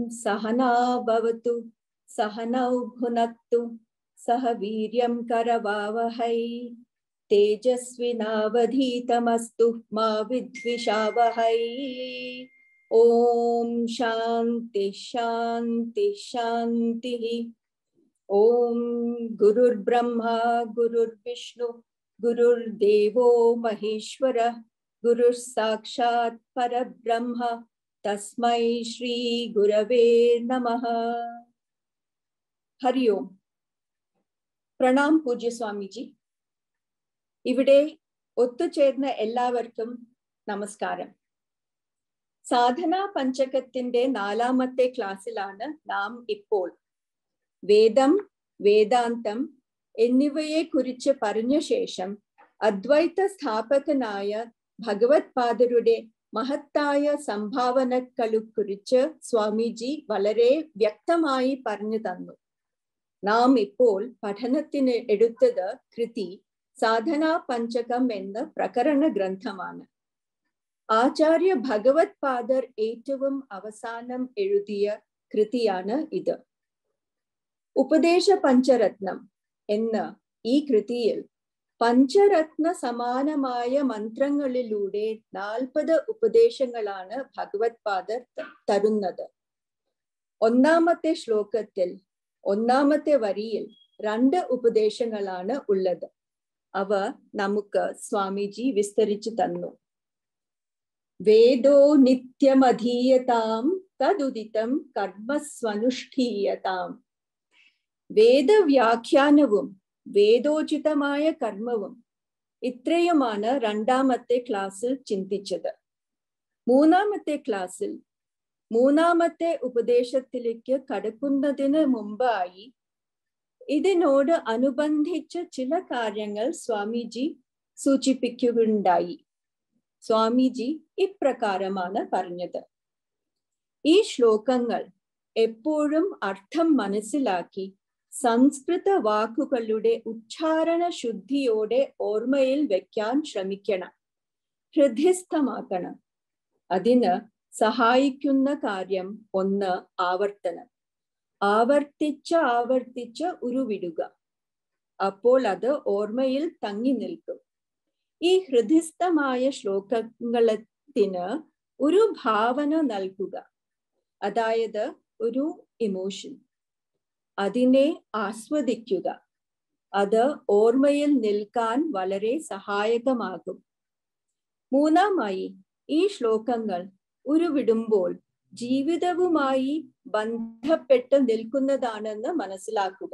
सहना भवतु सहनौ भुनक्तु सह वीर्यं करवावहै तेजस्विनावधीतमस्तु मा विद्विषावहै ॐ शान्ति शान्ति शान्तिः ॐ गुरुर्ब्रह्मा गुरुर्विष्णु गुरुर्देवो महेश्वरः गुरुः साक्षात् परब्रह्म तस्मै श्रीगुरवे नमः ഹരി ഓം പ്രണാം പൂജ്യ സ്വാമിജി ഇവിടെ ഒത്തുചേർന്ന എല്ലാവർക്കും നമസ്കാരം സാധനാ പഞ്ചകത്തിന്റെ നാലാമത്തെ ക്ലാസ്സിലാണ് നാം ഇപ്പോൾ വേദം വേദാന്തം എന്നിവയെ കുറിച്ച് പറഞ്ഞ ശേഷം അദ്വൈത സ്ഥാപകനായ ഭഗവത് പാദരുടെ മഹത്തായ സംഭാവനകളെക്കുറിച്ച് സ്വാമിജി വളരെ വ്യക്തമായി പറഞ്ഞു തന്നു നാം ഇപ്പോൾ പഠനത്തിന് എടുത്തത് കൃതി സാധനാ പഞ്ചകം എന്ന പ്രകരണ ഗ്രന്ഥമാണ് ആചാര്യ ഭഗവത് പാദർ ഏറ്റവും അവസാനം എഴുതിയ കൃതിയാണ് ഇത് ഉപദേശ പഞ്ചരത്നം എന്ന ഈ കൃതിയിൽ പഞ്ചരത്ന സമാനമായ മന്ത്രങ്ങളിലൂടെ നാൽപ്പത് ഉപദേശങ്ങളാണ് ഭഗവത് പാദർ തരുന്നത് ഒന്നാമത്തെ ശ്ലോകത്തിൽ ഒന്നാമത്തെ വരിയിൽ രണ്ട് ഉപദേശങ്ങളാണ് ഉള്ളത് അവ നമുക്ക് സ്വാമിജി വിസ്തരിച്ചു തന്നു വേദോ നിത്യമധീയതാം തദുദിതം കർമ്മസ്വനുഷ്ഠീയതാം വേദവ്യാഖ്യാനവും വേദോചിതമായ കർമ്മവും ഇത്രയുമാണ് രണ്ടാമത്തെ ക്ലാസ്സിൽ ചിന്തിച്ചത് മൂന്നാമത്തെ ക്ലാസ്സിൽ മൂന്നാമത്തെ ഉപദേശത്തിലേക്ക് കടക്കുന്നതിന് മുമ്പായി ഇതിനോട് അനുബന്ധിച്ച ചില കാര്യങ്ങൾ സ്വാമിജി സൂചിപ്പിക്കുകയുണ്ടായി സ്വാമിജി ഇപ്രകാരമാണ് പറഞ്ഞത് ഈ ശ്ലോകങ്ങൾ എപ്പോഴും അർത്ഥം മനസ്സിലാക്കി സംസ്കൃത വാക്കുകളുടെ ഉച്ചാരണ ശുദ്ധിയോടെ ഓർമ്മയിൽ വെക്കാൻ ശ്രമിക്കണം ഹൃദയസ്ഥമാക്കണം അതിന് സഹായിക്കുന്ന കാര്യം ഒന്ന് ആവർത്തനം ആവർത്തിച്ച് ആവർത്തിച്ച് ഉരുവിടുക അപ്പോൾ അത് ഓർമ്മയിൽ തങ്ങി നിൽക്കും ഈ ഹൃദയസ്ഥമായ ശ്ലോകങ്ങളത്തിന് ഒരു ഭാവന നൽകുക അതായത് ഒരു ഇമോഷൻ അതിനെ ആസ്വദിക്കുക അത് ഓർമ്മയിൽ നിൽക്കാൻ വളരെ സഹായകമാകും മൂന്നാമായി ഈ ശ്ലോകങ്ങൾ ഉരുവിടുമ്പോൾ ജീവിതവുമായി ബന്ധപ്പെട്ട് നിൽക്കുന്നതാണെന്ന് മനസ്സിലാക്കുക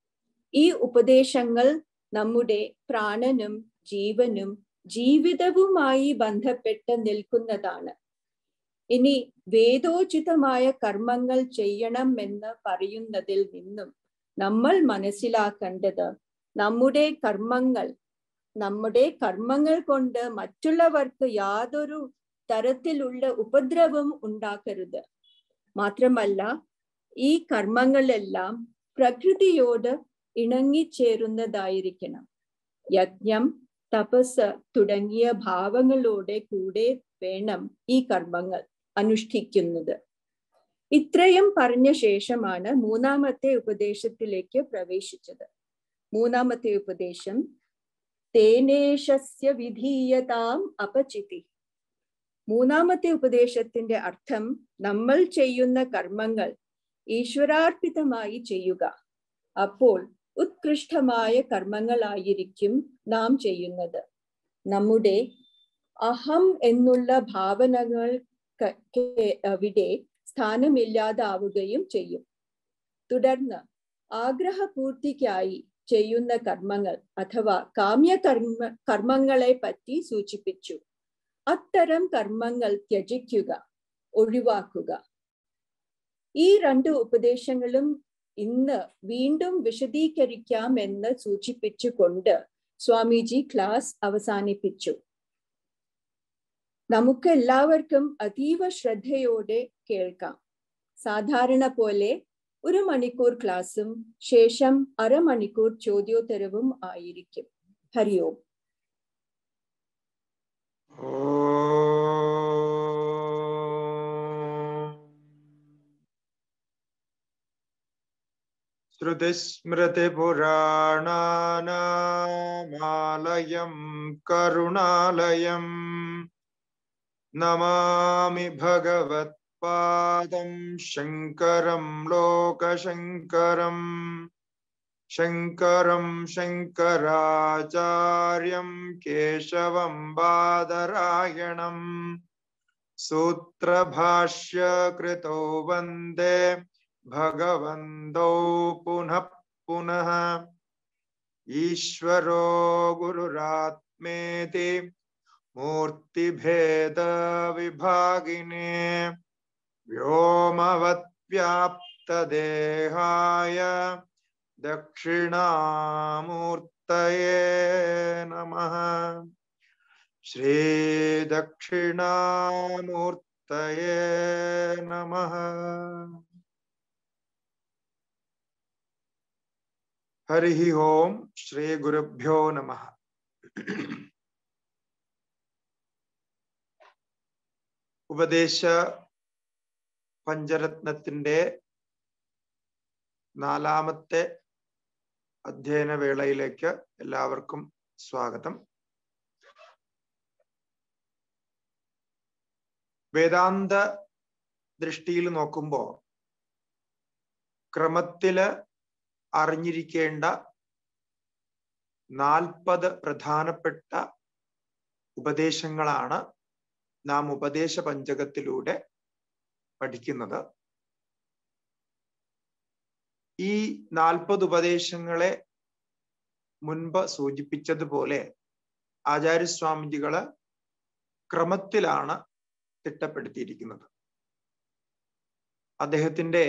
ഈ ഉപദേശങ്ങൾ നമ്മുടെ പ്രാണനും ജീവനും ജീവിതവുമായി ബന്ധപ്പെട്ട് നിൽക്കുന്നതാണ് ഇനി വേദോചിതമായ കർമ്മങ്ങൾ ചെയ്യണം എന്ന് പറയുന്നതിൽ നിന്നും നമ്മൾ മനസ്സിലാക്കേണ്ടത് നമ്മുടെ കർമ്മങ്ങൾ നമ്മുടെ കർമ്മങ്ങൾ കൊണ്ട് മറ്റുള്ളവർക്ക് യാതൊരു തരത്തിലുള്ള ഉപദ്രവം ഉണ്ടാക്കരുത് മാത്രമല്ല ഈ കർമ്മങ്ങളെല്ലാം പ്രകൃതിയോട് ഇണങ്ങിച്ചേരുന്നതായിരിക്കണം യജ്ഞം തപസ് തുടങ്ങിയ ഭാവങ്ങളോടെ കൂടെ വേണം ഈ കർമ്മങ്ങൾ അനുഷ്ഠിക്കുന്നത് ഇത്രയും പറഞ്ഞ ശേഷമാണ് മൂന്നാമത്തെ ഉപദേശത്തിലേക്ക് പ്രവേശിച്ചത് മൂന്നാമത്തെ ഉപദേശം തേനേഷസ്യ വിധീയതാം അപചിതി മൂന്നാമത്തെ ഉപദേശത്തിന്റെ അർത്ഥം നമ്മൾ ചെയ്യുന്ന കർമ്മങ്ങൾ ഈശ്വരാർപ്പിതമായി ചെയ്യുക അപ്പോൾ ഉത്കൃഷ്ടമായ കർമ്മങ്ങളായിരിക്കും നാം ചെയ്യുന്നത് നമ്മുടെ അഹം എന്നുള്ള ഭാവനകൾ അവിടെ സ്ഥാനമില്ലാതാവുകയും ചെയ്യും തുടർന്ന് ആഗ്രഹപൂർത്തിക്കായി ചെയ്യുന്ന കർമ്മങ്ങൾ അഥവാ കാമ്യകർമ്മ കർമ്മങ്ങളെ പറ്റി സൂചിപ്പിച്ചു അത്തരം കർമ്മങ്ങൾ ത്യജിക്കുക ഒഴിവാക്കുക ഈ രണ്ട് ഉപദേശങ്ങളും ഇന്ന് വീണ്ടും വിശദീകരിക്കാം എന്ന് സൂചിപ്പിച്ചുകൊണ്ട് സ്വാമിജി ക്ലാസ് അവസാനിപ്പിച്ചു നമുക്ക് എല്ലാവർക്കും അതീവ ശ്രദ്ധയോടെ കേൾക്കാം സാധാരണ പോലെ ഒരു മണിക്കൂർ ക്ലാസ്സും ശേഷം അരമണിക്കൂർ ചോദ്യോത്തരവും ആയിരിക്കും ഹരി ഓം श्रुतिस्मृतिपुराणानामालयं करुणालयम् नमामि भगवत्पादं शङ्करं लोकशङ्करम् शङ्करं शङ्कराचार्यं केशवं बादरायणम् सूत्रभाष्यकृतो वन्दे भगवन्तौ पुनः पुनः ईश्वरो गुरुरात्मेति मूर्तिभेदविभागिने व्योमवत्व्याप्तदेहाय दक्षिणामूर्तये नमः श्रीदक्षिणामूर्तये नमः हरिः ओम् श्रीगुरुभ्यो नमः ഉപദേശ പഞ്ചരത്നത്തിന്റെ നാലാമത്തെ അധ്യയന വേളയിലേക്ക് എല്ലാവർക്കും സ്വാഗതം വേദാന്ത ദൃഷ്ടിയിൽ നോക്കുമ്പോൾ ക്രമത്തില് അറിഞ്ഞിരിക്കേണ്ട നാൽപ്പത് പ്രധാനപ്പെട്ട ഉപദേശങ്ങളാണ് നാം ഉപദേശ പഞ്ചകത്തിലൂടെ പഠിക്കുന്നത് ഈ നാൽപ്പത് ഉപദേശങ്ങളെ മുൻപ് സൂചിപ്പിച്ചതുപോലെ ആചാര്യസ്വാമിജികള് ക്രമത്തിലാണ് തിട്ടപ്പെടുത്തിയിരിക്കുന്നത് അദ്ദേഹത്തിന്റെ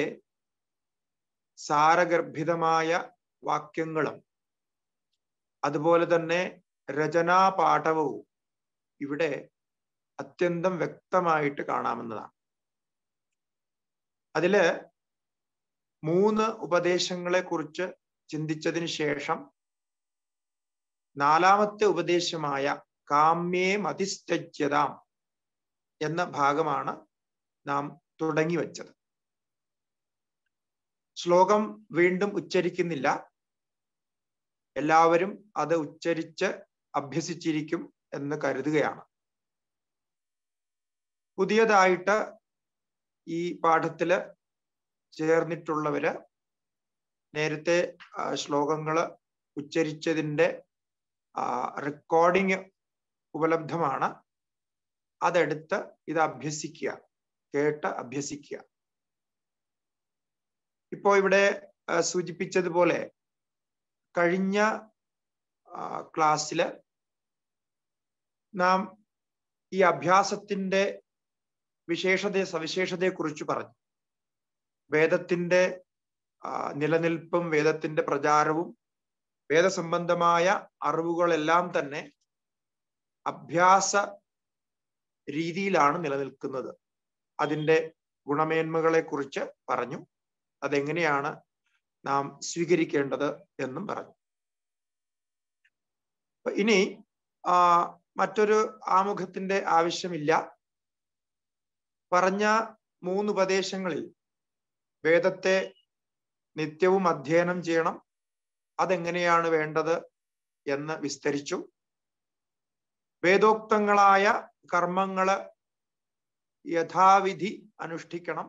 സാരഗർഭിതമായ വാക്യങ്ങളും അതുപോലെ തന്നെ രചനാപാഠവും ഇവിടെ അത്യന്തം വ്യക്തമായിട്ട് കാണാമെന്നതാണ് അതില് മൂന്ന് ഉപദേശങ്ങളെ കുറിച്ച് ചിന്തിച്ചതിന് ശേഷം നാലാമത്തെ ഉപദേശമായ കാമ്യേ മതിസ്ത്യജ്യതാം എന്ന ഭാഗമാണ് നാം തുടങ്ങി വച്ചത് ശ്ലോകം വീണ്ടും ഉച്ചരിക്കുന്നില്ല എല്ലാവരും അത് ഉച്ചരിച്ച് അഭ്യസിച്ചിരിക്കും എന്ന് കരുതുകയാണ് പുതിയതായിട്ട് ഈ പാഠത്തില് ചേർന്നിട്ടുള്ളവര് നേരത്തെ ശ്ലോകങ്ങള് ഉച്ചരിച്ചതിൻ്റെ റെക്കോർഡിങ് ഉപലബ്ധമാണ് അതെടുത്ത് ഇത് അഭ്യസിക്കുക കേട്ട് അഭ്യസിക്കുക ഇപ്പോ ഇവിടെ സൂചിപ്പിച്ചതുപോലെ കഴിഞ്ഞ ക്ലാസ്സില് നാം ഈ അഭ്യാസത്തിന്റെ വിശേഷത സവിശേഷതയെ കുറിച്ച് പറഞ്ഞു വേദത്തിന്റെ നിലനിൽപ്പും വേദത്തിന്റെ പ്രചാരവും വേദസംബന്ധമായ അറിവുകളെല്ലാം തന്നെ അഭ്യാസ രീതിയിലാണ് നിലനിൽക്കുന്നത് അതിൻ്റെ ഗുണമേന്മകളെ കുറിച്ച് പറഞ്ഞു അതെങ്ങനെയാണ് നാം സ്വീകരിക്കേണ്ടത് എന്നും പറഞ്ഞു ഇനി ആ മറ്റൊരു ആമുഖത്തിന്റെ ആവശ്യമില്ല പറഞ്ഞ മൂന്ന് ഉപദേശങ്ങളിൽ വേദത്തെ നിത്യവും അധ്യയനം ചെയ്യണം അതെങ്ങനെയാണ് വേണ്ടത് എന്ന് വിസ്തരിച്ചു വേദോക്തങ്ങളായ കർമ്മങ്ങള് യഥാവിധി അനുഷ്ഠിക്കണം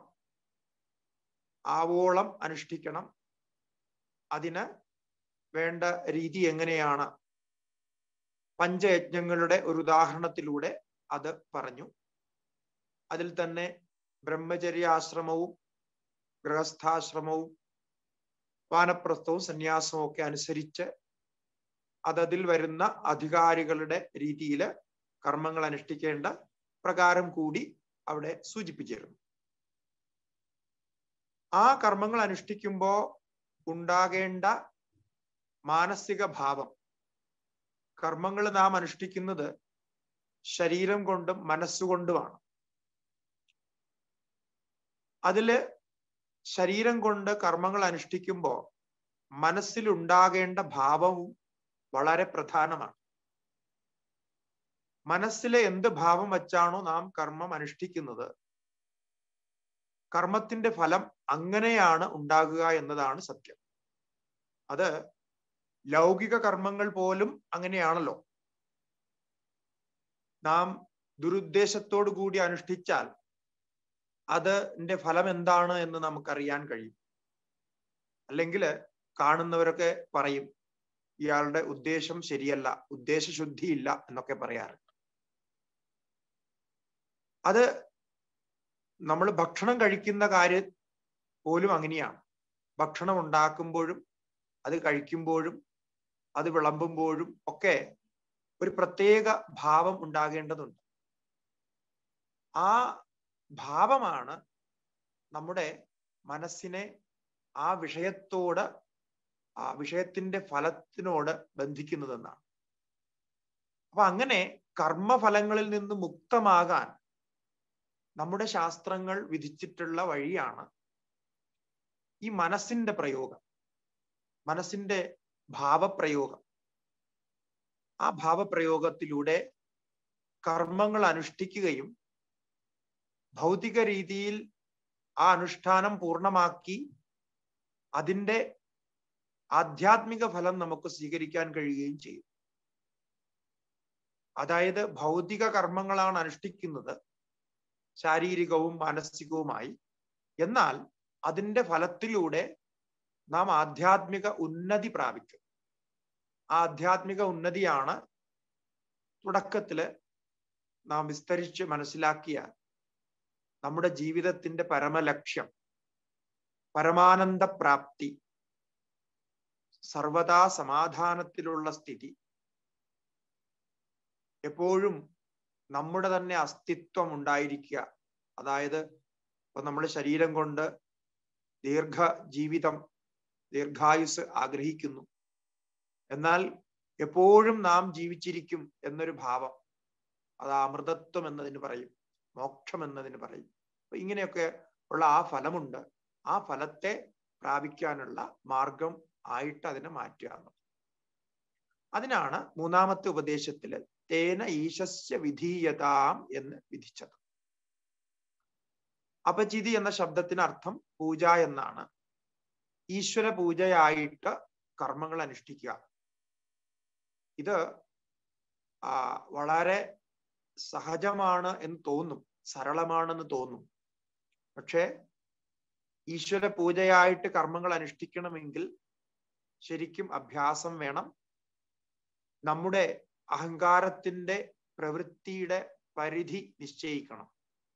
ആവോളം അനുഷ്ഠിക്കണം അതിന് വേണ്ട രീതി എങ്ങനെയാണ് പഞ്ചയജ്ഞങ്ങളുടെ ഒരു ഉദാഹരണത്തിലൂടെ അത് പറഞ്ഞു അതിൽ തന്നെ ബ്രഹ്മചര്യാശ്രമവും ഗൃഹസ്ഥാശ്രമവും വാനപ്രസ്ഥവും സന്യാസവും ഒക്കെ അനുസരിച്ച് അതതിൽ വരുന്ന അധികാരികളുടെ രീതിയിൽ കർമ്മങ്ങൾ അനുഷ്ഠിക്കേണ്ട പ്രകാരം കൂടി അവിടെ സൂചിപ്പിച്ചിരുന്നു ആ കർമ്മങ്ങൾ അനുഷ്ഠിക്കുമ്പോൾ ഉണ്ടാകേണ്ട മാനസിക ഭാവം കർമ്മങ്ങൾ നാം അനുഷ്ഠിക്കുന്നത് ശരീരം കൊണ്ടും മനസ്സുകൊണ്ടുമാണ് അതില് ശരീരം കൊണ്ട് കർമ്മങ്ങൾ അനുഷ്ഠിക്കുമ്പോൾ മനസ്സിലുണ്ടാകേണ്ട ഭാവവും വളരെ പ്രധാനമാണ് മനസ്സിലെ എന്ത് ഭാവം വച്ചാണോ നാം കർമ്മം അനുഷ്ഠിക്കുന്നത് കർമ്മത്തിന്റെ ഫലം അങ്ങനെയാണ് ഉണ്ടാകുക എന്നതാണ് സത്യം അത് ലൗകിക കർമ്മങ്ങൾ പോലും അങ്ങനെയാണല്ലോ നാം ദുരുദ്ദേശത്തോടു കൂടി അനുഷ്ഠിച്ചാൽ അതിന്റെ ഫലം എന്താണ് എന്ന് നമുക്കറിയാൻ കഴിയും അല്ലെങ്കിൽ കാണുന്നവരൊക്കെ പറയും ഇയാളുടെ ഉദ്ദേശം ശരിയല്ല ഉദ്ദേശശുദ്ധിയില്ല എന്നൊക്കെ പറയാറുണ്ട് അത് നമ്മൾ ഭക്ഷണം കഴിക്കുന്ന കാര്യം പോലും അങ്ങനെയാണ് ഭക്ഷണം ഉണ്ടാക്കുമ്പോഴും അത് കഴിക്കുമ്പോഴും അത് വിളമ്പുമ്പോഴും ഒക്കെ ഒരു പ്രത്യേക ഭാവം ഉണ്ടാകേണ്ടതുണ്ട് ആ ഭാവമാണ് നമ്മുടെ മനസ്സിനെ ആ വിഷയത്തോട് ആ വിഷയത്തിന്റെ ഫലത്തിനോട് ബന്ധിക്കുന്നതെന്നാണ് അപ്പൊ അങ്ങനെ കർമ്മഫലങ്ങളിൽ നിന്ന് മുക്തമാകാൻ നമ്മുടെ ശാസ്ത്രങ്ങൾ വിധിച്ചിട്ടുള്ള വഴിയാണ് ഈ മനസ്സിന്റെ പ്രയോഗം മനസ്സിന്റെ ഭാവപ്രയോഗം ആ ഭാവപ്രയോഗത്തിലൂടെ കർമ്മങ്ങൾ അനുഷ്ഠിക്കുകയും ഭൗതിക രീതിയിൽ ആ അനുഷ്ഠാനം പൂർണ്ണമാക്കി അതിൻ്റെ ആധ്യാത്മിക ഫലം നമുക്ക് സ്വീകരിക്കാൻ കഴിയുകയും ചെയ്യും അതായത് ഭൗതിക കർമ്മങ്ങളാണ് അനുഷ്ഠിക്കുന്നത് ശാരീരികവും മാനസികവുമായി എന്നാൽ അതിൻ്റെ ഫലത്തിലൂടെ നാം ആധ്യാത്മിക ഉന്നതി പ്രാപിക്കും ആ ആധ്യാത്മിക ഉന്നതിയാണ് തുടക്കത്തില് നാം വിസ്തരിച്ച് മനസ്സിലാക്കിയ നമ്മുടെ ജീവിതത്തിന്റെ പരമലക്ഷ്യം പരമാനന്ദ പ്രാപ്തി സർവതാ സമാധാനത്തിലുള്ള സ്ഥിതി എപ്പോഴും നമ്മുടെ തന്നെ അസ്തിത്വം ഉണ്ടായിരിക്കുക അതായത് ഇപ്പൊ നമ്മൾ ശരീരം കൊണ്ട് ദീർഘ ജീവിതം ദീർഘായുസ് ആഗ്രഹിക്കുന്നു എന്നാൽ എപ്പോഴും നാം ജീവിച്ചിരിക്കും എന്നൊരു ഭാവം അത് അമൃതത്വം എന്നതിന് പറയും മോക്ഷം എന്നതിന് പറയും അപ്പൊ ഇങ്ങനെയൊക്കെ ഉള്ള ആ ഫലമുണ്ട് ആ ഫലത്തെ പ്രാപിക്കാനുള്ള മാർഗം ആയിട്ട് അതിനെ മാറ്റുക അതിനാണ് മൂന്നാമത്തെ ഉപദേശത്തില് തേന ഈശസ്യ വിധീയതാം എന്ന് വിധിച്ചത് അപചിതി എന്ന ശബ്ദത്തിന് അർത്ഥം പൂജ എന്നാണ് ഈശ്വര പൂജയായിട്ട് കർമ്മങ്ങൾ അനുഷ്ഠിക്കുക ഇത് ആ വളരെ സഹജമാണ് എന്ന് തോന്നും സരളമാണെന്ന് തോന്നും പക്ഷേ ഈശ്വര പൂജയായിട്ട് കർമ്മങ്ങൾ അനുഷ്ഠിക്കണമെങ്കിൽ ശരിക്കും അഭ്യാസം വേണം നമ്മുടെ അഹങ്കാരത്തിന്റെ പ്രവൃത്തിയുടെ പരിധി നിശ്ചയിക്കണം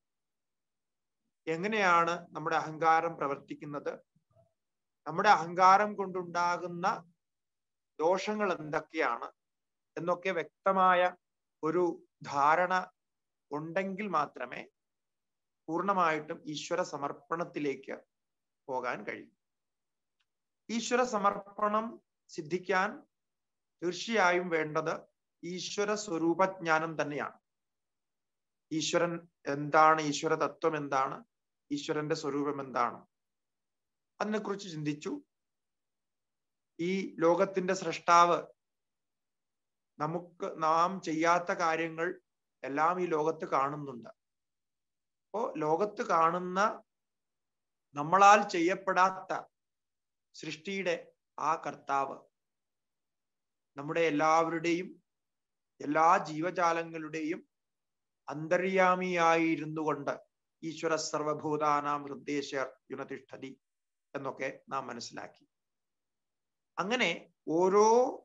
എങ്ങനെയാണ് നമ്മുടെ അഹങ്കാരം പ്രവർത്തിക്കുന്നത് നമ്മുടെ അഹങ്കാരം കൊണ്ടുണ്ടാകുന്ന ദോഷങ്ങൾ എന്തൊക്കെയാണ് എന്നൊക്കെ വ്യക്തമായ ഒരു ധാരണ ഉണ്ടെങ്കിൽ മാത്രമേ പൂർണ്ണമായിട്ടും ഈശ്വര സമർപ്പണത്തിലേക്ക് പോകാൻ കഴിയും ഈശ്വര സമർപ്പണം സിദ്ധിക്കാൻ തീർച്ചയായും വേണ്ടത് ഈശ്വര സ്വരൂപജ്ഞാനം തന്നെയാണ് ഈശ്വരൻ എന്താണ് ഈശ്വര തത്വം എന്താണ് ഈശ്വരന്റെ സ്വരൂപം എന്താണ് അതിനെക്കുറിച്ച് ചിന്തിച്ചു ഈ ലോകത്തിന്റെ സൃഷ്ടാവ് നമുക്ക് നാം ചെയ്യാത്ത കാര്യങ്ങൾ എല്ലാം ഈ ലോകത്ത് കാണുന്നുണ്ട് അപ്പോ ലോകത്ത് കാണുന്ന നമ്മളാൽ ചെയ്യപ്പെടാത്ത സൃഷ്ടിയുടെ ആ കർത്താവ് നമ്മുടെ എല്ലാവരുടെയും എല്ലാ ജീവജാലങ്ങളുടെയും അന്തര്യാമിയായിരുന്നു കൊണ്ട് ഈശ്വര സർവഭൂതാനാം ഹൃദ്ദേശർ യുനതിഷ്ഠതി എന്നൊക്കെ നാം മനസ്സിലാക്കി അങ്ങനെ ഓരോ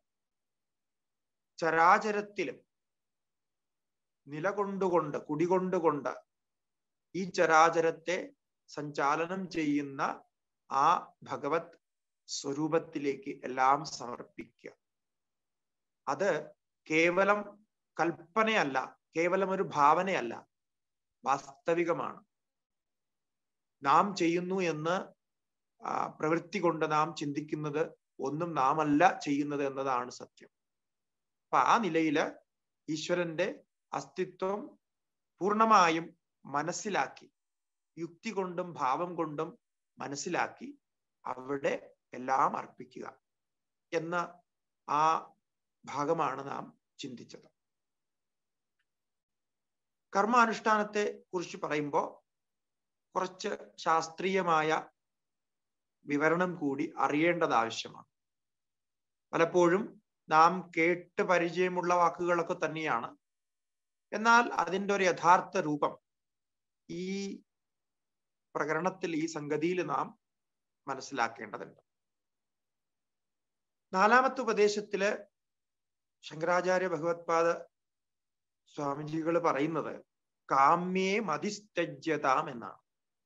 ചരാചരത്തിലും നിലകൊണ്ടുകൊണ്ട് കുടികൊണ്ടുകൊണ്ട് ഈ ചരാചരത്തെ സഞ്ചാലനം ചെയ്യുന്ന ആ ഭഗവത് സ്വരൂപത്തിലേക്ക് എല്ലാം സമർപ്പിക്കുക അത് കേവലം കൽപ്പനയല്ല കേവലം ഒരു ഭാവനയല്ല വാസ്തവികമാണ് നാം ചെയ്യുന്നു എന്ന് പ്രവൃത്തി കൊണ്ട് നാം ചിന്തിക്കുന്നത് ഒന്നും നാം അല്ല ചെയ്യുന്നത് എന്നതാണ് സത്യം അപ്പൊ ആ നിലയില് ഈശ്വരന്റെ അസ്തിത്വം പൂർണ്ണമായും മനസ്സിലാക്കി യുക്തി കൊണ്ടും ഭാവം കൊണ്ടും മനസ്സിലാക്കി അവിടെ എല്ലാം അർപ്പിക്കുക എന്ന ആ ഭാഗമാണ് നാം ചിന്തിച്ചത് കർമാനുഷ്ഠാനത്തെ കുറിച്ച് പറയുമ്പോൾ കുറച്ച് ശാസ്ത്രീയമായ വിവരണം കൂടി അറിയേണ്ടത് ആവശ്യമാണ് പലപ്പോഴും നാം കേട്ട് പരിചയമുള്ള വാക്കുകളൊക്കെ തന്നെയാണ് എന്നാൽ അതിൻ്റെ ഒരു യഥാർത്ഥ രൂപം ഈ പ്രകരണത്തിൽ ഈ സംഗതിയിൽ നാം മനസ്സിലാക്കേണ്ടതുണ്ട് നാലാമത്തെ ഉപദേശത്തില് ശങ്കരാചാര്യ ഭഗവത്പാദ സ്വാമിജികൾ പറയുന്നത് കാമ്യേ മതിസ്തജ്യതാം എന്നാണ്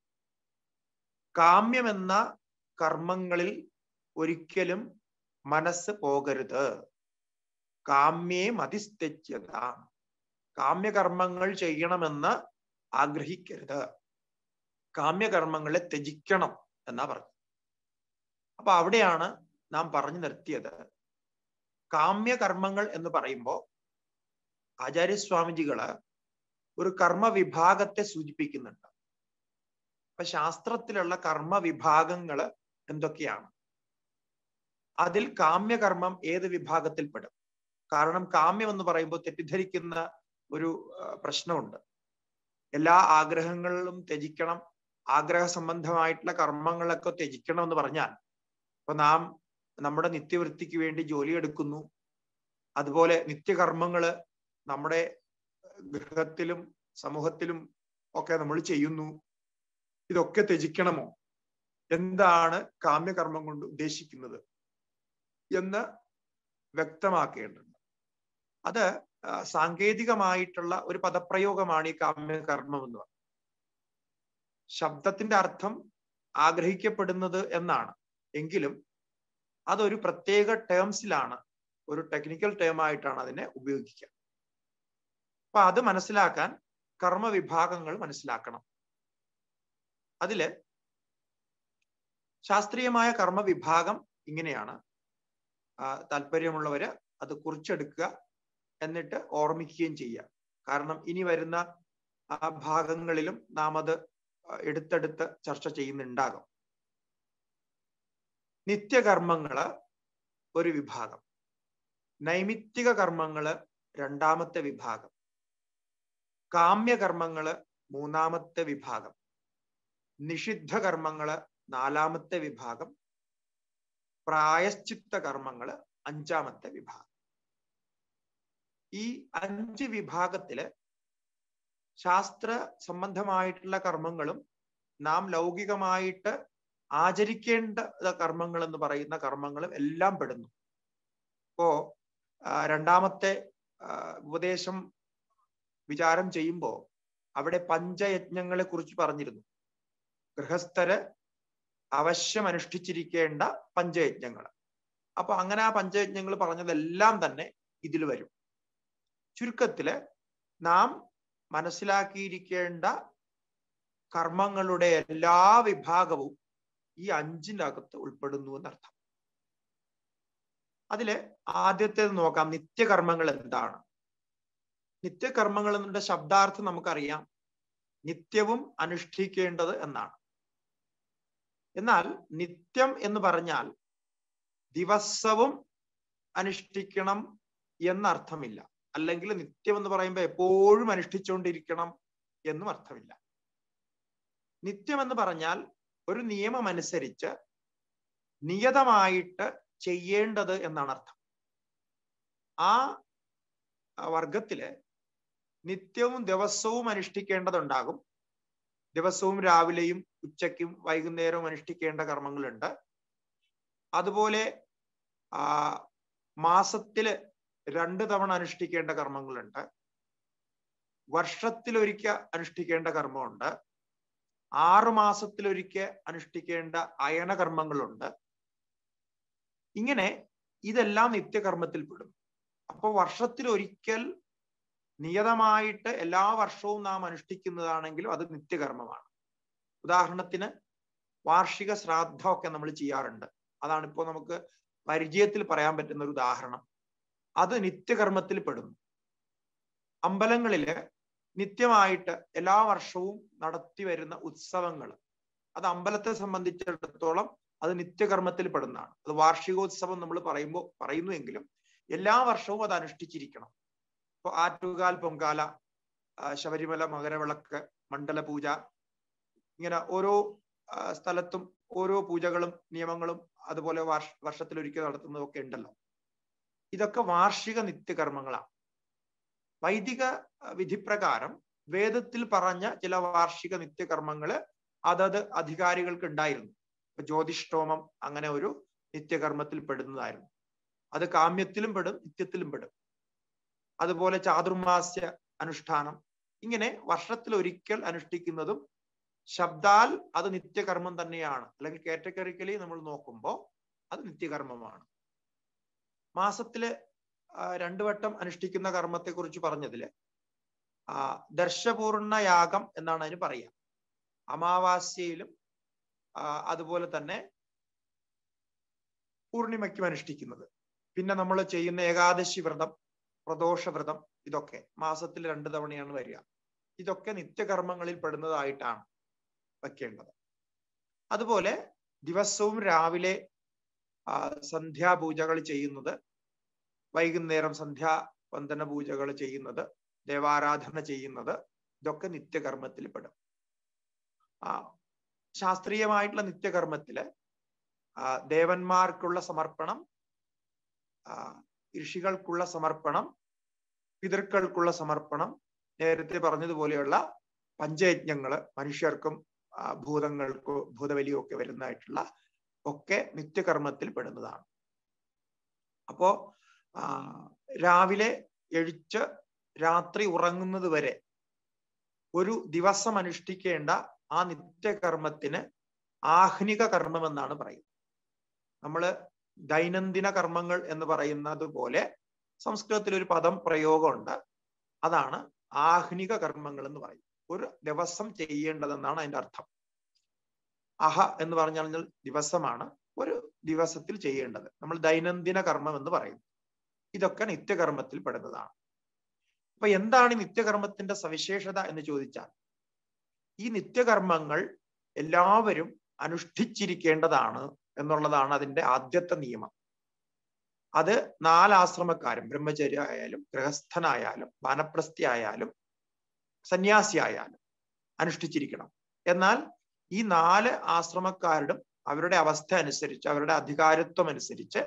കാമ്യമെന്ന കർമ്മങ്ങളിൽ ഒരിക്കലും മനസ്സ് പോകരുത് കാമ്യേ മതിസ്തജ്യതാം കാമ്യകർമ്മങ്ങൾ ചെയ്യണമെന്ന് ആഗ്രഹിക്കരുത് കാമ്യകർമ്മങ്ങളെ ത്യജിക്കണം എന്നാ പറഞ്ഞു അപ്പൊ അവിടെയാണ് നാം പറഞ്ഞു നിർത്തിയത് കാമ്യകർമ്മങ്ങൾ എന്ന് പറയുമ്പോൾ ആചാര്യസ്വാമിജികള് ഒരു കർമ്മ വിഭാഗത്തെ സൂചിപ്പിക്കുന്നുണ്ട് അപ്പൊ ശാസ്ത്രത്തിലുള്ള കർമ്മ വിഭാഗങ്ങൾ എന്തൊക്കെയാണ് അതിൽ കാമ്യകർമ്മം ഏത് വിഭാഗത്തിൽപ്പെടും കാരണം കാമ്യം എന്ന് പറയുമ്പോൾ തെറ്റിദ്ധരിക്കുന്ന ഒരു പ്രശ്നമുണ്ട് എല്ലാ ആഗ്രഹങ്ങളിലും ത്യജിക്കണം ആഗ്രഹ സംബന്ധമായിട്ടുള്ള കർമ്മങ്ങളൊക്കെ ത്യജിക്കണം എന്ന് പറഞ്ഞാൽ ഇപ്പൊ നാം നമ്മുടെ നിത്യവൃത്തിക്ക് വേണ്ടി ജോലി എടുക്കുന്നു അതുപോലെ നിത്യകർമ്മങ്ങള് നമ്മുടെ ഗൃഹത്തിലും സമൂഹത്തിലും ഒക്കെ നമ്മൾ ചെയ്യുന്നു ഇതൊക്കെ ത്യജിക്കണമോ എന്താണ് കാമ്യകർമ്മം കൊണ്ട് ഉദ്ദേശിക്കുന്നത് എന്ന് വ്യക്തമാക്കേണ്ടതുണ്ട് അത് സാങ്കേതികമായിട്ടുള്ള ഒരു പദപ്രയോഗമാണ് ഈ കാമ്യകർമ്മം എന്ന് പറയുന്നത് ശബ്ദത്തിന്റെ അർത്ഥം ആഗ്രഹിക്കപ്പെടുന്നത് എന്നാണ് എങ്കിലും അതൊരു പ്രത്യേക ടേംസിലാണ് ഒരു ടെക്നിക്കൽ ടേം ആയിട്ടാണ് അതിനെ ഉപയോഗിക്കുക അപ്പൊ അത് മനസ്സിലാക്കാൻ കർമ്മ വിഭാഗങ്ങൾ മനസ്സിലാക്കണം അതില് ശാസ്ത്രീയമായ കർമ്മ വിഭാഗം ഇങ്ങനെയാണ് താല്പര്യമുള്ളവര് അത് കുറിച്ചെടുക്കുക എന്നിട്ട് ഓർമ്മിക്കുകയും ചെയ്യുക കാരണം ഇനി വരുന്ന ആ ഭാഗങ്ങളിലും നാം അത് എടുത്തെടുത്ത് ചർച്ച ചെയ്യുന്നുണ്ടാകും നിത്യകർമ്മങ്ങള് ഒരു വിഭാഗം നൈമിത്തിക കർമ്മങ്ങള് രണ്ടാമത്തെ വിഭാഗം കാമ്യകർമ്മങ്ങള് മൂന്നാമത്തെ വിഭാഗം നിഷിദ്ധ കർമ്മങ്ങള് നാലാമത്തെ വിഭാഗം പ്രായശ്ചിത്ത കർമ്മങ്ങള് അഞ്ചാമത്തെ വിഭാഗം ഈ അഞ്ച് വിഭാഗത്തില് ശാസ്ത്ര സംബന്ധമായിട്ടുള്ള കർമ്മങ്ങളും നാം ലൗകികമായിട്ട് ആചരിക്കേണ്ട കർമ്മങ്ങൾ എന്ന് പറയുന്ന കർമ്മങ്ങളും എല്ലാം പെടുന്നു ഇപ്പോ രണ്ടാമത്തെ ഉപദേശം വിചാരം ചെയ്യുമ്പോൾ അവിടെ പഞ്ചയജ്ഞങ്ങളെ കുറിച്ച് പറഞ്ഞിരുന്നു ഗൃഹസ്ഥര് അവശ്യം അനുഷ്ഠിച്ചിരിക്കേണ്ട പഞ്ചയജ്ഞങ്ങൾ അപ്പൊ അങ്ങനെ ആ പഞ്ചയജ്ഞങ്ങൾ പറഞ്ഞതെല്ലാം തന്നെ ഇതിൽ വരും ചുരുക്കത്തില് നാം മനസ്സിലാക്കിയിരിക്കേണ്ട കർമ്മങ്ങളുടെ എല്ലാ വിഭാഗവും ഈ അഞ്ചിൻ്റെ അകത്ത് ഉൾപ്പെടുന്നു എന്നർത്ഥം അതില് ആദ്യത്തേത് നോക്കാം നിത്യകർമ്മങ്ങൾ എന്താണ് നിത്യകർമ്മങ്ങൾ എന്നുള്ള ശബ്ദാർത്ഥം നമുക്കറിയാം നിത്യവും അനുഷ്ഠിക്കേണ്ടത് എന്നാണ് എന്നാൽ നിത്യം എന്ന് പറഞ്ഞാൽ ദിവസവും അനുഷ്ഠിക്കണം എന്നർത്ഥമില്ല അല്ലെങ്കിൽ നിത്യം എന്ന് പറയുമ്പോൾ എപ്പോഴും അനുഷ്ഠിച്ചുകൊണ്ടിരിക്കണം എന്നും അർത്ഥമില്ല നിത്യം എന്ന് പറഞ്ഞാൽ ഒരു നിയമം അനുസരിച്ച് നിയതമായിട്ട് ചെയ്യേണ്ടത് എന്നാണ് അർത്ഥം ആ വർഗത്തില് നിത്യവും ദിവസവും അനുഷ്ഠിക്കേണ്ടതുണ്ടാകും ദിവസവും രാവിലെയും ഉച്ചയ്ക്കും വൈകുന്നേരവും അനുഷ്ഠിക്കേണ്ട കർമ്മങ്ങളുണ്ട് അതുപോലെ ആ മാസത്തില് രണ്ട് തവണ അനുഷ്ഠിക്കേണ്ട കർമ്മങ്ങളുണ്ട് വർഷത്തിലൊരിക്കൽ അനുഷ്ഠിക്കേണ്ട കർമ്മമുണ്ട് ആറു മാസത്തിലൊരിക്കൽ അനുഷ്ഠിക്കേണ്ട അയന കർമ്മങ്ങളുണ്ട് ഇങ്ങനെ ഇതെല്ലാം നിത്യകർമ്മത്തിൽ പെടും അപ്പോൾ വർഷത്തിൽ ഒരിക്കൽ നിയതമായിട്ട് എല്ലാ വർഷവും നാം അനുഷ്ഠിക്കുന്നതാണെങ്കിലും അത് നിത്യകർമ്മമാണ് ഉദാഹരണത്തിന് വാർഷിക ശ്രാദ്ധമൊക്കെ നമ്മൾ ചെയ്യാറുണ്ട് അതാണ് ഇപ്പോൾ നമുക്ക് പരിചയത്തിൽ പറയാൻ പറ്റുന്ന ഒരു ഉദാഹരണം അത് നിത്യകർമ്മത്തിൽ പെടുന്നു അമ്പലങ്ങളില് നിത്യമായിട്ട് എല്ലാ വർഷവും നടത്തി വരുന്ന ഉത്സവങ്ങൾ അത് അമ്പലത്തെ സംബന്ധിച്ചിടത്തോളം അത് നിത്യകർമ്മത്തിൽ പെടുന്നതാണ് അത് വാർഷികോത്സവം നമ്മൾ പറയുമ്പോൾ പറയുന്നുവെങ്കിലും എല്ലാ വർഷവും അത് അനുഷ്ഠിച്ചിരിക്കണം ഇപ്പൊ ആറ്റുകാൽ പൊങ്കാല ശബരിമല മകരവിളക്ക് മണ്ഡല പൂജ ഇങ്ങനെ ഓരോ സ്ഥലത്തും ഓരോ പൂജകളും നിയമങ്ങളും അതുപോലെ വർഷ വർഷത്തിലൊരിക്കൽ നടത്തുന്നതൊക്കെ ഉണ്ടല്ലോ ഇതൊക്കെ വാർഷിക നിത്യകർമ്മങ്ങളാണ് വൈദിക വിധിപ്രകാരം വേദത്തിൽ പറഞ്ഞ ചില വാർഷിക നിത്യകർമ്മങ്ങള് അതത് അധികാരികൾക്ക് ഉണ്ടായിരുന്നു ഇപ്പൊ ജ്യോതിഷ്ഠോമം അങ്ങനെ ഒരു നിത്യകർമ്മത്തിൽ പെടുന്നതായിരുന്നു അത് കാമ്യത്തിലും പെടും നിത്യത്തിലും പെടും അതുപോലെ ചാതുർമാസ്യ അനുഷ്ഠാനം ഇങ്ങനെ വർഷത്തിൽ ഒരിക്കൽ അനുഷ്ഠിക്കുന്നതും ശബ്ദാൽ അത് നിത്യകർമ്മം തന്നെയാണ് അല്ലെങ്കിൽ കാറ്റഗറിക്കലി നമ്മൾ നോക്കുമ്പോൾ അത് നിത്യകർമ്മമാണ് മാസത്തില് രണ്ടു വട്ടം അനുഷ്ഠിക്കുന്ന കർമ്മത്തെ കുറിച്ച് പറഞ്ഞതില് ആ ദർശപൂർണ യാഗം എന്നാണ് അതിന് പറയുക അമാവാസ്യയിലും അതുപോലെ തന്നെ പൂർണിമയ്ക്കും അനുഷ്ഠിക്കുന്നത് പിന്നെ നമ്മൾ ചെയ്യുന്ന ഏകാദശി വ്രതം പ്രദോഷ വ്രതം ഇതൊക്കെ മാസത്തിൽ രണ്ടു തവണയാണ് വരിക ഇതൊക്കെ നിത്യകർമ്മങ്ങളിൽ പെടുന്നതായിട്ടാണ് വെക്കേണ്ടത് അതുപോലെ ദിവസവും രാവിലെ സന്ധ്യാപൂജകൾ ചെയ്യുന്നത് വൈകുന്നേരം സന്ധ്യാവന്ദന പൂജകൾ ചെയ്യുന്നത് ദേവാരാധന ചെയ്യുന്നത് ഇതൊക്കെ നിത്യകർമ്മത്തിൽ പെടും ആ ശാസ്ത്രീയമായിട്ടുള്ള നിത്യകർമ്മത്തില് ദേവന്മാർക്കുള്ള സമർപ്പണം ഋഷികൾക്കുള്ള സമർപ്പണം പിതൃക്കൾക്കുള്ള സമർപ്പണം നേരത്തെ പറഞ്ഞതുപോലെയുള്ള പഞ്ചയജ്ഞങ്ങള് മനുഷ്യർക്കും ഭൂതങ്ങൾക്കും ഭൂതബലിയും ഒക്കെ വരുന്നതായിട്ടുള്ള ഒക്കെ നിത്യകർമ്മത്തിൽ പെടുന്നതാണ് അപ്പോ രാവിലെ എഴിച്ച് രാത്രി ഉറങ്ങുന്നത് വരെ ഒരു ദിവസം അനുഷ്ഠിക്കേണ്ട ആ നിത്യകർമ്മത്തിന് ആഹ്നിക കർമ്മം എന്നാണ് പറയുന്നത് നമ്മള് ദൈനംദിന കർമ്മങ്ങൾ എന്ന് പറയുന്നത് പോലെ സംസ്കൃതത്തിൽ ഒരു പദം പ്രയോഗമുണ്ട് അതാണ് ആഹ്നിക കർമ്മങ്ങൾ എന്ന് പറയും ഒരു ദിവസം ചെയ്യേണ്ടതെന്നാണ് അതിന്റെ അർത്ഥം അഹ എന്ന് പറഞ്ഞാൽ ദിവസമാണ് ഒരു ദിവസത്തിൽ ചെയ്യേണ്ടത് നമ്മൾ ദൈനംദിന കർമ്മം എന്ന് പറയും ഇതൊക്കെ നിത്യകർമ്മത്തിൽ പെടുന്നതാണ് അപ്പൊ എന്താണ് ഈ നിത്യകർമ്മത്തിന്റെ സവിശേഷത എന്ന് ചോദിച്ചാൽ ഈ നിത്യകർമ്മങ്ങൾ എല്ലാവരും അനുഷ്ഠിച്ചിരിക്കേണ്ടതാണ് എന്നുള്ളതാണ് അതിന്റെ ആദ്യത്തെ നിയമം അത് നാലാശ്രമക്കാരും ബ്രഹ്മചര്യ ആയാലും ഗൃഹസ്ഥനായാലും വാനപ്രസ്ഥി ആയാലും സന്യാസി ആയാലും അനുഷ്ഠിച്ചിരിക്കണം എന്നാൽ ഈ നാല് ആശ്രമക്കാരുടെ അവരുടെ അവസ്ഥ അനുസരിച്ച് അവരുടെ അധികാരത്വം അനുസരിച്ച്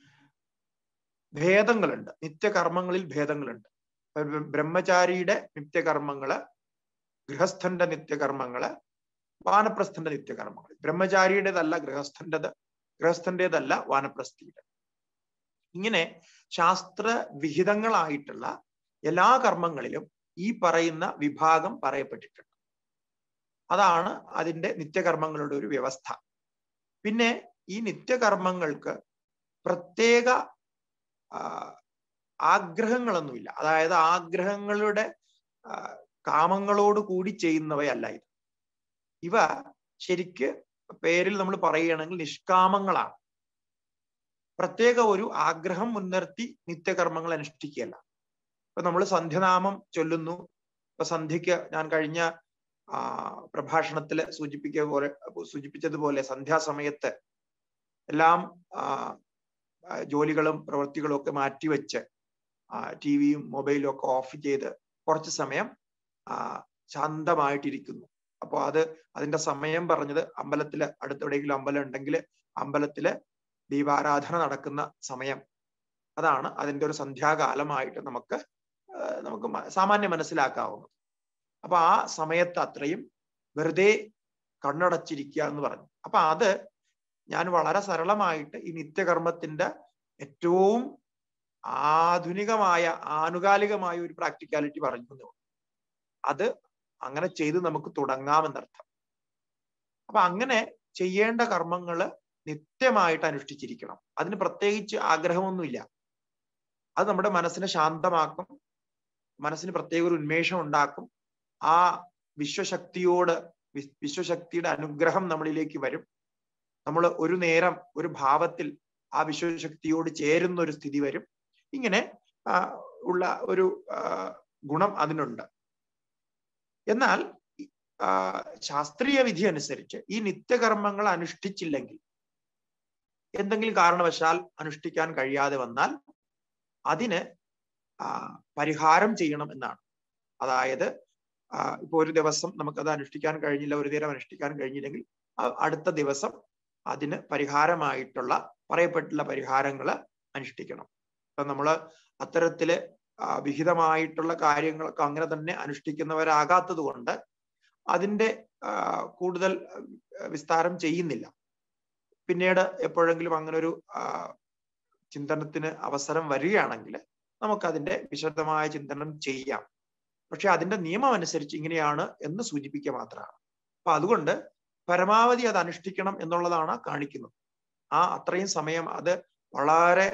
ഭേദങ്ങളുണ്ട് നിത്യകർമ്മങ്ങളിൽ ഭേദങ്ങളുണ്ട് ബ്രഹ്മചാരിയുടെ നിത്യകർമ്മങ്ങള് ഗൃഹസ്ഥന്റെ നിത്യകർമ്മങ്ങള് വാനപ്രസ്ഥന്റെ നിത്യകർമ്മങ്ങൾ ബ്രഹ്മചാരിയുടേതല്ല ഗൃഹസ്ഥന്റേത് ഗൃഹസ്ഥന്റേതല്ല വാനപ്രസ്ഥിയുടെ ഇങ്ങനെ ശാസ്ത്ര വിഹിതങ്ങളായിട്ടുള്ള എല്ലാ കർമ്മങ്ങളിലും ഈ പറയുന്ന വിഭാഗം പറയപ്പെട്ടിട്ടുണ്ട് അതാണ് അതിന്റെ നിത്യകർമ്മങ്ങളുടെ ഒരു വ്യവസ്ഥ പിന്നെ ഈ നിത്യകർമ്മങ്ങൾക്ക് പ്രത്യേക ആഗ്രഹങ്ങളൊന്നുമില്ല അതായത് ആഗ്രഹങ്ങളുടെ കാമങ്ങളോട് കൂടി ചെയ്യുന്നവയല്ല ഇത് ഇവ ശരിക്ക് പേരിൽ നമ്മൾ പറയുകയാണെങ്കിൽ നിഷ്കാമങ്ങളാണ് പ്രത്യേക ഒരു ആഗ്രഹം മുൻനിർത്തി നിത്യകർമ്മങ്ങൾ അനുഷ്ഠിക്കുകയല്ല ഇപ്പൊ നമ്മൾ സന്ധ്യനാമം ചൊല്ലുന്നു ഇപ്പൊ സന്ധ്യക്ക് ഞാൻ കഴിഞ്ഞ ആ പ്രഭാഷണത്തില് സൂചിപ്പിക്കുക പോലെ സൂചിപ്പിച്ചതുപോലെ സന്ധ്യാസമയത്ത് എല്ലാം ആ ജോലികളും പ്രവൃത്തികളും ഒക്കെ മാറ്റിവെച്ച് ടി വിയും മൊബൈലും ഒക്കെ ഓഫ് ചെയ്ത് കുറച്ച് സമയം ആ ശാന്തമായിട്ടിരിക്കുന്നു അപ്പോൾ അത് അതിന്റെ സമയം പറഞ്ഞത് അമ്പലത്തില് അടുത്തെവിടെയെങ്കിലും അമ്പലം ഉണ്ടെങ്കിൽ അമ്പലത്തില് ദീപാരാധന നടക്കുന്ന സമയം അതാണ് അതിന്റെ ഒരു സന്ധ്യാകാലമായിട്ട് നമുക്ക് നമുക്ക് സാമാന്യം മനസ്സിലാക്കാവുന്നത് അപ്പൊ ആ സമയത്ത് അത്രയും വെറുതെ കണ്ണടച്ചിരിക്കുക എന്ന് പറഞ്ഞു അപ്പൊ അത് ഞാൻ വളരെ സരളമായിട്ട് ഈ നിത്യകർമ്മത്തിന്റെ ഏറ്റവും ആധുനികമായ ആനുകാലികമായ ഒരു പ്രാക്ടിക്കാലിറ്റി പറഞ്ഞു അത് അങ്ങനെ ചെയ്ത് നമുക്ക് തുടങ്ങാമെന്നർത്ഥം അപ്പൊ അങ്ങനെ ചെയ്യേണ്ട കർമ്മങ്ങള് നിത്യമായിട്ട് അനുഷ്ഠിച്ചിരിക്കണം അതിന് പ്രത്യേകിച്ച് ആഗ്രഹമൊന്നുമില്ല അത് നമ്മുടെ മനസ്സിനെ ശാന്തമാക്കും മനസ്സിന് പ്രത്യേക ഒരു ഉന്മേഷം ഉണ്ടാക്കും ആ വിശ്വശക്തിയോട് വിശ്വശക്തിയുടെ അനുഗ്രഹം നമ്മളിലേക്ക് വരും നമ്മൾ ഒരു നേരം ഒരു ഭാവത്തിൽ ആ വിശ്വശക്തിയോട് ചേരുന്ന ഒരു സ്ഥിതി വരും ഇങ്ങനെ ഉള്ള ഒരു ഗുണം അതിനുണ്ട് എന്നാൽ ശാസ്ത്രീയ വിധി അനുസരിച്ച് ഈ നിത്യകർമ്മങ്ങൾ അനുഷ്ഠിച്ചില്ലെങ്കിൽ എന്തെങ്കിലും കാരണവശാൽ അനുഷ്ഠിക്കാൻ കഴിയാതെ വന്നാൽ അതിന് പരിഹാരം ചെയ്യണം എന്നാണ് അതായത് ഇപ്പൊ ഒരു ദിവസം നമുക്കത് അനുഷ്ഠിക്കാൻ കഴിഞ്ഞില്ല ഒരു നേരം അനുഷ്ഠിക്കാൻ കഴിഞ്ഞില്ലെങ്കിൽ അടുത്ത ദിവസം അതിന് പരിഹാരമായിട്ടുള്ള പറയപ്പെട്ടുള്ള പരിഹാരങ്ങൾ അനുഷ്ഠിക്കണം ഇപ്പൊ നമ്മള് അത്തരത്തില് വിഹിതമായിട്ടുള്ള കാര്യങ്ങളൊക്കെ അങ്ങനെ തന്നെ അനുഷ്ഠിക്കുന്നവരാകാത്തത് കൊണ്ട് അതിന്റെ കൂടുതൽ വിസ്താരം ചെയ്യുന്നില്ല പിന്നീട് എപ്പോഴെങ്കിലും അങ്ങനെ ഒരു ചിന്തനത്തിന് അവസരം വരികയാണെങ്കിൽ നമുക്കതിന്റെ വിശദമായ ചിന്തനം ചെയ്യാം പക്ഷെ അതിന്റെ നിയമം അനുസരിച്ച് ഇങ്ങനെയാണ് എന്ന് സൂചിപ്പിക്കുക മാത്രമാണ് അപ്പൊ അതുകൊണ്ട് പരമാവധി അത് അനുഷ്ഠിക്കണം എന്നുള്ളതാണ് കാണിക്കുന്നത് ആ അത്രയും സമയം അത് വളരെ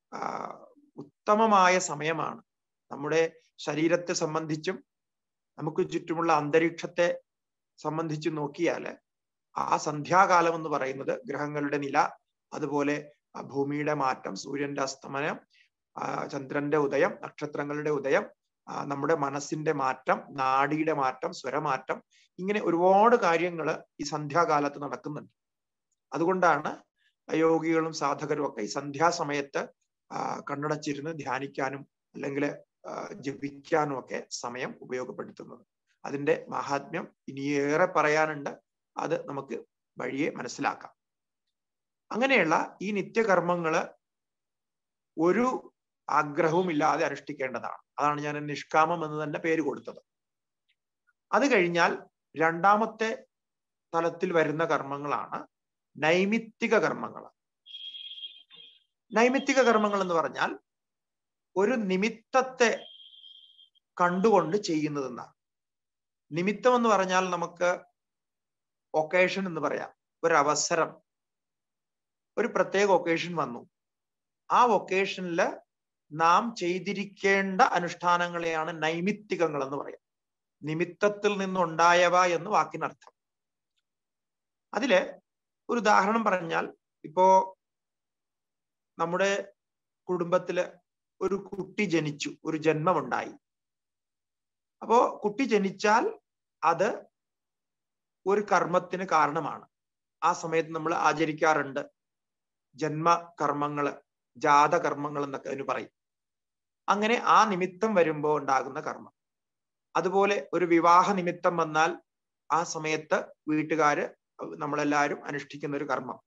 ഉത്തമമായ സമയമാണ് നമ്മുടെ ശരീരത്തെ സംബന്ധിച്ചും നമുക്ക് ചുറ്റുമുള്ള അന്തരീക്ഷത്തെ സംബന്ധിച്ച് നോക്കിയാൽ ആ സന്ധ്യാകാലം എന്ന് പറയുന്നത് ഗ്രഹങ്ങളുടെ നില അതുപോലെ ഭൂമിയുടെ മാറ്റം സൂര്യന്റെ അസ്തമനം ചന്ദ്രന്റെ ഉദയം നക്ഷത്രങ്ങളുടെ ഉദയം നമ്മുടെ മനസ്സിന്റെ മാറ്റം നാഡിയുടെ മാറ്റം സ്വരമാറ്റം ഇങ്ങനെ ഒരുപാട് കാര്യങ്ങൾ ഈ സന്ധ്യാകാലത്ത് നടക്കുന്നുണ്ട് അതുകൊണ്ടാണ് യോഗികളും സാധകരും ഒക്കെ ഈ സന്ധ്യാസമയത്ത് കണ്ണടച്ചിരുന്ന് ധ്യാനിക്കാനും അല്ലെങ്കിൽ ജപിക്കാനും ഒക്കെ സമയം ഉപയോഗപ്പെടുത്തുന്നത് അതിന്റെ മഹാത്മ്യം ഇനിയേറെ പറയാനുണ്ട് അത് നമുക്ക് വഴിയെ മനസ്സിലാക്കാം അങ്ങനെയുള്ള ഈ നിത്യകർമ്മങ്ങള് ഒരു ആഗ്രഹവും ഇല്ലാതെ അനുഷ്ഠിക്കേണ്ടതാണ് അതാണ് ഞാൻ നിഷ്കാമം എന്ന് തന്നെ പേര് കൊടുത്തത് അത് കഴിഞ്ഞാൽ രണ്ടാമത്തെ തലത്തിൽ വരുന്ന കർമ്മങ്ങളാണ് നൈമിത്തിക കർമ്മങ്ങൾ നൈമിത്തിക കർമ്മങ്ങൾ എന്ന് പറഞ്ഞാൽ ഒരു നിമിത്തത്തെ കണ്ടുകൊണ്ട് ചെയ്യുന്നതെന്നാണ് നിമിത്തം എന്ന് പറഞ്ഞാൽ നമുക്ക് ഒക്കേഷൻ എന്ന് പറയാം ഒരു അവസരം ഒരു പ്രത്യേക ഒക്കേഷൻ വന്നു ആ ഒക്കേഷനിൽ നാം ചെയ്തിരിക്കേണ്ട അനുഷ്ഠാനങ്ങളെയാണ് നൈമിത്തികങ്ങൾ എന്ന് പറയാം നിമിത്തത്തിൽ നിന്നുണ്ടായവ എന്ന് വാക്കിനർത്ഥം അതില് ഒരു ഉദാഹരണം പറഞ്ഞാൽ ഇപ്പോ നമ്മുടെ കുടുംബത്തില് ഒരു കുട്ടി ജനിച്ചു ഒരു ജന്മമുണ്ടായി അപ്പോ കുട്ടി ജനിച്ചാൽ അത് ഒരു കർമ്മത്തിന് കാരണമാണ് ആ സമയത്ത് നമ്മൾ ആചരിക്കാറുണ്ട് ജന്മകർമ്മങ്ങള് ജാതകർമ്മങ്ങൾ എന്നൊക്കെ അതിന് പറയും അങ്ങനെ ആ നിമിത്തം വരുമ്പോൾ ഉണ്ടാകുന്ന കർമ്മം അതുപോലെ ഒരു വിവാഹ നിമിത്തം വന്നാൽ ആ സമയത്ത് വീട്ടുകാര് നമ്മളെല്ലാവരും അനുഷ്ഠിക്കുന്ന ഒരു കർമ്മം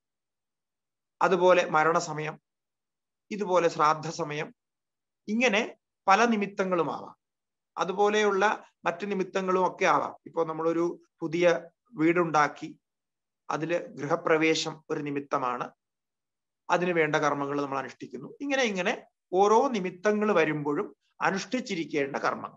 അതുപോലെ മരണസമയം ഇതുപോലെ ശ്രാദ്ധ സമയം ഇങ്ങനെ പല നിമിത്തങ്ങളും ആവാം അതുപോലെയുള്ള മറ്റു നിമിത്തങ്ങളും ഒക്കെ ആവാം ഇപ്പൊ നമ്മളൊരു പുതിയ വീടുണ്ടാക്കി അതില് ഗൃഹപ്രവേശം ഒരു നിമിത്തമാണ് അതിന് വേണ്ട കർമ്മങ്ങൾ നമ്മൾ അനുഷ്ഠിക്കുന്നു ഇങ്ങനെ ഇങ്ങനെ ഓരോ നിമിത്തങ്ങൾ വരുമ്പോഴും അനുഷ്ഠിച്ചിരിക്കേണ്ട കർമ്മങ്ങൾ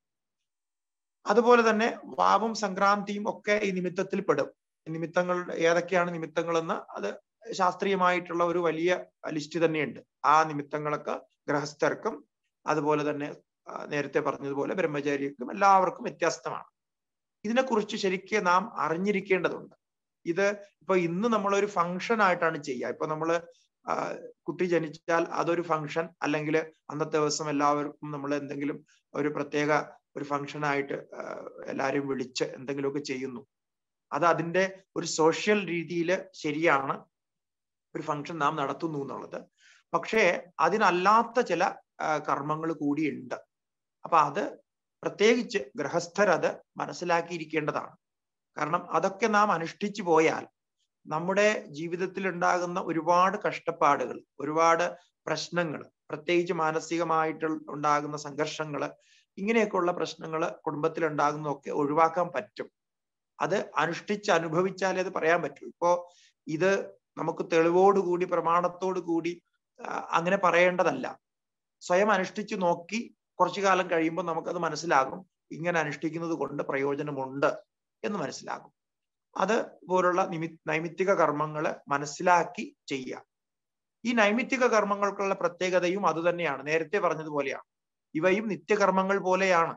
അതുപോലെ തന്നെ വാവും സംക്രാന്തിയും ഒക്കെ ഈ നിമിത്തത്തിൽ പെടും നിമിത്തങ്ങൾ ഏതൊക്കെയാണ് നിമിത്തങ്ങളെന്ന് അത് ശാസ്ത്രീയമായിട്ടുള്ള ഒരു വലിയ ലിസ്റ്റ് തന്നെയുണ്ട് ആ നിമിത്തങ്ങളൊക്കെ ഗൃഹസ്ഥർക്കും അതുപോലെ തന്നെ നേരത്തെ പറഞ്ഞതുപോലെ ബ്രഹ്മചാരിക്കും എല്ലാവർക്കും വ്യത്യസ്തമാണ് ഇതിനെക്കുറിച്ച് ശരിക്കും നാം അറിഞ്ഞിരിക്കേണ്ടതുണ്ട് ഇത് ഇപ്പൊ ഇന്ന് നമ്മളൊരു ഫംഗ്ഷൻ ആയിട്ടാണ് ചെയ്യുക ഇപ്പൊ നമ്മള് കുട്ടി ജനിച്ചാൽ അതൊരു ഫംഗ്ഷൻ അല്ലെങ്കിൽ അന്നത്തെ ദിവസം എല്ലാവർക്കും നമ്മൾ എന്തെങ്കിലും ഒരു പ്രത്യേക ഒരു ഫംഗ്ഷൻ ആയിട്ട് എല്ലാവരും വിളിച്ച് എന്തെങ്കിലുമൊക്കെ ചെയ്യുന്നു അത് അതിന്റെ ഒരു സോഷ്യൽ രീതിയിൽ ശരിയാണ് ഒരു ഫംഗ്ഷൻ നാം നടത്തുന്നു എന്നുള്ളത് പക്ഷേ അതിനല്ലാത്ത ചില കർമ്മങ്ങൾ കൂടിയുണ്ട് അപ്പൊ അത് പ്രത്യേകിച്ച് ഗൃഹസ്ഥരത് മനസ്സിലാക്കിയിരിക്കേണ്ടതാണ് കാരണം അതൊക്കെ നാം അനുഷ്ഠിച്ചു പോയാൽ നമ്മുടെ ജീവിതത്തിൽ ഉണ്ടാകുന്ന ഒരുപാട് കഷ്ടപ്പാടുകൾ ഒരുപാട് പ്രശ്നങ്ങൾ പ്രത്യേകിച്ച് മാനസികമായിട്ട് ഉണ്ടാകുന്ന സംഘർഷങ്ങൾ ഇങ്ങനെയൊക്കെയുള്ള പ്രശ്നങ്ങൾ കുടുംബത്തിൽ ഉണ്ടാകുന്നതൊക്കെ ഒഴിവാക്കാൻ പറ്റും അത് അനുഷ്ഠിച്ച് അനുഭവിച്ചാലേ അത് പറയാൻ പറ്റൂ ഇപ്പോ ഇത് നമുക്ക് തെളിവോടുകൂടി പ്രമാണത്തോടു കൂടി അങ്ങനെ പറയേണ്ടതല്ല സ്വയം അനുഷ്ഠിച്ചു നോക്കി കുറച്ചു കാലം കഴിയുമ്പോൾ നമുക്കത് മനസ്സിലാകും ഇങ്ങനെ അനുഷ്ഠിക്കുന്നത് കൊണ്ട് പ്രയോജനമുണ്ട് എന്ന് മനസ്സിലാകും അത് പോലുള്ള നിമി നൈമിത്തിക കർമ്മങ്ങൾ മനസ്സിലാക്കി ചെയ്യുക ഈ നൈമിത്തിക കർമ്മങ്ങൾക്കുള്ള പ്രത്യേകതയും അതുതന്നെയാണ് നേരത്തെ പറഞ്ഞതുപോലെയാണ് ഇവയും നിത്യകർമ്മങ്ങൾ പോലെയാണ്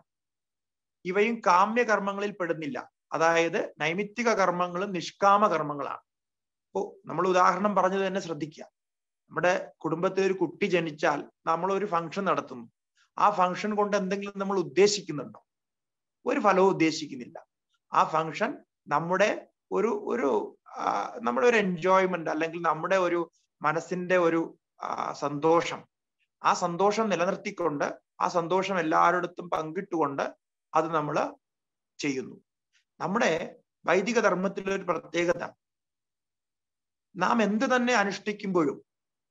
ഇവയും കാമ്യകർമ്മങ്ങളിൽ പെടുന്നില്ല അതായത് നൈമിത്തിക കർമ്മങ്ങളും നിഷ്കാമ കർമ്മങ്ങളാണ് ഇപ്പോ നമ്മൾ ഉദാഹരണം പറഞ്ഞത് തന്നെ ശ്രദ്ധിക്കുക നമ്മുടെ കുടുംബത്തിൽ ഒരു കുട്ടി ജനിച്ചാൽ നമ്മൾ ഒരു ഫംഗ്ഷൻ നടത്തുന്നു ആ ഫംഗ്ഷൻ കൊണ്ട് എന്തെങ്കിലും നമ്മൾ ഉദ്ദേശിക്കുന്നുണ്ടോ ഒരു ഫലവും ഉദ്ദേശിക്കുന്നില്ല ആ ഫംഗ്ഷൻ നമ്മുടെ ഒരു ഒരു നമ്മുടെ ഒരു എൻജോയ്മെന്റ് അല്ലെങ്കിൽ നമ്മുടെ ഒരു മനസ്സിന്റെ ഒരു സന്തോഷം ആ സന്തോഷം നിലനിർത്തിക്കൊണ്ട് ആ സന്തോഷം എല്ലാവരിടത്തും പങ്കിട്ടുകൊണ്ട് അത് നമ്മൾ ചെയ്യുന്നു നമ്മുടെ വൈദിക ധർമ്മത്തിലെ ഒരു പ്രത്യേകത നാം എന്ത് തന്നെ അനുഷ്ഠിക്കുമ്പോഴും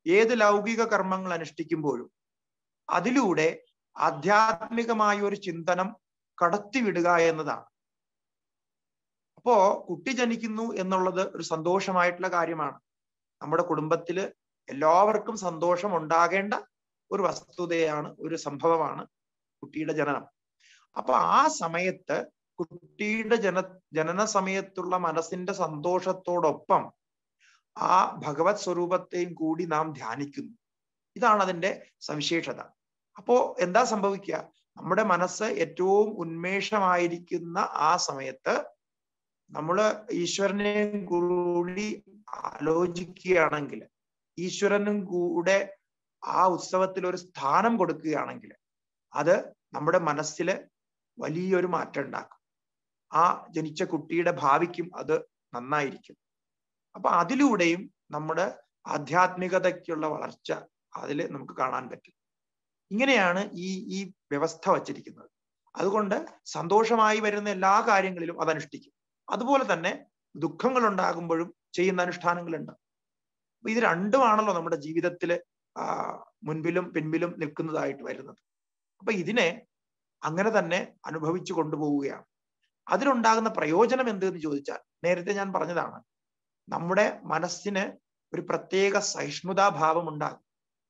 ഏത് ലൗകിക കർമ്മങ്ങൾ അനുഷ്ഠിക്കുമ്പോഴും അതിലൂടെ ആധ്യാത്മികമായ ഒരു ചിന്തനം കടത്തിവിടുക എന്നതാണ് അപ്പോ കുട്ടി ജനിക്കുന്നു എന്നുള്ളത് ഒരു സന്തോഷമായിട്ടുള്ള കാര്യമാണ് നമ്മുടെ കുടുംബത്തില് എല്ലാവർക്കും സന്തോഷം ഉണ്ടാകേണ്ട ഒരു വസ്തുതയാണ് ഒരു സംഭവമാണ് കുട്ടിയുടെ ജനനം അപ്പൊ ആ സമയത്ത് കുട്ടിയുടെ ജന ജനന സമയത്തുള്ള മനസ്സിന്റെ സന്തോഷത്തോടൊപ്പം ആ ഭഗവത് സ്വരൂപത്തെയും കൂടി നാം ധ്യാനിക്കുന്നു ഇതാണ് അതിന്റെ സവിശേഷത അപ്പോ എന്താ സംഭവിക്കുക നമ്മുടെ മനസ്സ് ഏറ്റവും ഉന്മേഷമായിരിക്കുന്ന ആ സമയത്ത് നമ്മള് ഈശ്വരനെ കൂടി ആലോചിക്കുകയാണെങ്കിൽ ഈശ്വരനും കൂടെ ആ ഉത്സവത്തിൽ ഒരു സ്ഥാനം കൊടുക്കുകയാണെങ്കിൽ അത് നമ്മുടെ മനസ്സിൽ വലിയൊരു മാറ്റം ഉണ്ടാക്കും ആ ജനിച്ച കുട്ടിയുടെ ഭാവിക്കും അത് നന്നായിരിക്കും അപ്പൊ അതിലൂടെയും നമ്മുടെ ആധ്യാത്മികതയ്ക്കുള്ള വളർച്ച അതിൽ നമുക്ക് കാണാൻ പറ്റും ഇങ്ങനെയാണ് ഈ ഈ വ്യവസ്ഥ വച്ചിരിക്കുന്നത് അതുകൊണ്ട് സന്തോഷമായി വരുന്ന എല്ലാ കാര്യങ്ങളിലും അത് അനുഷ്ഠിക്കും അതുപോലെ തന്നെ ദുഃഖങ്ങൾ ഉണ്ടാകുമ്പോഴും ചെയ്യുന്ന അനുഷ്ഠാനങ്ങളുണ്ട് അപ്പൊ ഇത് രണ്ടുമാണല്ലോ നമ്മുടെ ജീവിതത്തിൽ ആ മുൻപിലും പിൻപിലും നിൽക്കുന്നതായിട്ട് വരുന്നത് അപ്പൊ ഇതിനെ അങ്ങനെ തന്നെ അനുഭവിച്ചു കൊണ്ടുപോവുകയാണ് അതിലുണ്ടാകുന്ന പ്രയോജനം എന്ത് എന്ന് ചോദിച്ചാൽ നേരത്തെ ഞാൻ പറഞ്ഞതാണ് നമ്മുടെ മനസ്സിന് ഒരു പ്രത്യേക സഹിഷ്ണുതാഭാവം ഉണ്ടാകും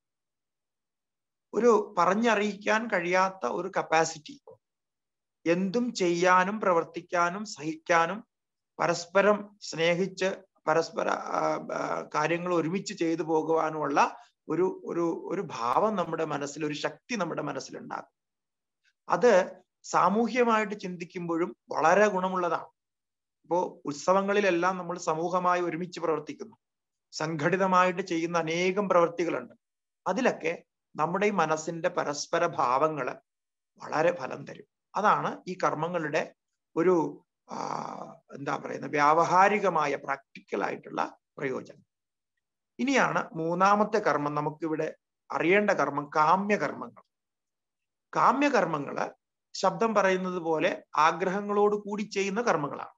ഒരു പറഞ്ഞറിയിക്കാൻ കഴിയാത്ത ഒരു കപ്പാസിറ്റി എന്തും ചെയ്യാനും പ്രവർത്തിക്കാനും സഹിക്കാനും പരസ്പരം സ്നേഹിച്ച് പരസ്പര കാര്യങ്ങൾ ഒരുമിച്ച് ചെയ്തു പോകുവാനുമുള്ള ഒരു ഒരു ഒരു ഭാവം നമ്മുടെ മനസ്സിൽ ഒരു ശക്തി നമ്മുടെ മനസ്സിലുണ്ടാകും അത് സാമൂഹ്യമായിട്ട് ചിന്തിക്കുമ്പോഴും വളരെ ഗുണമുള്ളതാണ് ഇപ്പോ ഉത്സവങ്ങളിലെല്ലാം നമ്മൾ സമൂഹമായി ഒരുമിച്ച് പ്രവർത്തിക്കുന്നു സംഘടിതമായിട്ട് ചെയ്യുന്ന അനേകം പ്രവൃത്തികളുണ്ട് അതിലൊക്കെ നമ്മുടെ ഈ മനസ്സിന്റെ പരസ്പര ഭാവങ്ങള് വളരെ ഫലം തരും അതാണ് ഈ കർമ്മങ്ങളുടെ ഒരു എന്താ പറയുന്ന വ്യാവഹാരികമായ പ്രാക്ടിക്കൽ ആയിട്ടുള്ള പ്രയോജനം ഇനിയാണ് മൂന്നാമത്തെ കർമ്മം നമുക്കിവിടെ അറിയേണ്ട കർമ്മം കാമ്യകർമ്മങ്ങൾ കാമ്യകർമ്മങ്ങള് ശബ്ദം പറയുന്നത് പോലെ ആഗ്രഹങ്ങളോട് കൂടി ചെയ്യുന്ന കർമ്മങ്ങളാണ്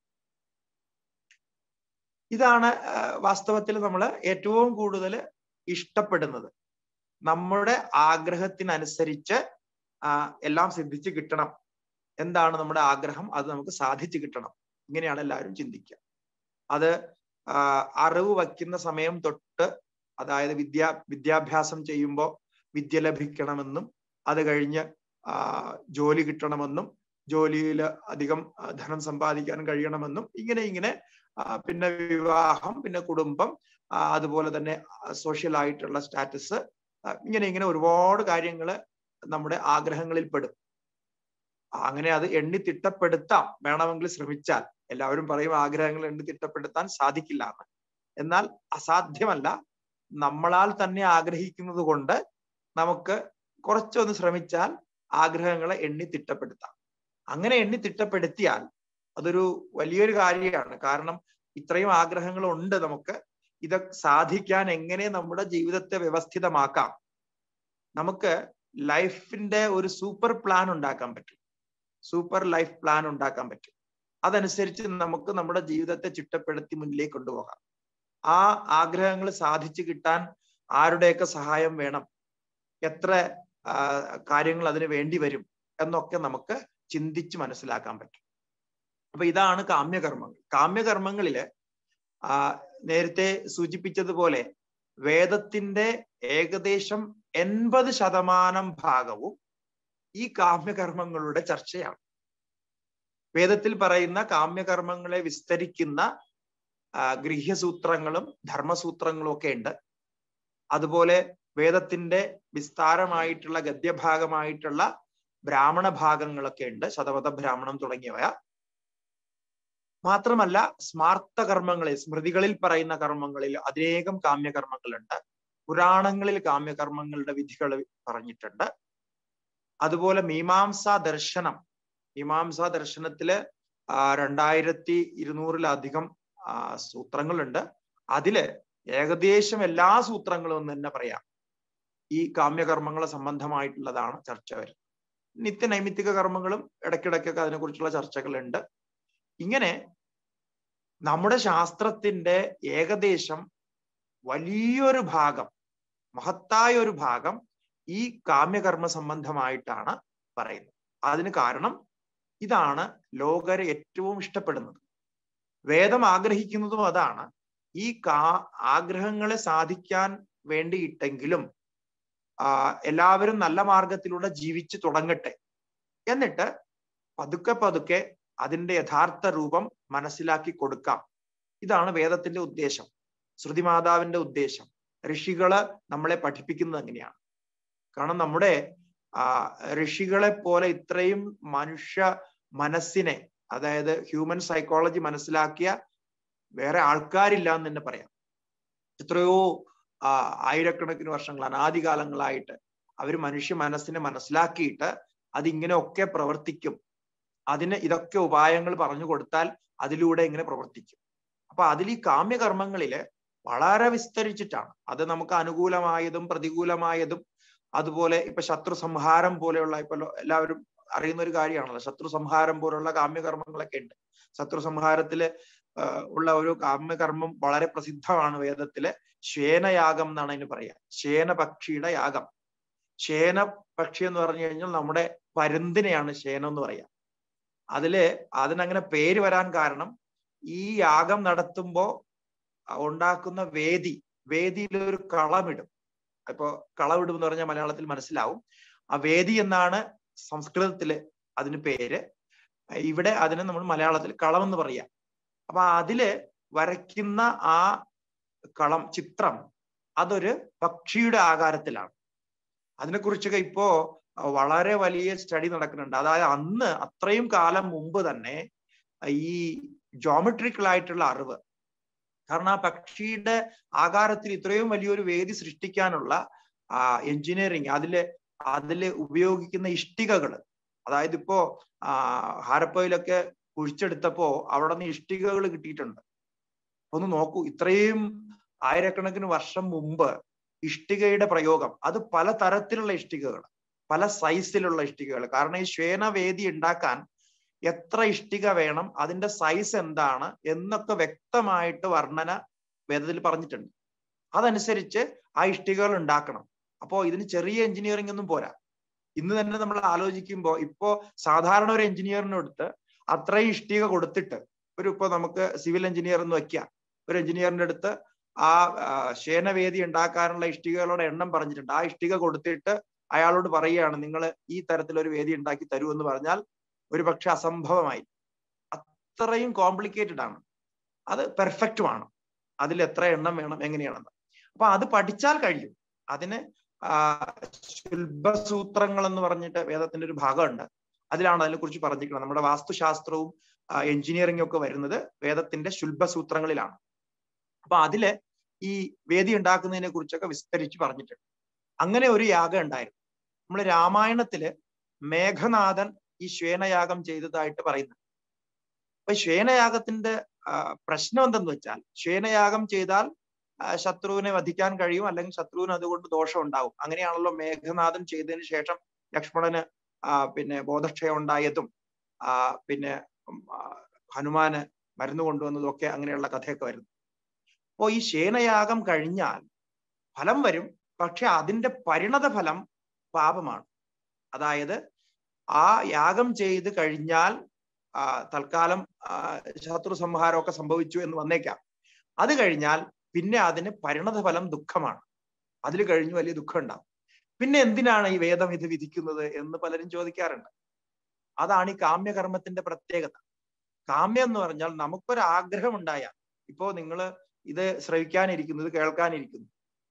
ഇതാണ് വാസ്തവത്തിൽ നമ്മൾ ഏറ്റവും കൂടുതൽ ഇഷ്ടപ്പെടുന്നത് നമ്മുടെ ആഗ്രഹത്തിനനുസരിച്ച് എല്ലാം സിദ്ധിച്ച് കിട്ടണം എന്താണ് നമ്മുടെ ആഗ്രഹം അത് നമുക്ക് സാധിച്ചു കിട്ടണം ഇങ്ങനെയാണ് എല്ലാവരും ചിന്തിക്കുക അത് അറിവ് വയ്ക്കുന്ന സമയം തൊട്ട് അതായത് വിദ്യാ വിദ്യാഭ്യാസം ചെയ്യുമ്പോൾ വിദ്യ ലഭിക്കണമെന്നും അത് കഴിഞ്ഞ് ജോലി കിട്ടണമെന്നും ജോലിയിൽ അധികം ധനം സമ്പാദിക്കാൻ കഴിയണമെന്നും ഇങ്ങനെ ഇങ്ങനെ പിന്നെ വിവാഹം പിന്നെ കുടുംബം അതുപോലെ തന്നെ സോഷ്യൽ ആയിട്ടുള്ള സ്റ്റാറ്റസ് ഇങ്ങനെ ഇങ്ങനെ ഒരുപാട് കാര്യങ്ങൾ നമ്മുടെ ആഗ്രഹങ്ങളിൽ പെടും അങ്ങനെ അത് എണ്ണി തിട്ടപ്പെടുത്താം വേണമെങ്കിൽ ശ്രമിച്ചാൽ എല്ലാവരും പറയും ആഗ്രഹങ്ങൾ എണ്ണി തിട്ടപ്പെടുത്താൻ സാധിക്കില്ല എന്ന് എന്നാൽ അസാധ്യമല്ല നമ്മളാൽ തന്നെ ആഗ്രഹിക്കുന്നത് കൊണ്ട് നമുക്ക് കുറച്ചൊന്ന് ശ്രമിച്ചാൽ ആഗ്രഹങ്ങളെ എണ്ണി തിട്ടപ്പെടുത്താം അങ്ങനെ എണ്ണി തിട്ടപ്പെടുത്തിയാൽ അതൊരു വലിയൊരു കാര്യമാണ് കാരണം ഇത്രയും ആഗ്രഹങ്ങൾ ഉണ്ട് നമുക്ക് ഇത് സാധിക്കാൻ എങ്ങനെ നമ്മുടെ ജീവിതത്തെ വ്യവസ്ഥിതമാക്കാം നമുക്ക് ലൈഫിന്റെ ഒരു സൂപ്പർ പ്ലാൻ ഉണ്ടാക്കാൻ പറ്റും സൂപ്പർ ലൈഫ് പ്ലാൻ ഉണ്ടാക്കാൻ പറ്റും അതനുസരിച്ച് നമുക്ക് നമ്മുടെ ജീവിതത്തെ ചിട്ടപ്പെടുത്തി മുന്നിലേക്ക് കൊണ്ടുപോകാം ആ ആഗ്രഹങ്ങൾ സാധിച്ചു കിട്ടാൻ ആരുടെയൊക്കെ സഹായം വേണം എത്ര കാര്യങ്ങൾ അതിന് വേണ്ടി വരും എന്നൊക്കെ നമുക്ക് ചിന്തിച്ച് മനസ്സിലാക്കാൻ പറ്റും അപ്പൊ ഇതാണ് കാമ്യകർമ്മങ്ങൾ കാമ്യകർമ്മങ്ങളില് ആ നേരത്തെ സൂചിപ്പിച്ചതുപോലെ വേദത്തിന്റെ ഏകദേശം എൺപത് ശതമാനം ഭാഗവും ഈ കാമ്യകർമ്മങ്ങളുടെ ചർച്ചയാണ് വേദത്തിൽ പറയുന്ന കാമ്യകർമ്മങ്ങളെ വിസ്തരിക്കുന്ന ഗൃഹ്യസൂത്രങ്ങളും ധർമ്മസൂത്രങ്ങളും ഒക്കെ ഉണ്ട് അതുപോലെ വേദത്തിന്റെ വിസ്താരമായിട്ടുള്ള ഗദ്യഭാഗമായിട്ടുള്ള ബ്രാഹ്മണ ഭാഗങ്ങളൊക്കെ ഉണ്ട് ശതപഥ ബ്രാഹ്മണം തുടങ്ങിയവ മാത്രമല്ല സ്മാർത്ഥ കർമ്മങ്ങളിൽ സ്മൃതികളിൽ പറയുന്ന കർമ്മങ്ങളിൽ അനേകം കാമ്യകർമ്മങ്ങളുണ്ട് പുരാണങ്ങളിൽ കാമ്യകർമ്മങ്ങളുടെ വിധികൾ പറഞ്ഞിട്ടുണ്ട് അതുപോലെ മീമാംസ ദർശനം മീമാംസ ദർശനത്തില് രണ്ടായിരത്തി ഇരുന്നൂറിലധികം സൂത്രങ്ങളുണ്ട് അതില് ഏകദേശം എല്ലാ സൂത്രങ്ങളും എന്ന് തന്നെ പറയാം ഈ കാമ്യകർമ്മങ്ങളെ സംബന്ധമായിട്ടുള്ളതാണ് ചർച്ച വരുന്നത് നിത്യനൈമിത്തിക കർമ്മങ്ങളും ഇടയ്ക്കിടയ്ക്കൊക്കെ അതിനെക്കുറിച്ചുള്ള ചർച്ചകളുണ്ട് ഇങ്ങനെ നമ്മുടെ ശാസ്ത്രത്തിന്റെ ഏകദേശം വലിയൊരു ഭാഗം മഹത്തായ ഒരു ഭാഗം ഈ കാമ്യകർമ്മ സംബന്ധമായിട്ടാണ് പറയുന്നത് അതിന് കാരണം ഇതാണ് ലോകരെ ഏറ്റവും ഇഷ്ടപ്പെടുന്നത് വേദം ആഗ്രഹിക്കുന്നതും അതാണ് ഈ കാ ആഗ്രഹങ്ങളെ സാധിക്കാൻ വേണ്ടിയിട്ടെങ്കിലും ആ എല്ലാവരും നല്ല മാർഗത്തിലൂടെ ജീവിച്ചു തുടങ്ങട്ടെ എന്നിട്ട് പതുക്കെ പതുക്കെ അതിന്റെ യഥാർത്ഥ രൂപം മനസ്സിലാക്കി കൊടുക്കാം ഇതാണ് വേദത്തിന്റെ ഉദ്ദേശം ശ്രുതിമാതാവിന്റെ ഉദ്ദേശം ഋഷികള് നമ്മളെ പഠിപ്പിക്കുന്നത് അങ്ങനെയാണ് കാരണം നമ്മുടെ ആ ഋഷികളെ പോലെ ഇത്രയും മനുഷ്യ മനസ്സിനെ അതായത് ഹ്യൂമൻ സൈക്കോളജി മനസ്സിലാക്കിയ വേറെ ആൾക്കാരില്ല എന്ന് തന്നെ പറയാം എത്രയോ ആ ആയിരക്കണക്കിന് വർഷങ്ങൾ അനാദികാലങ്ങളായിട്ട് അവർ മനുഷ്യ മനസ്സിനെ മനസ്സിലാക്കിയിട്ട് അതിങ്ങനെ ഒക്കെ പ്രവർത്തിക്കും അതിന് ഇതൊക്കെ ഉപായങ്ങൾ പറഞ്ഞു കൊടുത്താൽ അതിലൂടെ ഇങ്ങനെ പ്രവർത്തിക്കും അപ്പൊ അതിൽ ഈ കാമ്യകർമ്മങ്ങളില് വളരെ വിസ്തരിച്ചിട്ടാണ് അത് നമുക്ക് അനുകൂലമായതും പ്രതികൂലമായതും അതുപോലെ ഇപ്പൊ ശത്രു സംഹാരം പോലെയുള്ള ഇപ്പൊ എല്ലാവരും അറിയുന്ന ഒരു കാര്യമാണല്ലോ ശത്രു സംഹാരം പോലുള്ള കാമ്യകർമ്മങ്ങളൊക്കെ ഉണ്ട് ശത്രു സംഹാരത്തില് ഉള്ള ഒരു കാമ്യകർമ്മം വളരെ പ്രസിദ്ധമാണ് വേദത്തില് ശ്വേനയാഗം എന്നാണ് അതിന് പറയാ ശേനപക്ഷിയുടെ യാഗം ശേന പക്ഷി എന്ന് പറഞ്ഞു കഴിഞ്ഞാൽ നമ്മുടെ പരുന്തിനെയാണ് ശേനം എന്ന് പറയാ അതില് അതിനങ്ങനെ പേര് വരാൻ കാരണം ഈ യാഗം നടത്തുമ്പോ ഉണ്ടാക്കുന്ന വേദി വേദിയിൽ ഒരു കളമിടും ഇപ്പോ കളമിടും എന്ന് പറഞ്ഞാൽ മലയാളത്തിൽ മനസ്സിലാവും ആ വേദി എന്നാണ് സംസ്കൃതത്തില് അതിന് പേര് ഇവിടെ അതിന് നമ്മൾ മലയാളത്തിൽ കളം എന്ന് പറയാം അപ്പൊ അതില് വരയ്ക്കുന്ന ആ കളം ചിത്രം അതൊരു പക്ഷിയുടെ ആകാരത്തിലാണ് അതിനെക്കുറിച്ചൊക്കെ ഇപ്പോ വളരെ വലിയ സ്റ്റഡി നടക്കുന്നുണ്ട് അതായത് അന്ന് അത്രയും കാലം മുമ്പ് തന്നെ ഈ ജോമെട്രിക്കൽ ആയിട്ടുള്ള അറിവ് കാരണം ആ പക്ഷിയുടെ ആകാരത്തിൽ ഇത്രയും വലിയൊരു വേദി സൃഷ്ടിക്കാനുള്ള ആ എഞ്ചിനീയറിങ് അതില് അതില് ഉപയോഗിക്കുന്ന ഇഷ്ടികകൾ അതായത് ഇപ്പോ ആ ഹാരപ്പയിലൊക്കെ കുഴിച്ചെടുത്തപ്പോ അവിടെ നിന്ന് ഇഷ്ടികകൾ കിട്ടിയിട്ടുണ്ട് ഒന്ന് നോക്കൂ ഇത്രയും ആയിരക്കണക്കിന് വർഷം മുമ്പ് ഇഷ്ടികയുടെ പ്രയോഗം അത് പല തരത്തിലുള്ള ഇഷ്ടികകൾ പല സൈസിലുള്ള ഇഷ്ടികകൾ കാരണം ഈ ശ്വേനവേദി ഉണ്ടാക്കാൻ എത്ര ഇഷ്ടിക വേണം അതിന്റെ സൈസ് എന്താണ് എന്നൊക്കെ വ്യക്തമായിട്ട് വർണ്ണന വേദത്തിൽ പറഞ്ഞിട്ടുണ്ട് അതനുസരിച്ച് ആ ഇഷ്ടികകൾ ഉണ്ടാക്കണം അപ്പോ ഇതിന് ചെറിയ എഞ്ചിനീയറിംഗ് ഒന്നും പോരാ ഇന്ന് തന്നെ നമ്മൾ ആലോചിക്കുമ്പോൾ ഇപ്പോ സാധാരണ ഒരു എഞ്ചിനീയറിനടുത്ത് അത്രയും ഇഷ്ടിക കൊടുത്തിട്ട് ഒരു ഇപ്പൊ നമുക്ക് സിവിൽ എഞ്ചിനീയർ എന്ന് വെക്കാം ഒരു എഞ്ചിനീയറിന്റെ അടുത്ത് ആ ശേനവേദി ഉണ്ടാക്കാനുള്ള ഇഷ്ടികകളുടെ എണ്ണം പറഞ്ഞിട്ടുണ്ട് ആ ഇഷ്ടിക കൊടുത്തിട്ട് അയാളോട് പറയുകയാണ് നിങ്ങൾ ഈ തരത്തിലൊരു വേദി ഉണ്ടാക്കി തരൂ എന്ന് പറഞ്ഞാൽ ഒരു പക്ഷെ അസംഭവമായി അത്രയും കോംപ്ലിക്കേറ്റഡ് ആണ് അത് പെർഫെക്റ്റുമാണ് അതിൽ എത്ര എണ്ണം വേണം എങ്ങനെയാണെന്ന് അപ്പൊ അത് പഠിച്ചാൽ കഴിയും അതിന് ശുൽഭസൂത്രങ്ങൾ എന്ന് പറഞ്ഞിട്ട് വേദത്തിന്റെ ഒരു ഭാഗമുണ്ട് അതിലാണ് അതിനെ കുറിച്ച് പറഞ്ഞിരിക്കുന്നത് നമ്മുടെ വാസ്തുശാസ്ത്രവും എഞ്ചിനീയറിംഗും ഒക്കെ വരുന്നത് വേദത്തിന്റെ ശുൽഭസൂത്രങ്ങളിലാണ് അപ്പൊ അതില് ഈ വേദി ഉണ്ടാക്കുന്നതിനെ കുറിച്ചൊക്കെ വിസ്തരിച്ച് പറഞ്ഞിട്ടുണ്ട് അങ്ങനെ ഒരു യാഗം ഉണ്ടായിരുന്നു നമ്മൾ രാമായണത്തില് മേഘനാഥൻ ഈ ശ്വേനയാഗം ചെയ്തതായിട്ട് പറയുന്നത് അപ്പൊ ശ്വേനയാഗത്തിന്റെ പ്രശ്നം എന്തെന്ന് വെച്ചാൽ ശ്വേനയാഗം ചെയ്താൽ ശത്രുവിനെ വധിക്കാൻ കഴിയും അല്ലെങ്കിൽ ശത്രുവിന് അതുകൊണ്ട് ദോഷം ഉണ്ടാവും അങ്ങനെയാണല്ലോ മേഘനാഥൻ ചെയ്തതിന് ശേഷം ലക്ഷ്മണന് പിന്നെ ബോധക്ഷയം ഉണ്ടായതും പിന്നെ ഹനുമാന് മരുന്ന് കൊണ്ടുവന്നതും ഒക്കെ അങ്ങനെയുള്ള കഥയൊക്കെ വരുന്നു അപ്പോ ഈ ശേനയാഗം കഴിഞ്ഞാൽ ഫലം വരും പക്ഷെ അതിന്റെ പരിണത ഫലം പാപമാണ് അതായത് ആ യാഗം ചെയ്ത് കഴിഞ്ഞാൽ തൽക്കാലം ശത്രു സംഹാരമൊക്കെ സംഭവിച്ചു എന്ന് വന്നേക്കാം അത് കഴിഞ്ഞാൽ പിന്നെ അതിന് പരിണത ഫലം ദുഃഖമാണ് അതിൽ കഴിഞ്ഞ് വലിയ ദുഃഖം ഉണ്ടാവും പിന്നെ എന്തിനാണ് ഈ വേദം ഇത് വിധിക്കുന്നത് എന്ന് പലരും ചോദിക്കാറുണ്ട് അതാണ് ഈ കാമ്യകർമ്മത്തിന്റെ പ്രത്യേകത കാമ്യം എന്ന് പറഞ്ഞാൽ നമുക്കൊരു ആഗ്രഹം ഉണ്ടായാൽ ഇപ്പോ നിങ്ങൾ ഇത് ശ്രവിക്കാനിരിക്കുന്നത് കേൾക്കാനിരിക്കുന്നു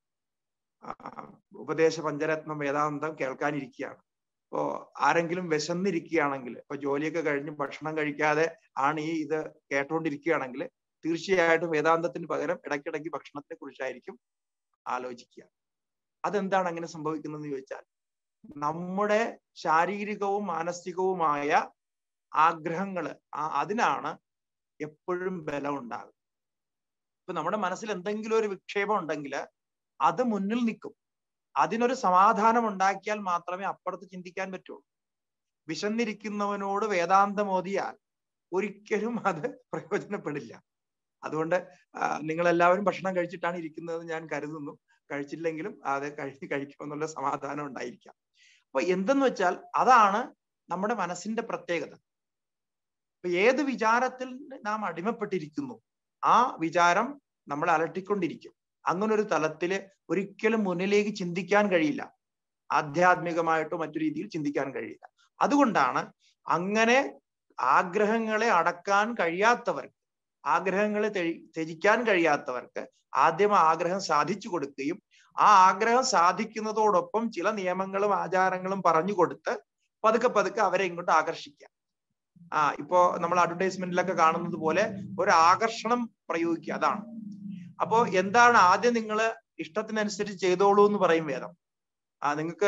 ഉപദേശ പഞ്ചരത്നം വേദാന്തം കേൾക്കാനിരിക്കുകയാണ് ഇപ്പോ ആരെങ്കിലും വിശന്നിരിക്കുകയാണെങ്കിൽ ഇപ്പൊ ജോലിയൊക്കെ കഴിഞ്ഞ് ഭക്ഷണം കഴിക്കാതെ ആണ് ഈ ഇത് കേട്ടോണ്ടിരിക്കുകയാണെങ്കിൽ തീർച്ചയായിട്ടും വേദാന്തത്തിന് പകരം ഇടയ്ക്കിടയ്ക്ക് ഭക്ഷണത്തെ കുറിച്ചായിരിക്കും ആലോചിക്കുക അതെന്താണ് അങ്ങനെ സംഭവിക്കുന്നതെന്ന് ചോദിച്ചാൽ നമ്മുടെ ശാരീരികവും മാനസികവുമായ ആഗ്രഹങ്ങള് അതിനാണ് എപ്പോഴും ബലം ഉണ്ടാകും ഇപ്പൊ നമ്മുടെ മനസ്സിൽ എന്തെങ്കിലും ഒരു വിക്ഷേപം ഉണ്ടെങ്കിൽ അത് മുന്നിൽ നിൽക്കും അതിനൊരു സമാധാനം ഉണ്ടാക്കിയാൽ മാത്രമേ അപ്പുറത്ത് ചിന്തിക്കാൻ പറ്റുള്ളൂ വിശന്നിരിക്കുന്നവനോട് വേദാന്തം ഓതിയാൽ ഒരിക്കലും അത് പ്രയോജനപ്പെടില്ല അതുകൊണ്ട് നിങ്ങൾ എല്ലാവരും ഭക്ഷണം കഴിച്ചിട്ടാണ് ഇരിക്കുന്നത് ഞാൻ കരുതുന്നു കഴിച്ചില്ലെങ്കിലും അത് കഴിച്ച് കഴിക്കുമെന്നുള്ള സമാധാനം ഉണ്ടായിരിക്കാം അപ്പൊ എന്തെന്ന് വെച്ചാൽ അതാണ് നമ്മുടെ മനസ്സിന്റെ പ്രത്യേകത അപ്പൊ ഏത് വിചാരത്തിൽ നാം അടിമപ്പെട്ടിരിക്കുന്നു ആ വിചാരം നമ്മളെ അലട്ടിക്കൊണ്ടിരിക്കും അങ്ങനെ ഒരു തലത്തില് ഒരിക്കലും മുന്നിലേക്ക് ചിന്തിക്കാൻ കഴിയില്ല ആധ്യാത്മികമായിട്ടോ മറ്റു രീതിയിൽ ചിന്തിക്കാൻ കഴിയില്ല അതുകൊണ്ടാണ് അങ്ങനെ ആഗ്രഹങ്ങളെ അടക്കാൻ കഴിയാത്തവർക്ക് ആഗ്രഹങ്ങളെ ത്യജിക്കാൻ കഴിയാത്തവർക്ക് ആദ്യം ആഗ്രഹം സാധിച്ചു കൊടുക്കുകയും ആ ആഗ്രഹം സാധിക്കുന്നതോടൊപ്പം ചില നിയമങ്ങളും ആചാരങ്ങളും പറഞ്ഞു കൊടുത്ത് പതുക്കെ പതുക്കെ അവരെ ഇങ്ങോട്ട് ആകർഷിക്കുക ആ ഇപ്പോ നമ്മൾ അഡ്വർടൈസ്മെന്റിലൊക്കെ കാണുന്നത് പോലെ ഒരു ആകർഷണം പ്രയോഗിക്കുക അതാണ് അപ്പോ എന്താണ് ആദ്യം നിങ്ങൾ ഇഷ്ടത്തിനനുസരിച്ച് ചെയ്തോളൂ എന്ന് പറയും വേദം ആ നിങ്ങൾക്ക്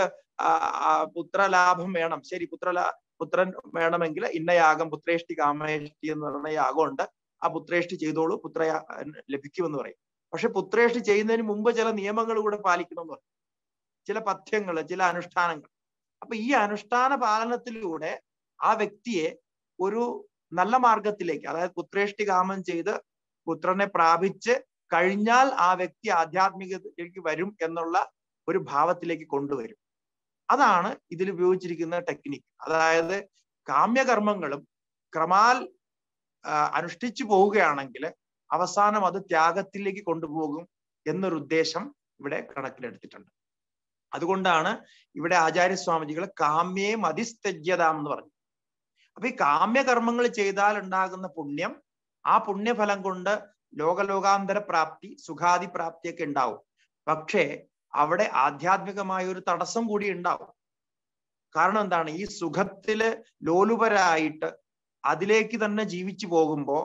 പുത്രലാഭം വേണം ശരി പുത്രലാ പുത്രൻ വേണമെങ്കിൽ ഇന്ന യാഗം പുത്രേഷ്ടി കാമേഷ്ടി എന്ന് പറയുന്ന യാഗമുണ്ട് ആ പുത്രേഷ്ടി ചെയ്തോളൂ പുത്ര ലഭിക്കുമെന്ന് പറയും പക്ഷെ പുത്രേഷ്ടി ചെയ്യുന്നതിന് മുമ്പ് ചില നിയമങ്ങൾ കൂടെ പാലിക്കണമെന്ന് പറയും ചില പഥ്യങ്ങൾ ചില അനുഷ്ഠാനങ്ങൾ അപ്പൊ ഈ അനുഷ്ഠാന പാലനത്തിലൂടെ ആ വ്യക്തിയെ ഒരു നല്ല മാർഗത്തിലേക്ക് അതായത് പുത്രേഷ്ടി കാമം ചെയ്ത് പുത്രനെ പ്രാപിച്ച് കഴിഞ്ഞാൽ ആ വ്യക്തി ആധ്യാത്മികതയിലേക്ക് വരും എന്നുള്ള ഒരു ഭാവത്തിലേക്ക് കൊണ്ടുവരും അതാണ് ഇതിൽ ഉപയോഗിച്ചിരിക്കുന്ന ടെക്നിക്ക് അതായത് കാമ്യകർമ്മങ്ങളും ക്രമാൽ അനുഷ്ഠിച്ചു പോവുകയാണെങ്കിൽ അവസാനം അത് ത്യാഗത്തിലേക്ക് കൊണ്ടുപോകും എന്നൊരു ഉദ്ദേശം ഇവിടെ കണക്കിലെടുത്തിട്ടുണ്ട് അതുകൊണ്ടാണ് ഇവിടെ ആചാര്യസ്വാമിജികൾ കാമ്യേ മതിസ്തജ്യതാം എന്ന് പറഞ്ഞു അപ്പൊ ഈ കാമ്യകർമ്മങ്ങൾ ചെയ്താൽ ഉണ്ടാകുന്ന പുണ്യം ആ പുണ്യഫലം കൊണ്ട് ലോകലോകാന്തര പ്രാപ്തി സുഖാദി പ്രാപ്തിയൊക്കെ ഉണ്ടാവും പക്ഷേ അവിടെ ആധ്യാത്മികമായ ഒരു തടസ്സം കൂടി ഉണ്ടാവും കാരണം എന്താണ് ഈ സുഖത്തില് ലോലുപരായിട്ട് അതിലേക്ക് തന്നെ ജീവിച്ചു പോകുമ്പോ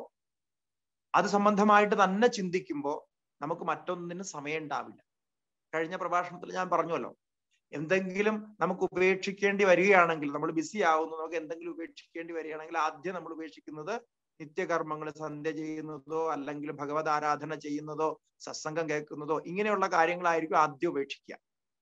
അത് സംബന്ധമായിട്ട് തന്നെ ചിന്തിക്കുമ്പോൾ നമുക്ക് മറ്റൊന്നിനും സമയം ഉണ്ടാവില്ല കഴിഞ്ഞ പ്രഭാഷണത്തിൽ ഞാൻ പറഞ്ഞല്ലോ എന്തെങ്കിലും നമുക്ക് ഉപേക്ഷിക്കേണ്ടി വരികയാണെങ്കിൽ നമ്മൾ ബിസി ആവുന്നു നമുക്ക് എന്തെങ്കിലും ഉപേക്ഷിക്കേണ്ടി വരികയാണെങ്കിൽ ആദ്യം നമ്മൾ ഉപേക്ഷിക്കുന്നത് നിത്യകർമ്മങ്ങൾ സന്ധ്യ ചെയ്യുന്നതോ അല്ലെങ്കിൽ ഭഗവത് ആരാധന ചെയ്യുന്നതോ സത്സംഗം കേൾക്കുന്നതോ ഇങ്ങനെയുള്ള കാര്യങ്ങളായിരിക്കും ആദ്യം ഉപേക്ഷിക്കുക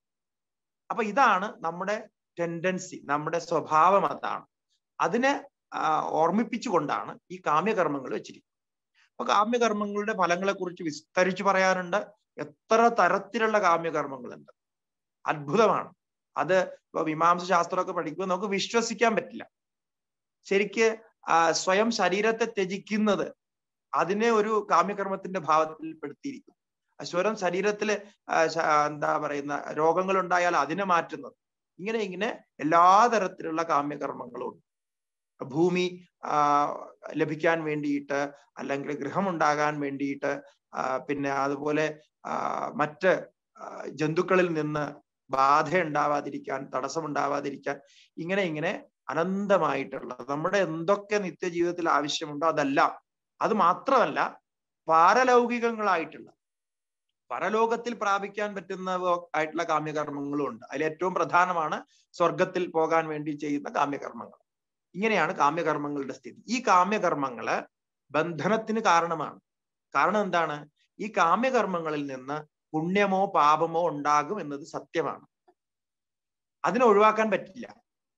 അപ്പൊ ഇതാണ് നമ്മുടെ ടെൻഡൻസി നമ്മുടെ സ്വഭാവം അതാണ് അതിനെ ഓർമ്മിപ്പിച്ചുകൊണ്ടാണ് ഈ കാമ്യകർമ്മങ്ങൾ വെച്ചിരിക്കുന്നത് അപ്പൊ കാമ്യകർമ്മങ്ങളുടെ ഫലങ്ങളെ കുറിച്ച് വിസ്തരിച്ചു പറയാനുണ്ട് എത്ര തരത്തിലുള്ള കാമ്യകർമ്മങ്ങളുണ്ട് അത്ഭുതമാണ് അത് ഇപ്പൊ മീമാംസ ശാസ്ത്രമൊക്കെ പഠിക്കുമ്പോൾ നമുക്ക് വിശ്വസിക്കാൻ പറ്റില്ല ശരിക്ക് സ്വയം ശരീരത്തെ ത്യജിക്കുന്നത് അതിനെ ഒരു കാമ്യകർമ്മത്തിന്റെ ഭാവത്തിൽ പെടുത്തിയിരിക്കും സ്വരം ശരീരത്തില് എന്താ പറയുന്ന രോഗങ്ങൾ ഉണ്ടായാൽ അതിനെ മാറ്റുന്നത് ഇങ്ങനെ ഇങ്ങനെ എല്ലാ തരത്തിലുള്ള കാമ്യകർമ്മങ്ങളും ഉണ്ട് ഭൂമി ലഭിക്കാൻ വേണ്ടിയിട്ട് അല്ലെങ്കിൽ ഗൃഹം ഉണ്ടാകാൻ വേണ്ടിയിട്ട് പിന്നെ അതുപോലെ മറ്റ് ജന്തുക്കളിൽ നിന്ന് ബാധ ഉണ്ടാവാതിരിക്കാൻ തടസ്സം ഉണ്ടാവാതിരിക്കാൻ ഇങ്ങനെ ഇങ്ങനെ അനന്തമായിട്ടുള്ള നമ്മുടെ എന്തൊക്കെ നിത്യജീവിതത്തിൽ ആവശ്യമുണ്ടോ അതെല്ലാം അത് മാത്രമല്ല പാരലൗകികങ്ങളായിട്ടുള്ള പരലോകത്തിൽ പ്രാപിക്കാൻ പറ്റുന്ന ആയിട്ടുള്ള കാമ്യകർമ്മങ്ങളും ഉണ്ട് അതിൽ ഏറ്റവും പ്രധാനമാണ് സ്വർഗത്തിൽ പോകാൻ വേണ്ടി ചെയ്യുന്ന കാമ്യകർമ്മങ്ങൾ ഇങ്ങനെയാണ് കാമ്യകർമ്മങ്ങളുടെ സ്ഥിതി ഈ കാമ്യകർമ്മങ്ങള് ബന്ധനത്തിന് കാരണമാണ് കാരണം എന്താണ് ഈ കാമ്യകർമ്മങ്ങളിൽ നിന്ന് പുണ്യമോ പാപമോ ഉണ്ടാകും എന്നത് സത്യമാണ് അതിനെ ഒഴിവാക്കാൻ പറ്റില്ല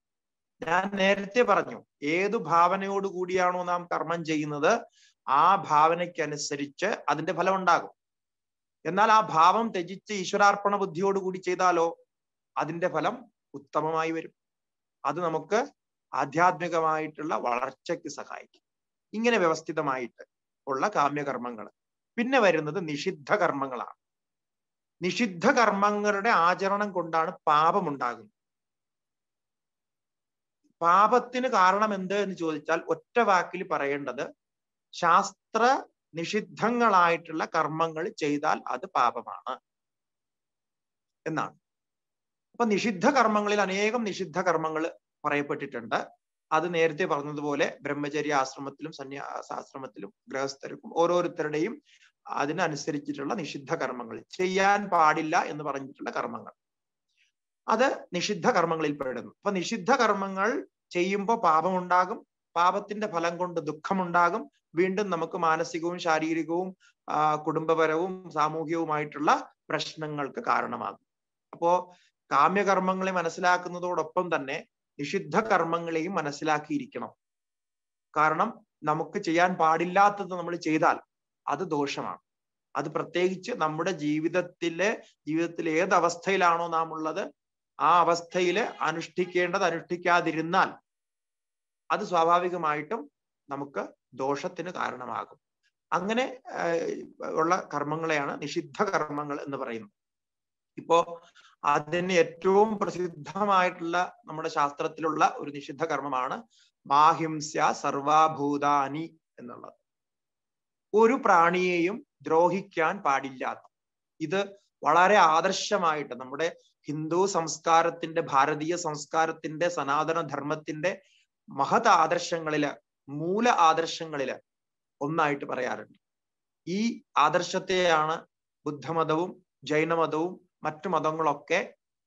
ഞാൻ നേരത്തെ പറഞ്ഞു ഏതു ഭാവനയോട് കൂടിയാണോ നാം കർമ്മം ചെയ്യുന്നത് ആ ഭാവനയ്ക്കനുസരിച്ച് അതിന്റെ ഫലം ഉണ്ടാകും എന്നാൽ ആ ഭാവം ത്യജിച്ച് ഈശ്വരാർപ്പണ ബുദ്ധിയോടുകൂടി ചെയ്താലോ അതിന്റെ ഫലം ഉത്തമമായി വരും അത് നമുക്ക് ആധ്യാത്മികമായിട്ടുള്ള വളർച്ചയ്ക്ക് സഹായിക്കും ഇങ്ങനെ വ്യവസ്ഥിതമായിട്ട് ഉള്ള കാമ്യകർമ്മങ്ങൾ പിന്നെ വരുന്നത് നിഷിദ്ധ കർമ്മങ്ങളാണ് നിഷിദ്ധ കർമ്മങ്ങളുടെ ആചരണം കൊണ്ടാണ് പാപം ഉണ്ടാകുന്നത് പാപത്തിന് കാരണം എന്ത് എന്ന് ചോദിച്ചാൽ ഒറ്റ വാക്കിൽ പറയേണ്ടത് ശാസ്ത്ര നിഷിദ്ധങ്ങളായിട്ടുള്ള കർമ്മങ്ങൾ ചെയ്താൽ അത് പാപമാണ് എന്നാണ് അപ്പൊ നിഷിദ്ധ കർമ്മങ്ങളിൽ അനേകം നിഷിദ്ധ കർമ്മങ്ങൾ പറയപ്പെട്ടിട്ടുണ്ട് അത് നേരത്തെ പറഞ്ഞതുപോലെ ബ്രഹ്മചര്യ ആശ്രമത്തിലും സന്യാസാശ്രമത്തിലും ഗൃഹസ്ഥർക്കും ഓരോരുത്തരുടെയും അതിനനുസരിച്ചിട്ടുള്ള നിഷിദ്ധ കർമ്മങ്ങൾ ചെയ്യാൻ പാടില്ല എന്ന് പറഞ്ഞിട്ടുള്ള കർമ്മങ്ങൾ അത് നിഷിദ്ധ കർമ്മങ്ങളിൽ പെടുന്നു അപ്പൊ നിഷിദ്ധ കർമ്മങ്ങൾ ചെയ്യുമ്പോൾ പാപമുണ്ടാകും പാപത്തിന്റെ ഫലം കൊണ്ട് ദുഃഖമുണ്ടാകും വീണ്ടും നമുക്ക് മാനസികവും ശാരീരികവും കുടുംബപരവും സാമൂഹികവുമായിട്ടുള്ള പ്രശ്നങ്ങൾക്ക് കാരണമാകും അപ്പോ കാമ്യകർമ്മങ്ങളെ മനസ്സിലാക്കുന്നതോടൊപ്പം തന്നെ നിഷിദ്ധ കർമ്മങ്ങളെയും മനസ്സിലാക്കിയിരിക്കണം കാരണം നമുക്ക് ചെയ്യാൻ പാടില്ലാത്തത് നമ്മൾ ചെയ്താൽ അത് ദോഷമാണ് അത് പ്രത്യേകിച്ച് നമ്മുടെ ജീവിതത്തിലെ ജീവിതത്തിൽ ഏത് അവസ്ഥയിലാണോ നാം ഉള്ളത് ആ അവസ്ഥയിൽ അനുഷ്ഠിക്കേണ്ടത് അനുഷ്ഠിക്കാതിരുന്നാൽ അത് സ്വാഭാവികമായിട്ടും നമുക്ക് ദോഷത്തിന് കാരണമാകും അങ്ങനെ ഉള്ള കർമ്മങ്ങളെയാണ് നിഷിദ്ധ കർമ്മങ്ങൾ എന്ന് പറയുന്നത് ഇപ്പോ അതിന് ഏറ്റവും പ്രസിദ്ധമായിട്ടുള്ള നമ്മുടെ ശാസ്ത്രത്തിലുള്ള ഒരു നിഷിദ്ധ കർമ്മമാണ് മാഹിംസ്യ സർവാഭൂതാനി എന്നുള്ളത് ഒരു പ്രാണിയെയും ദ്രോഹിക്കാൻ പാടില്ലാത്ത ഇത് വളരെ ആദർശമായിട്ട് നമ്മുടെ ഹിന്ദു സംസ്കാരത്തിന്റെ ഭാരതീയ സംസ്കാരത്തിന്റെ സനാതന ധർമ്മത്തിന്റെ മഹത് ആദർശങ്ങളില് മൂല ആദർശങ്ങളില് ഒന്നായിട്ട് പറയാറുണ്ട് ഈ ആദർശത്തെയാണ് ബുദ്ധമതവും ജൈനമതവും മറ്റു മതങ്ങളൊക്കെ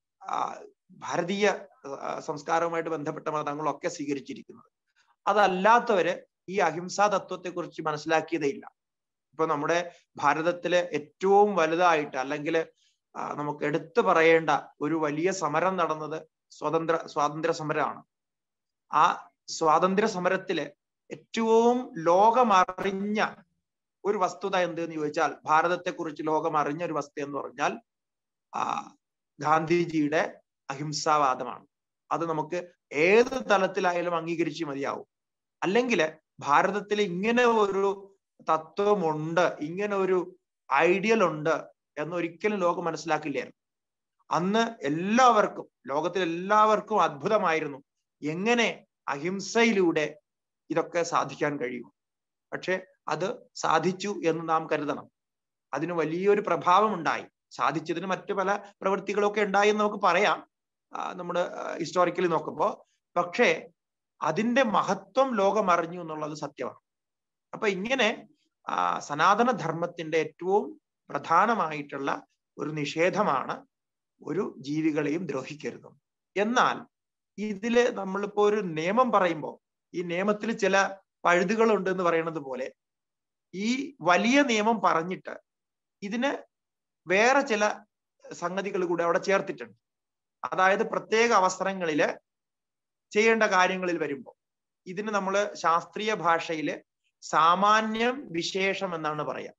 ഭാരതീയ സംസ്കാരവുമായിട്ട് ബന്ധപ്പെട്ട മതങ്ങളൊക്കെ സ്വീകരിച്ചിരിക്കുന്നത് അതല്ലാത്തവര് ഈ അഹിംസാ തത്വത്തെ കുറിച്ച് മനസ്സിലാക്കിയതേ ഇല്ല ഇപ്പൊ നമ്മുടെ ഭാരതത്തിലെ ഏറ്റവും വലുതായിട്ട് അല്ലെങ്കിൽ നമുക്ക് എടുത്തു പറയേണ്ട ഒരു വലിയ സമരം നടന്നത് സ്വതന്ത്ര സ്വാതന്ത്ര്യ സമരമാണ് ആ സ്വാതന്ത്ര്യ സമരത്തില് ഏറ്റവും ലോകമറിഞ്ഞ ഒരു വസ്തുത എന്തെന്ന് ചോദിച്ചാൽ ഭാരതത്തെ കുറിച്ച് ലോകം അറിഞ്ഞ ഒരു വസ്തു എന്ന് പറഞ്ഞാൽ ആ ഗാന്ധിജിയുടെ അഹിംസാവാദമാണ് അത് നമുക്ക് ഏത് തലത്തിലായാലും അംഗീകരിച്ച് മതിയാവും അല്ലെങ്കിൽ ഭാരതത്തിൽ ഇങ്ങനെ ഒരു തത്വമുണ്ട് ഇങ്ങനെ ഒരു ഐഡിയൽ ഉണ്ട് എന്നൊരിക്കലും ലോകം മനസ്സിലാക്കില്ലായിരുന്നു അന്ന് എല്ലാവർക്കും ലോകത്തിൽ എല്ലാവർക്കും അത്ഭുതമായിരുന്നു എങ്ങനെ അഹിംസയിലൂടെ ഇതൊക്കെ സാധിക്കാൻ കഴിയും പക്ഷെ അത് സാധിച്ചു എന്ന് നാം കരുതണം അതിന് വലിയൊരു പ്രഭാവം ഉണ്ടായി സാധിച്ചതിന് മറ്റു പല പ്രവൃത്തികളൊക്കെ ഉണ്ടായി എന്ന് നമുക്ക് പറയാം നമ്മുടെ ഹിസ്റ്റോറിക്കലി നോക്കുമ്പോൾ പക്ഷേ അതിന്റെ മഹത്വം ലോകം അറിഞ്ഞു എന്നുള്ളത് സത്യമാണ് അപ്പൊ ഇങ്ങനെ സനാതന ധർമ്മത്തിന്റെ ഏറ്റവും പ്രധാനമായിട്ടുള്ള ഒരു നിഷേധമാണ് ഒരു ജീവികളെയും ദ്രോഹിക്കരുത് എന്നാൽ ഇതില് നമ്മളിപ്പോ ഒരു നിയമം പറയുമ്പോൾ ഈ നിയമത്തിൽ ചില പഴുതുകളുണ്ട് എന്ന് പറയുന്നത് പോലെ ഈ വലിയ നിയമം പറഞ്ഞിട്ട് ഇതിന് വേറെ ചില സംഗതികൾ കൂടെ അവിടെ ചേർത്തിട്ടുണ്ട് അതായത് പ്രത്യേക അവസരങ്ങളില് ചെയ്യേണ്ട കാര്യങ്ങളിൽ വരുമ്പോൾ ഇതിന് നമ്മൾ ശാസ്ത്രീയ ഭാഷയില് സാമാന്യം വിശേഷം എന്നാണ് പറയാ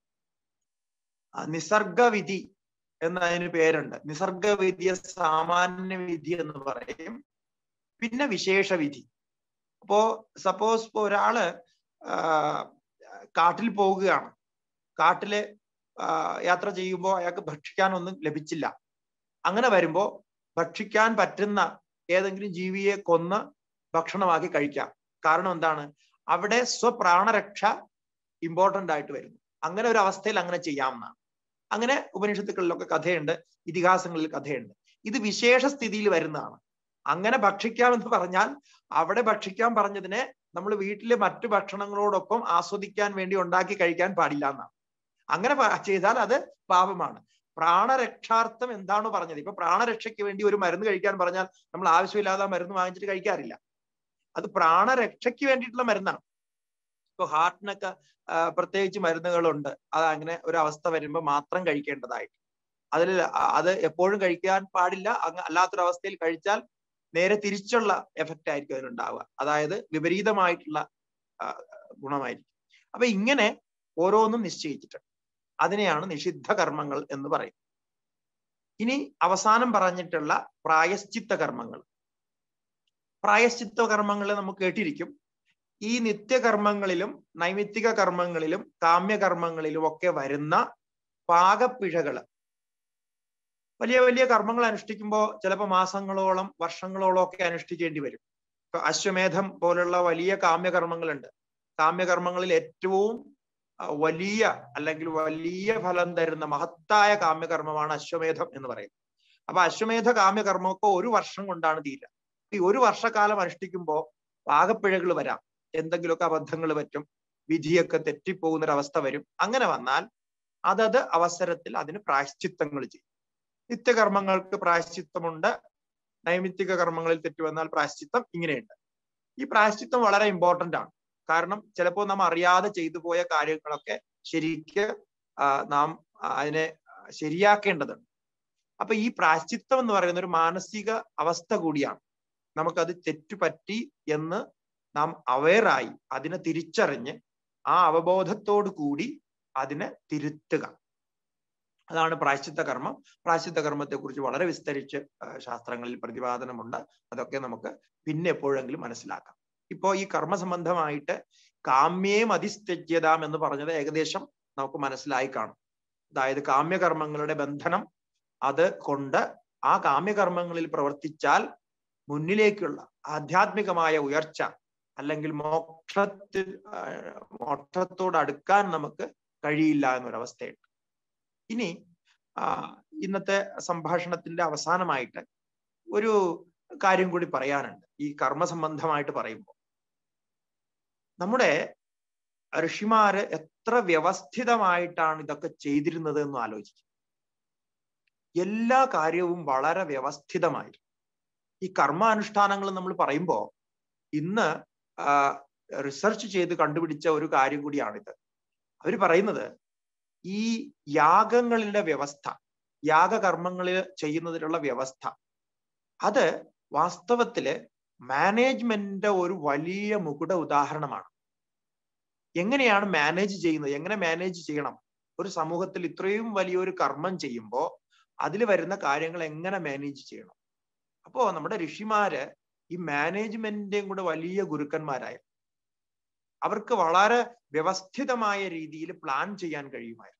നിസർഗവിധി എന്നതിന് പേരുണ്ട് നിസർഗവിധിയെ സാമാന്യ വിധി എന്ന് പറയും പിന്നെ വിശേഷ വിധി അപ്പോ സപ്പോസ് ഇപ്പോ ഒരാള് കാട്ടിൽ പോവുകയാണ് കാട്ടില് യാത്ര ചെയ്യുമ്പോൾ അയാൾക്ക് ഭക്ഷിക്കാനൊന്നും ലഭിച്ചില്ല അങ്ങനെ വരുമ്പോ ഭക്ഷിക്കാൻ പറ്റുന്ന ഏതെങ്കിലും ജീവിയെ കൊന്ന് ഭക്ഷണമാക്കി കഴിക്കാം കാരണം എന്താണ് അവിടെ സ്വപ്രാണരക്ഷ ഇമ്പോർട്ടന്റ് ആയിട്ട് വരുന്നു അങ്ങനെ ഒരു അവസ്ഥയിൽ അങ്ങനെ ചെയ്യാമെന്നാണ് അങ്ങനെ ഉപനിഷത്തുക്കളിലൊക്കെ കഥയുണ്ട് ഇതിഹാസങ്ങളിൽ കഥയുണ്ട് ഇത് വിശേഷ സ്ഥിതിയിൽ വരുന്നതാണ് അങ്ങനെ ഭക്ഷിക്കാമെന്ന് പറഞ്ഞാൽ അവിടെ ഭക്ഷിക്കാൻ പറഞ്ഞതിനെ നമ്മൾ വീട്ടിലെ മറ്റു ഭക്ഷണങ്ങളോടൊപ്പം ആസ്വദിക്കാൻ വേണ്ടി ഉണ്ടാക്കി കഴിക്കാൻ പാടില്ല എന്നാണ് അങ്ങനെ ചെയ്താൽ അത് പാപമാണ് പ്രാണരക്ഷാർത്ഥം എന്താണോ പറഞ്ഞത് ഇപ്പൊ പ്രാണരക്ഷയ്ക്ക് വേണ്ടി ഒരു മരുന്ന് കഴിക്കാൻ പറഞ്ഞാൽ നമ്മൾ ആവശ്യമില്ലാതെ ആ മരുന്ന് വാങ്ങിച്ചിട്ട് കഴിക്കാറില്ല അത് പ്രാണരക്ഷയ്ക്ക് വേണ്ടിയിട്ടുള്ള മരുന്നാണ് ഇപ്പൊ ഹാർട്ടിനൊക്കെ പ്രത്യേകിച്ച് മരുന്നുകളുണ്ട് അത് അങ്ങനെ ഒരു അവസ്ഥ വരുമ്പോൾ മാത്രം കഴിക്കേണ്ടതായിട്ട് അതിൽ അത് എപ്പോഴും കഴിക്കാൻ പാടില്ല അല്ലാത്തൊരു അവസ്ഥയിൽ കഴിച്ചാൽ നേരെ തിരിച്ചുള്ള എഫക്റ്റ് ആയിരിക്കും അതിനുണ്ടാവുക അതായത് വിപരീതമായിട്ടുള്ള ഗുണമായിരിക്കും അപ്പൊ ഇങ്ങനെ ഓരോന്നും നിശ്ചയിച്ചിട്ടുണ്ട് അതിനെയാണ് നിഷിദ്ധ കർമ്മങ്ങൾ എന്ന് പറയും ഇനി അവസാനം പറഞ്ഞിട്ടുള്ള പ്രായശ്ചിത്ത കർമ്മങ്ങൾ പ്രായശ്ചിത്ത കർമ്മങ്ങൾ നമുക്ക് കേട്ടിരിക്കും ഈ നിത്യകർമ്മങ്ങളിലും നൈമിത്തിക കർമ്മങ്ങളിലും കാമ്യകർമ്മങ്ങളിലും ഒക്കെ വരുന്ന പാകപ്പിഴകൾ വലിയ വലിയ കർമ്മങ്ങൾ അനുഷ്ഠിക്കുമ്പോൾ ചിലപ്പോൾ മാസങ്ങളോളം വർഷങ്ങളോളം ഒക്കെ അനുഷ്ഠിക്കേണ്ടി വരും ഇപ്പൊ അശ്വമേധം പോലുള്ള വലിയ കാമ്യകർമ്മങ്ങളുണ്ട് കാമ്യകർമ്മങ്ങളിൽ ഏറ്റവും വലിയ അല്ലെങ്കിൽ വലിയ ഫലം തരുന്ന മഹത്തായ കാമ്യകർമ്മമാണ് അശ്വമേധം എന്ന് പറയുന്നത് അപ്പൊ അശ്വമേധ കാമ്യകർമ്മമൊക്കെ ഒരു വർഷം കൊണ്ടാണ് തീരുക ഈ ഒരു വർഷക്കാലം അനുഷ്ഠിക്കുമ്പോൾ പാകപ്പിഴകൾ വരാം എന്തെങ്കിലുമൊക്കെ അബദ്ധങ്ങൾ പറ്റും വിധിയൊക്കെ തെറ്റിപ്പോകുന്ന ഒരു അവസ്ഥ വരും അങ്ങനെ വന്നാൽ അതത് അവസരത്തിൽ അതിന് പ്രായശ്ചിത്തങ്ങൾ ചെയ്യും നിത്യകർമ്മങ്ങൾക്ക് പ്രായശ്ചിത്തമുണ്ട് നൈമിത്തിക കർമ്മങ്ങളിൽ തെറ്റ് വന്നാൽ പ്രായശ്ചിത്തം ഇങ്ങനെയുണ്ട് ഈ പ്രായശ്ചിത്തം വളരെ ഇമ്പോർട്ടന്റ് ആണ് കാരണം ചിലപ്പോൾ നാം അറിയാതെ ചെയ്തു പോയ കാര്യങ്ങളൊക്കെ ശരിക്ക് നാം അതിനെ ശരിയാക്കേണ്ടതുണ്ട് അപ്പൊ ഈ പ്രായശ്ചിത്തം എന്ന് പറയുന്ന ഒരു മാനസിക അവസ്ഥ കൂടിയാണ് നമുക്കത് തെറ്റുപറ്റി എന്ന് നാം അവെയറായി അതിനെ തിരിച്ചറിഞ്ഞ് ആ അവബോധത്തോടു കൂടി അതിനെ തിരുത്തുക അതാണ് പ്രായശ്ചിത്ത കർമ്മം പ്രായശ്ചിത്ത കർമ്മത്തെ കുറിച്ച് വളരെ വിസ്തരിച്ച് ശാസ്ത്രങ്ങളിൽ പ്രതിപാദനമുണ്ട് അതൊക്കെ നമുക്ക് പിന്നെ എപ്പോഴെങ്കിലും മനസ്സിലാക്കാം ഇപ്പോ ഈ കർമ്മ സംബന്ധമായിട്ട് കാമ്യേം അതിസ്ത്യജ്യതാം എന്ന് പറഞ്ഞത് ഏകദേശം നമുക്ക് മനസ്സിലായി കാണും അതായത് കാമ്യകർമ്മങ്ങളുടെ ബന്ധനം അത് കൊണ്ട് ആ കാമ്യകർമ്മങ്ങളിൽ പ്രവർത്തിച്ചാൽ മുന്നിലേക്കുള്ള ആധ്യാത്മികമായ ഉയർച്ച അല്ലെങ്കിൽ മോക്ഷത്തിൽ മോക്ഷത്തോട് അടുക്കാൻ നമുക്ക് കഴിയില്ല എന്നൊരവസ്ഥയുണ്ട് ഇനി ഇന്നത്തെ സംഭാഷണത്തിന്റെ അവസാനമായിട്ട് ഒരു കാര്യം കൂടി പറയാനുണ്ട് ഈ കർമ്മ സംബന്ധമായിട്ട് പറയുമ്പോൾ നമ്മുടെ ഋഷിമാര് എത്ര വ്യവസ്ഥിതമായിട്ടാണ് ഇതൊക്കെ ചെയ്തിരുന്നത് എന്ന് ആലോചിക്കും എല്ലാ കാര്യവും വളരെ വ്യവസ്ഥിതമായിരുന്നു ഈ കർമാനുഷ്ഠാനങ്ങൾ നമ്മൾ പറയുമ്പോൾ ഇന്ന് റിസർച്ച് ചെയ്ത് കണ്ടുപിടിച്ച ഒരു കാര്യം കൂടിയാണിത് അവർ പറയുന്നത് ഈ യാഗങ്ങളിലെ വ്യവസ്ഥ യാഗകർമ്മങ്ങളിൽ ചെയ്യുന്നതിനുള്ള വ്യവസ്ഥ അത് വാസ്തവത്തില് മാനേജ്മെന്റിന്റെ ഒരു വലിയ മുകുട ഉദാഹരണമാണ് എങ്ങനെയാണ് മാനേജ് ചെയ്യുന്നത് എങ്ങനെ മാനേജ് ചെയ്യണം ഒരു സമൂഹത്തിൽ ഇത്രയും വലിയൊരു കർമ്മം ചെയ്യുമ്പോൾ അതിൽ വരുന്ന കാര്യങ്ങൾ എങ്ങനെ മാനേജ് ചെയ്യണം അപ്പോ നമ്മുടെ ഋഷിമാര് ഈ മാനേജ്മെന്റിന്റെയും കൂടെ വലിയ ഗുരുക്കന്മാരായിരുന്നു അവർക്ക് വളരെ വ്യവസ്ഥിതമായ രീതിയിൽ പ്ലാൻ ചെയ്യാൻ കഴിയുമായിരുന്നു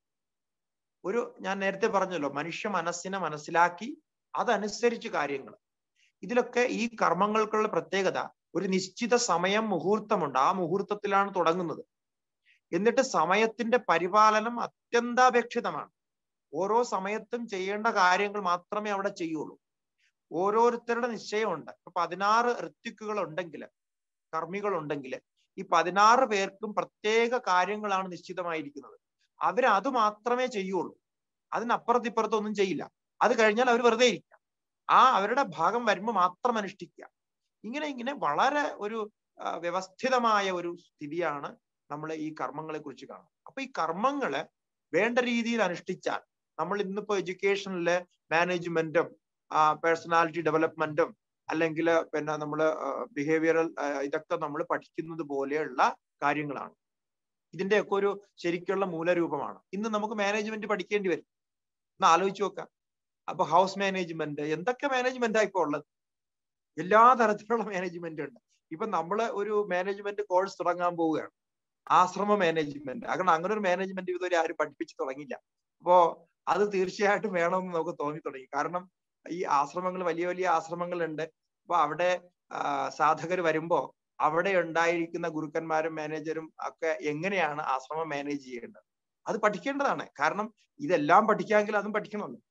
ഒരു ഞാൻ നേരത്തെ പറഞ്ഞല്ലോ മനുഷ്യ മനസ്സിനെ മനസ്സിലാക്കി അതനുസരിച്ച് കാര്യങ്ങൾ ഇതിലൊക്കെ ഈ കർമ്മങ്ങൾക്കുള്ള പ്രത്യേകത ഒരു നിശ്ചിത സമയം മുഹൂർത്തമുണ്ട് ആ മുഹൂർത്തത്തിലാണ് തുടങ്ങുന്നത് എന്നിട്ട് സമയത്തിന്റെ പരിപാലനം അത്യന്താപേക്ഷിതമാണ് ഓരോ സമയത്തും ചെയ്യേണ്ട കാര്യങ്ങൾ മാത്രമേ അവിടെ ചെയ്യുള്ളൂ ഓരോരുത്തരുടെ നിശ്ചയമുണ്ട് ഇപ്പൊ പതിനാറ് ഋത്വിക്കുകൾ ഉണ്ടെങ്കിൽ കർമ്മികൾ ഉണ്ടെങ്കിൽ ഈ പതിനാറ് പേർക്കും പ്രത്യേക കാര്യങ്ങളാണ് നിശ്ചിതമായിരിക്കുന്നത് അവർ അത് മാത്രമേ ചെയ്യുള്ളൂ അതിനപ്പുറത്തിപ്പുറത്തൊന്നും ചെയ്യില്ല അത് കഴിഞ്ഞാൽ അവർ വെറുതെ ഇരിക്കുക ആ അവരുടെ ഭാഗം വരുമ്പോൾ മാത്രം അനുഷ്ഠിക്കുക ഇങ്ങനെ ഇങ്ങനെ വളരെ ഒരു വ്യവസ്ഥിതമായ ഒരു സ്ഥിതിയാണ് നമ്മൾ ഈ കർമ്മങ്ങളെ കുറിച്ച് കാണുന്നത് അപ്പൊ ഈ കർമ്മങ്ങള് വേണ്ട രീതിയിൽ അനുഷ്ഠിച്ചാൽ നമ്മൾ ഇന്നിപ്പോ എഡ്യൂക്കേഷനിലെ മാനേജ്മെന്റും പേഴ്സണാലിറ്റി ഡെവലപ്മെന്റും അല്ലെങ്കിൽ പിന്നെ നമ്മൾ ബിഹേവിയറൽ ഇതൊക്കെ നമ്മൾ പഠിക്കുന്നത് പോലെയുള്ള കാര്യങ്ങളാണ് ഇതിന്റെയൊക്കെ ഒരു ശരിക്കുള്ള മൂലരൂപമാണ് ഇന്ന് നമുക്ക് മാനേജ്മെന്റ് പഠിക്കേണ്ടി വരും ഒന്ന് ആലോചിച്ച് നോക്കാം അപ്പൊ ഹൗസ് മാനേജ്മെന്റ് എന്തൊക്കെ മാനേജ്മെന്റാ ഇപ്പൊ ഉള്ളത് എല്ലാ തരത്തിലുള്ള മാനേജ്മെന്റ് ഉണ്ട് ഇപ്പൊ നമ്മള് ഒരു മാനേജ്മെന്റ് കോഴ്സ് തുടങ്ങാൻ പോവുകയാണ് ആശ്രമ മാനേജ്മെന്റ് കാരണം അങ്ങനെ ഒരു മാനേജ്മെന്റ് ഇതുവരെ ആരും പഠിപ്പിച്ചു തുടങ്ങിയില്ല അപ്പോ അത് തീർച്ചയായിട്ടും വേണമെന്ന് നമുക്ക് തോന്നി തുടങ്ങി കാരണം ഈ ആശ്രമങ്ങൾ വലിയ വലിയ ആശ്രമങ്ങളുണ്ട് അപ്പൊ അവിടെ സാധകർ വരുമ്പോ അവിടെ ഉണ്ടായിരിക്കുന്ന ഗുരുക്കന്മാരും മാനേജരും ഒക്കെ എങ്ങനെയാണ് ആശ്രമം മാനേജ് ചെയ്യേണ്ടത് അത് പഠിക്കേണ്ടതാണ് കാരണം ഇതെല്ലാം പഠിക്കാമെങ്കിൽ അതും പഠിക്കണമല്ലോ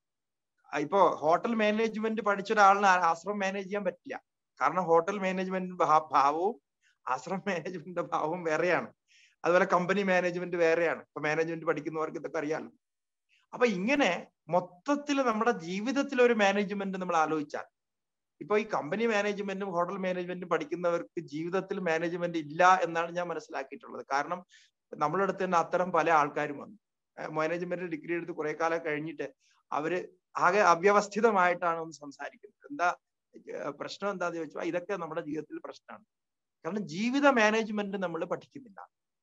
ഇപ്പോ ഹോട്ടൽ മാനേജ്മെന്റ് പഠിച്ച ഒരാളിന് ആശ്രമം മാനേജ് ചെയ്യാൻ പറ്റില്ല കാരണം ഹോട്ടൽ മാനേജ്മെന്റ് ഭാവവും ആശ്രമം മാനേജ്മെന്റിന്റെ ഭാവവും വേറെയാണ് അതുപോലെ കമ്പനി മാനേജ്മെന്റ് വേറെയാണ് ഇപ്പൊ മാനേജ്മെന്റ് പഠിക്കുന്നവർക്ക് ഇതൊക്കെ അറിയാമല്ലോ അപ്പൊ ഇങ്ങനെ മൊത്തത്തിൽ നമ്മുടെ ജീവിതത്തിൽ ഒരു മാനേജ്മെന്റ് നമ്മൾ ആലോചിച്ചാൽ ഇപ്പൊ ഈ കമ്പനി മാനേജ്മെന്റും ഹോട്ടൽ മാനേജ്മെന്റും പഠിക്കുന്നവർക്ക് ജീവിതത്തിൽ മാനേജ്മെന്റ് ഇല്ല എന്നാണ് ഞാൻ മനസ്സിലാക്കിയിട്ടുള്ളത് കാരണം നമ്മുടെ അടുത്ത് തന്നെ അത്തരം പല ആൾക്കാരും വന്നു മാനേജ്മെന്റ് ഡിഗ്രി എടുത്ത് കുറെ കാലം കഴിഞ്ഞിട്ട് അവര് ആകെ അവ്യവസ്ഥിതമായിട്ടാണ് ഒന്ന് സംസാരിക്കുന്നത് എന്താ പ്രശ്നം എന്താന്ന് ചോദിച്ചാൽ ഇതൊക്കെ നമ്മുടെ ജീവിതത്തിൽ പ്രശ്നമാണ് കാരണം ജീവിത മാനേജ്മെന്റ് നമ്മൾ പഠിക്കുന്നില്ല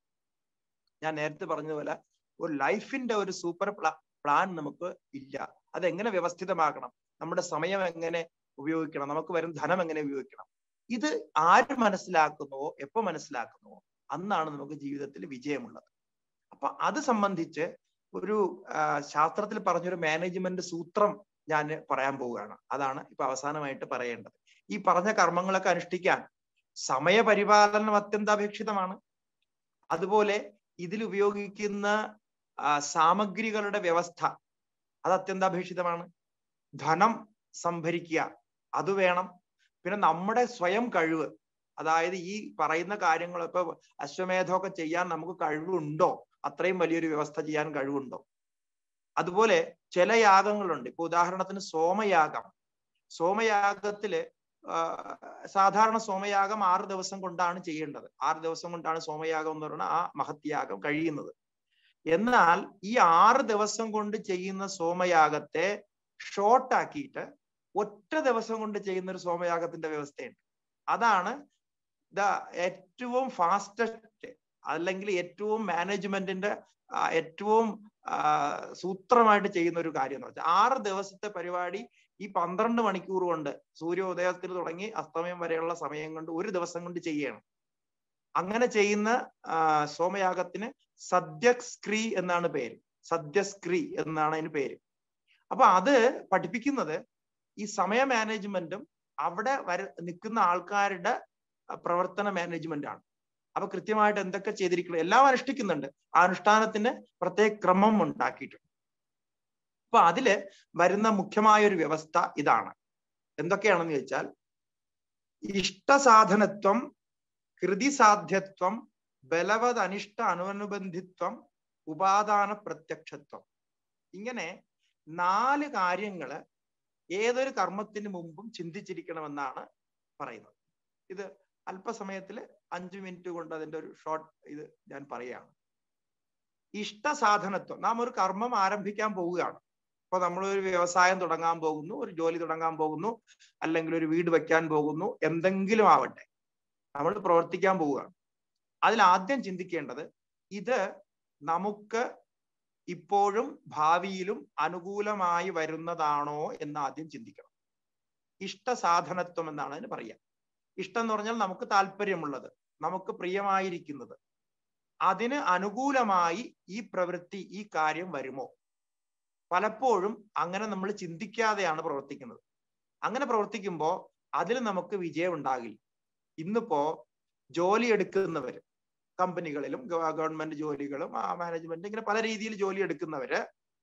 ഞാൻ നേരത്തെ പറഞ്ഞതുപോലെ ഒരു ലൈഫിന്റെ ഒരു സൂപ്പർ പ്ലാൻ നമുക്ക് ഇല്ല അതെങ്ങനെ വ്യവസ്ഥിതമാക്കണം നമ്മുടെ സമയം എങ്ങനെ ഉപയോഗിക്കണം നമുക്ക് വരും ധനം എങ്ങനെ ഉപയോഗിക്കണം ഇത് ആര് മനസ്സിലാക്കുന്നുവോ എപ്പോ മനസ്സിലാക്കുന്നുവോ അന്നാണ് നമുക്ക് ജീവിതത്തിൽ വിജയമുള്ളത് അപ്പൊ അത് സംബന്ധിച്ച് ഒരു ശാസ്ത്രത്തിൽ പറഞ്ഞൊരു മാനേജ്മെന്റ് സൂത്രം ഞാൻ പറയാൻ പോവുകയാണ് അതാണ് ഇപ്പൊ അവസാനമായിട്ട് പറയേണ്ടത് ഈ പറഞ്ഞ കർമ്മങ്ങളൊക്കെ അനുഷ്ഠിക്കാൻ സമയപരിപാലനം അത്യന്താപേക്ഷിതമാണ് അതുപോലെ ഇതിൽ ഉപയോഗിക്കുന്ന സാമഗ്രികളുടെ വ്യവസ്ഥ അത് അത്യന്താപേക്ഷിതമാണ് ധനം സംഭരിക്കുക അത് വേണം പിന്നെ നമ്മുടെ സ്വയം കഴിവ് അതായത് ഈ പറയുന്ന കാര്യങ്ങൾ ഇപ്പൊ അശ്വമേധമൊക്കെ ചെയ്യാൻ നമുക്ക് കഴിവുണ്ടോ അത്രയും വലിയൊരു വ്യവസ്ഥ ചെയ്യാൻ കഴിവുണ്ടോ അതുപോലെ ചില യാഗങ്ങളുണ്ട് ഇപ്പൊ ഉദാഹരണത്തിന് സോമയാഗം സോമയാഗത്തില് സാധാരണ സോമയാഗം ആറ് ദിവസം കൊണ്ടാണ് ചെയ്യേണ്ടത് ആറ് ദിവസം കൊണ്ടാണ് സോമയാഗം എന്ന് പറയുന്ന ആ മഹത്യാഗം കഴിയുന്നത് എന്നാൽ ഈ ആറ് ദിവസം കൊണ്ട് ചെയ്യുന്ന സോമയാഗത്തെ ഷോർട്ട് ആക്കിയിട്ട് ഒറ്റ ദിവസം കൊണ്ട് ചെയ്യുന്ന ഒരു സോമയാഗത്തിന്റെ വ്യവസ്ഥയുണ്ട് അതാണ് ദ ഏറ്റവും ഫാസ്റ്റസ്റ്റ് അല്ലെങ്കിൽ ഏറ്റവും മാനേജ്മെന്റിന്റെ ഏറ്റവും സൂത്രമായിട്ട് ചെയ്യുന്ന ഒരു കാര്യം എന്ന് വെച്ചാൽ ആറ് ദിവസത്തെ പരിപാടി ഈ പന്ത്രണ്ട് മണിക്കൂർ കൊണ്ട് സൂര്യോദയത്തിൽ തുടങ്ങി അസ്തമയം വരെയുള്ള സമയം കൊണ്ട് ഒരു ദിവസം കൊണ്ട് ചെയ്യണം അങ്ങനെ ചെയ്യുന്ന സോമയാഗത്തിന് സദ്യസ്ക്രീ എന്നാണ് പേര് സദ്യസ്ക്രീ എന്നാണ് അതിന് പേര് അപ്പൊ അത് പഠിപ്പിക്കുന്നത് ഈ സമയ മാനേജ്മെന്റും അവിടെ വര നിൽക്കുന്ന ആൾക്കാരുടെ പ്രവർത്തന മാനേജ്മെന്റ് ആണ് അപ്പൊ കൃത്യമായിട്ട് എന്തൊക്കെ ചെയ്തിരിക്കണം എല്ലാം അനുഷ്ഠിക്കുന്നുണ്ട് ആ അനുഷ്ഠാനത്തിന് പ്രത്യേക ക്രമം ഉണ്ടാക്കിയിട്ടുണ്ട് അപ്പൊ അതില് വരുന്ന മുഖ്യമായ ഒരു വ്യവസ്ഥ ഇതാണ് എന്തൊക്കെയാണെന്ന് ചോദിച്ചാൽ ഇഷ്ടസാധനത്വം കൃതിസാധ്യത്വം ബലവത് അനിഷ്ട അനുബന്ധിത്വം ഉപാദാന പ്രത്യക്ഷത്വം ഇങ്ങനെ നാല് കാര്യങ്ങള് ഏതൊരു കർമ്മത്തിന് മുമ്പും ചിന്തിച്ചിരിക്കണമെന്നാണ് പറയുന്നത് ഇത് അല്പസമയത്തിൽ അഞ്ചു മിനിറ്റ് കൊണ്ട് അതിന്റെ ഒരു ഷോർട്ട് ഇത് ഞാൻ പറയുകയാണ് ഇഷ്ടസാധനത്വം നാം ഒരു കർമ്മം ആരംഭിക്കാൻ പോവുകയാണ് ഇപ്പൊ നമ്മൾ ഒരു വ്യവസായം തുടങ്ങാൻ പോകുന്നു ഒരു ജോലി തുടങ്ങാൻ പോകുന്നു അല്ലെങ്കിൽ ഒരു വീട് വെക്കാൻ പോകുന്നു എന്തെങ്കിലും ആവട്ടെ നമ്മൾ പ്രവർത്തിക്കാൻ പോവുകയാണ് അതിൽ ആദ്യം ചിന്തിക്കേണ്ടത് ഇത് നമുക്ക് ഇപ്പോഴും ഭാവിയിലും അനുകൂലമായി വരുന്നതാണോ എന്ന് ആദ്യം ചിന്തിക്കണം ഇഷ്ടസാധനത്വം എന്നാണ് അതിന് പറയുക ഇഷ്ടം എന്ന് പറഞ്ഞാൽ നമുക്ക് താല്പര്യമുള്ളത് നമുക്ക് പ്രിയമായിരിക്കുന്നത് അതിന് അനുകൂലമായി ഈ പ്രവൃത്തി ഈ കാര്യം വരുമോ പലപ്പോഴും അങ്ങനെ നമ്മൾ ചിന്തിക്കാതെയാണ് പ്രവർത്തിക്കുന്നത് അങ്ങനെ പ്രവർത്തിക്കുമ്പോൾ അതിൽ നമുക്ക് വിജയം ഉണ്ടാകില്ല ഇന്നിപ്പോ ജോലി എടുക്കുന്നവര് കമ്പനികളിലും ഗവൺമെന്റ് ജോലികളും മാനേജ്മെന്റ് ഇങ്ങനെ പല രീതിയിൽ ജോലി എടുക്കുന്നവര്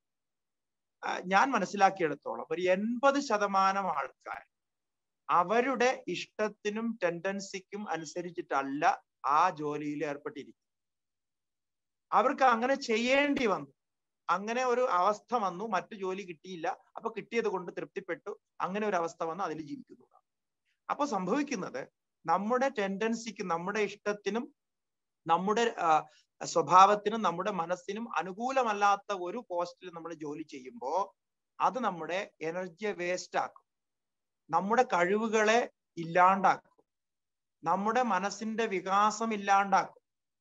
ഞാൻ മനസ്സിലാക്കിയെടുത്തോളം ഒരു എൺപത് ശതമാനം ആൾക്കാർ അവരുടെ ഇഷ്ടത്തിനും ടെൻഡൻസിക്കും അനുസരിച്ചിട്ടല്ല ആ ജോലിയിൽ ഏർപ്പെട്ടിരിക്കുന്നത് അവർക്ക് അങ്ങനെ ചെയ്യേണ്ടി വന്നു അങ്ങനെ ഒരു അവസ്ഥ വന്നു മറ്റു ജോലി കിട്ടിയില്ല അപ്പൊ കിട്ടിയത് കൊണ്ട് തൃപ്തിപ്പെട്ടു അങ്ങനെ ഒരു അവസ്ഥ വന്നു അതിൽ ജീവിക്കുന്നതാണ് അപ്പൊ സംഭവിക്കുന്നത് നമ്മുടെ ടെൻഡൻസിക്കും നമ്മുടെ ഇഷ്ടത്തിനും നമ്മുടെ സ്വഭാവത്തിനും നമ്മുടെ മനസ്സിനും അനുകൂലമല്ലാത്ത ഒരു പോസ്റ്റിൽ നമ്മൾ ജോലി ചെയ്യുമ്പോൾ അത് നമ്മുടെ എനർജിയെ വേസ്റ്റ് ആക്കും നമ്മുടെ കഴിവുകളെ ഇല്ലാണ്ടാക്കും നമ്മുടെ മനസ്സിന്റെ വികാസം ഇല്ലാണ്ടാക്കും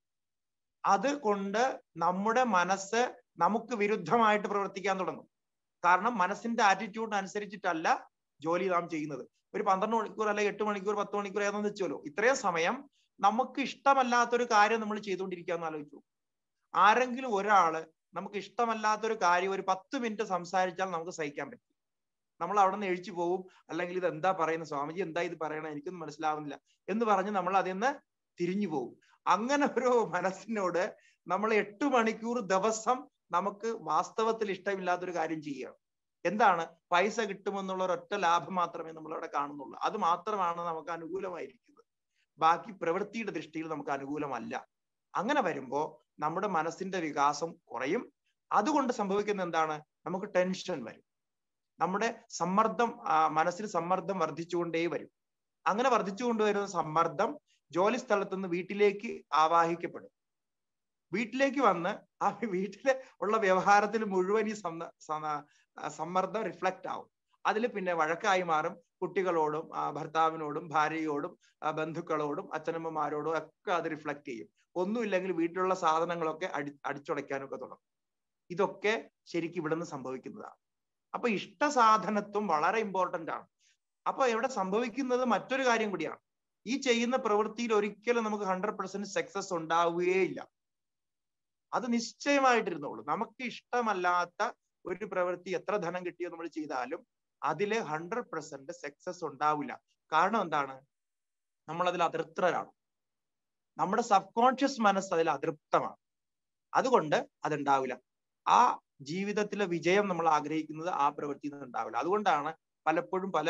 അതുകൊണ്ട് നമ്മുടെ മനസ്സ് നമുക്ക് വിരുദ്ധമായിട്ട് പ്രവർത്തിക്കാൻ തുടങ്ങും കാരണം മനസ്സിന്റെ ആറ്റിറ്റ്യൂഡ് അനുസരിച്ചിട്ടല്ല ജോലി നാം ചെയ്യുന്നത് ഒരു പന്ത്രണ്ട് മണിക്കൂർ അല്ലെ എട്ട് മണിക്കൂർ പത്ത് മണിക്കൂർ ഏതെന്ന് വെച്ചോലോ ഇത്രയും സമയം നമുക്ക് ഇഷ്ടമല്ലാത്തൊരു കാര്യം നമ്മൾ ചെയ്തുകൊണ്ടിരിക്കാന്ന് ആലോചിച്ചു ആരെങ്കിലും ഒരാള് നമുക്ക് ഇഷ്ടമല്ലാത്തൊരു കാര്യം ഒരു പത്ത് മിനിറ്റ് സംസാരിച്ചാൽ നമുക്ക് സഹിക്കാൻ പറ്റും നമ്മൾ അവിടെ നിന്ന് എഴിച്ചു പോകും അല്ലെങ്കിൽ ഇത് എന്താ പറയുന്നത് സ്വാമിജി എന്താ ഇത് പറയണത് എനിക്കൊന്നും മനസ്സിലാവുന്നില്ല എന്ന് പറഞ്ഞ് നമ്മൾ അതിൽ നിന്ന് തിരിഞ്ഞു പോകും അങ്ങനെ ഒരു മനസ്സിനോട് നമ്മൾ എട്ട് മണിക്കൂർ ദിവസം നമുക്ക് വാസ്തവത്തിൽ ഇഷ്ടമില്ലാത്തൊരു കാര്യം ചെയ്യുകയാണ് എന്താണ് പൈസ കിട്ടുമെന്നുള്ള ഒരൊറ്റ ലാഭം മാത്രമേ നമ്മൾ അവിടെ കാണുന്നുള്ളൂ അത് മാത്രമാണ് നമുക്ക് അനുകൂലമായിരിക്കുന്നത് ബാക്കി പ്രവൃത്തിയുടെ ദൃഷ്ടിയിൽ നമുക്ക് അനുകൂലമല്ല അങ്ങനെ വരുമ്പോ നമ്മുടെ മനസ്സിന്റെ വികാസം കുറയും അതുകൊണ്ട് സംഭവിക്കുന്ന എന്താണ് നമുക്ക് ടെൻഷൻ വരും നമ്മുടെ സമ്മർദ്ദം മനസ്സിന് സമ്മർദ്ദം വർദ്ധിച്ചുകൊണ്ടേ വരും അങ്ങനെ വർദ്ധിച്ചുകൊണ്ടുവരുന്ന സമ്മർദ്ദം ജോലി സ്ഥലത്ത് നിന്ന് വീട്ടിലേക്ക് ആവാഹിക്കപ്പെടും വീട്ടിലേക്ക് വന്ന് ആ വീട്ടിലെ ഉള്ള വ്യവഹാരത്തിൽ മുഴുവൻ ഈ സമ്മർദ്ദം റിഫ്ലക്റ്റ് ആവും അതിൽ പിന്നെ വഴക്കായി മാറും കുട്ടികളോടും ഭർത്താവിനോടും ഭാര്യയോടും ബന്ധുക്കളോടും അച്ഛനമ്മമാരോടും ഒക്കെ അത് റിഫ്ലക്ട് ചെയ്യും ഒന്നുമില്ലെങ്കിൽ വീട്ടിലുള്ള സാധനങ്ങളൊക്കെ അടി അടിച്ചുടയ്ക്കാനൊക്കെ തുടങ്ങും ഇതൊക്കെ ശരിക്കും ഇവിടെ നിന്ന് സംഭവിക്കുന്നതാണ് അപ്പൊ ഇഷ്ടസാധനത്വം വളരെ ഇമ്പോർട്ടന്റ് ആണ് അപ്പൊ ഇവിടെ സംഭവിക്കുന്നത് മറ്റൊരു കാര്യം കൂടിയാണ് ഈ ചെയ്യുന്ന പ്രവൃത്തിയിൽ ഒരിക്കലും നമുക്ക് ഹൺഡ്രഡ് പെർസെന്റ് സക്സസ് ഉണ്ടാവുകയില്ല അത് നിശ്ചയമായിട്ടിരുന്നോളൂ നമുക്ക് ഇഷ്ടമല്ലാത്ത ഒരു പ്രവൃത്തി എത്ര ധനം കിട്ടിയോ നമ്മൾ ചെയ്താലും അതില് ഹൺഡ്രഡ് പെർസെന്റ് സക്സസ് ഉണ്ടാവില്ല കാരണം എന്താണ് നമ്മൾ അതിൽ അതൃപ്തരാണ് നമ്മുടെ സബ് കോൺഷ്യസ് മനസ്സ് അതിൽ അതൃപ്തമാണ് അതുകൊണ്ട് അതുണ്ടാവില്ല ആ ജീവിതത്തിലെ വിജയം നമ്മൾ ആഗ്രഹിക്കുന്നത് ആ പ്രവൃത്തിയിൽ നിന്ന് ഉണ്ടാവില്ല അതുകൊണ്ടാണ് പലപ്പോഴും പല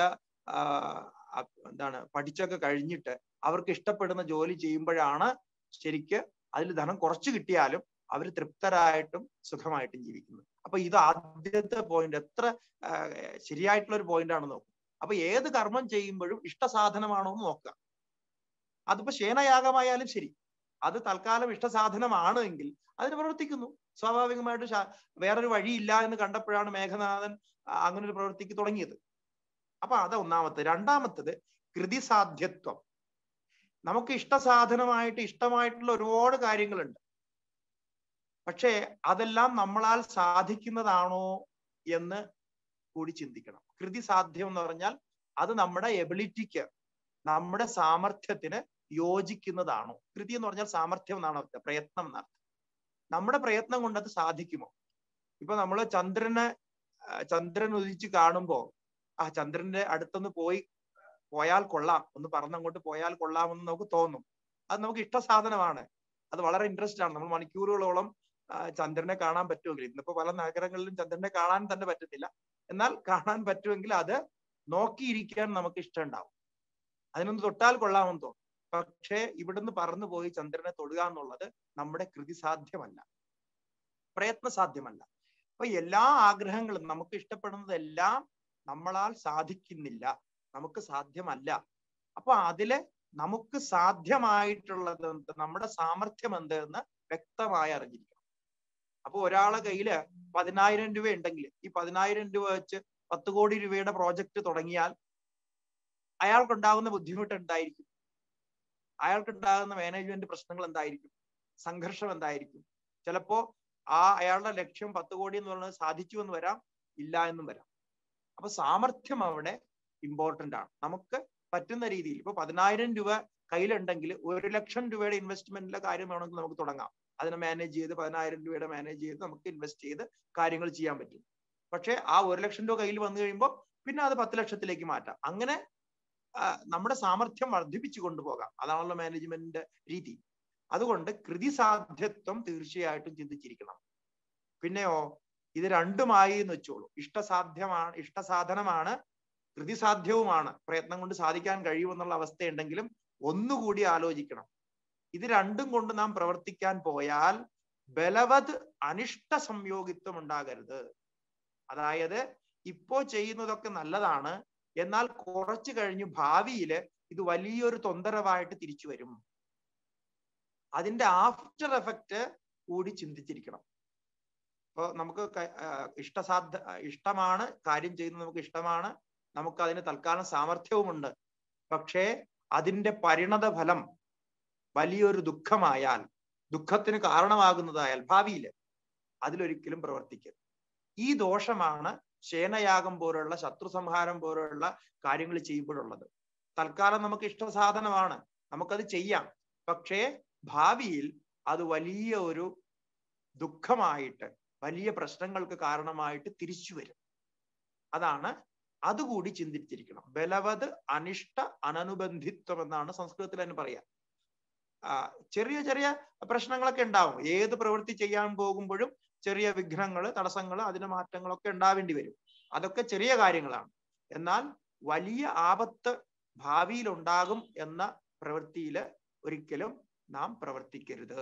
എന്താണ് പഠിച്ചൊക്കെ കഴിഞ്ഞിട്ട് അവർക്ക് ഇഷ്ടപ്പെടുന്ന ജോലി ചെയ്യുമ്പോഴാണ് ശരിക്ക് അതിൽ ധനം കുറച്ച് കിട്ടിയാലും അവർ തൃപ്തരായിട്ടും സുഖമായിട്ടും ജീവിക്കുന്നത് അപ്പൊ ഇത് ആദ്യത്തെ പോയിന്റ് എത്ര ശരിയായിട്ടുള്ള ഒരു പോയിന്റ് ആണെന്ന് നോക്കും അപ്പൊ ഏത് കർമ്മം ചെയ്യുമ്പോഴും ഇഷ്ടസാധനമാണോ എന്ന് നോക്കുക അതിപ്പോ ശേനയാഗമായാലും ശരി അത് തൽക്കാലം ഇഷ്ടസാധനമാണ് എങ്കിൽ അതിന് പ്രവർത്തിക്കുന്നു സ്വാഭാവികമായിട്ട് വേറൊരു വഴിയില്ല എന്ന് കണ്ടപ്പോഴാണ് മേഘനാഥൻ അങ്ങനെ ഒരു പ്രവൃത്തിക്ക് തുടങ്ങിയത് അപ്പൊ അത് ഒന്നാമത്തെ രണ്ടാമത്തത് കൃതിസാധ്യത്വം നമുക്ക് ഇഷ്ടസാധനമായിട്ട് ഇഷ്ടമായിട്ടുള്ള ഒരുപാട് കാര്യങ്ങളുണ്ട് പക്ഷേ അതെല്ലാം നമ്മളാൽ സാധിക്കുന്നതാണോ എന്ന് കൂടി ചിന്തിക്കണം കൃതി സാധ്യം എന്ന് പറഞ്ഞാൽ അത് നമ്മുടെ എബിലിറ്റിക്ക് നമ്മുടെ സാമർഥ്യത്തിന് യോജിക്കുന്നതാണോ കൃതി എന്ന് പറഞ്ഞാൽ സാമർഥ്യം എന്നാണ് അർത്ഥം പ്രയത്നം എന്നർത്ഥം നമ്മുടെ പ്രയത്നം കൊണ്ട് അത് സാധിക്കുമോ ഇപ്പൊ നമ്മൾ ചന്ദ്രനെ ചന്ദ്രൻ ഉദിച്ച് കാണുമ്പോ ആ ചന്ദ്രന്റെ അടുത്തൊന്ന് പോയി പോയാൽ കൊള്ളാം ഒന്ന് പറന്നങ്ങോട്ട് പോയാൽ കൊള്ളാമെന്ന് നമുക്ക് തോന്നും അത് നമുക്ക് ഇഷ്ട സാധനമാണ് അത് വളരെ ഇൻട്രസ്റ്റ് ആണ് നമ്മൾ മണിക്കൂറുകളോളം ചന്ദ്രനെ കാണാൻ പറ്റുമെങ്കിൽ ഇന്നിപ്പോ പല നഗരങ്ങളിലും ചന്ദ്രനെ കാണാൻ തന്നെ പറ്റത്തില്ല എന്നാൽ കാണാൻ പറ്റുമെങ്കിൽ അത് നോക്കിയിരിക്കാൻ നമുക്ക് ഇഷ്ടം ഉണ്ടാവും അതിനൊന്ന് തൊട്ടാൽ കൊള്ളാമെന്ന് തോന്നും പക്ഷേ ഇവിടുന്ന് പറന്നു പോയി ചന്ദ്രനെ തൊടുക എന്നുള്ളത് നമ്മുടെ കൃതി സാധ്യമല്ല പ്രയത്ന സാധ്യമല്ല അപ്പൊ എല്ലാ ആഗ്രഹങ്ങളും നമുക്ക് ഇഷ്ടപ്പെടുന്നതെല്ലാം നമ്മളാൽ സാധിക്കുന്നില്ല നമുക്ക് സാധ്യമല്ല അപ്പൊ അതില് നമുക്ക് സാധ്യമായിട്ടുള്ളത് എന്ത് നമ്മുടെ സാമർഥ്യം എന്ത് എന്ന് വ്യക്തമായി അറിഞ്ഞിരിക്കണം അപ്പൊ ഒരാളെ കയ്യില് പതിനായിരം രൂപ ഉണ്ടെങ്കിൽ ഈ പതിനായിരം രൂപ വെച്ച് പത്ത് കോടി രൂപയുടെ പ്രോജക്റ്റ് തുടങ്ങിയാൽ അയാൾക്കുണ്ടാകുന്ന ബുദ്ധിമുട്ട് എന്തായിരിക്കും അയാൾക്കുണ്ടാകുന്ന മാനേജ്മെന്റ് പ്രശ്നങ്ങൾ എന്തായിരിക്കും സംഘർഷം എന്തായിരിക്കും ചിലപ്പോ ആ അയാളുടെ ലക്ഷ്യം പത്ത് കോടി എന്ന് പറയുന്നത് സാധിച്ചു എന്ന് വരാം ഇല്ല എന്നും വരാം അപ്പൊ സാമർഥ്യം അവിടെ ഇമ്പോർട്ടന്റ് ആണ് നമുക്ക് പറ്റുന്ന രീതിയിൽ ഇപ്പൊ പതിനായിരം രൂപ കയ്യിലുണ്ടെങ്കിൽ ഒരു ലക്ഷം രൂപയുടെ ഇൻവെസ്റ്റ്മെന്റിലെ കാര്യം വേണമെങ്കിൽ നമുക്ക് തുടങ്ങാം അതിനെ മാനേജ് ചെയ്ത് പതിനായിരം രൂപയുടെ മാനേജ് ചെയ്ത് നമുക്ക് ഇൻവെസ്റ്റ് ചെയ്ത് കാര്യങ്ങൾ ചെയ്യാൻ പറ്റും പക്ഷെ ആ ഒരു ലക്ഷം രൂപ കയ്യിൽ വന്നു കഴിയുമ്പോൾ പിന്നെ അത് പത്ത് ലക്ഷത്തിലേക്ക് മാറ്റാം അങ്ങനെ നമ്മുടെ സാമർഥ്യം വർദ്ധിപ്പിച്ചു കൊണ്ടുപോകാം അതാണല്ലോ മാനേജ്മെന്റിന്റെ രീതി അതുകൊണ്ട് കൃതി സാധ്യത്വം തീർച്ചയായിട്ടും ചിന്തിച്ചിരിക്കണം പിന്നെയോ ഇത് രണ്ടുമായി എന്ന് വെച്ചോളൂ ഇഷ്ടസാധ്യമാണ് ഇഷ്ടസാധനമാണ് കൃതിസാധ്യവുമാണ് പ്രയത്നം കൊണ്ട് സാധിക്കാൻ കഴിയുമെന്നുള്ള അവസ്ഥയുണ്ടെങ്കിലും ഒന്നുകൂടി ആലോചിക്കണം ഇത് രണ്ടും കൊണ്ട് നാം പ്രവർത്തിക്കാൻ പോയാൽ ബലവത് അനിഷ്ട സംയോഗിത്വം ഉണ്ടാകരുത് അതായത് ഇപ്പോ ചെയ്യുന്നതൊക്കെ നല്ലതാണ് എന്നാൽ കുറച്ചു കഴിഞ്ഞ് ഭാവിയിൽ ഇത് വലിയൊരു തൊന്തരവായിട്ട് തിരിച്ചു വരും അതിന്റെ ആഫ്റ്റർ എഫക്റ്റ് കൂടി ചിന്തിച്ചിരിക്കണം ഇപ്പൊ നമുക്ക് ഇഷ്ടസാധ്യ ഇഷ്ടമാണ് കാര്യം ചെയ്യുന്നത് നമുക്ക് ഇഷ്ടമാണ് നമുക്ക് അതിന് തൽക്കാലം സാമർഥ്യവുമുണ്ട് പക്ഷേ അതിന്റെ പരിണത ഫലം വലിയൊരു ദുഃഖമായാൽ ദുഃഖത്തിന് കാരണമാകുന്നതായാൽ ഭാവിയിൽ അതിലൊരിക്കലും പ്രവർത്തിക്കരുത് ഈ ദോഷമാണ് ശേനയാഗം പോലുള്ള ശത്രു സംഹാരം പോലുള്ള കാര്യങ്ങൾ ചെയ്യുമ്പോഴുള്ളത് തൽക്കാലം നമുക്ക് ഇഷ്ടസാധനമാണ് നമുക്കത് ചെയ്യാം പക്ഷേ ഭാവിയിൽ അത് വലിയ ഒരു ദുഃഖമായിട്ട് വലിയ പ്രശ്നങ്ങൾക്ക് കാരണമായിട്ട് തിരിച്ചു വരും അതാണ് അതുകൂടി ചിന്തിച്ചിരിക്കണം ബലവത് അനിഷ്ട അനനുബന്ധിത്വം എന്നാണ് സംസ്കൃതത്തിൽ തന്നെ പറയാ ചെറിയ ചെറിയ പ്രശ്നങ്ങളൊക്കെ ഉണ്ടാവും ഏത് പ്രവൃത്തി ചെയ്യാൻ പോകുമ്പോഴും ചെറിയ വിഘ്നങ്ങൾ തടസ്സങ്ങൾ അതിന് മാറ്റങ്ങളൊക്കെ ഉണ്ടാവേണ്ടി വരും അതൊക്കെ ചെറിയ കാര്യങ്ങളാണ് എന്നാൽ വലിയ ആപത്ത് ഭാവിയിൽ ഉണ്ടാകും എന്ന പ്രവൃത്തിയിൽ ഒരിക്കലും നാം പ്രവർത്തിക്കരുത്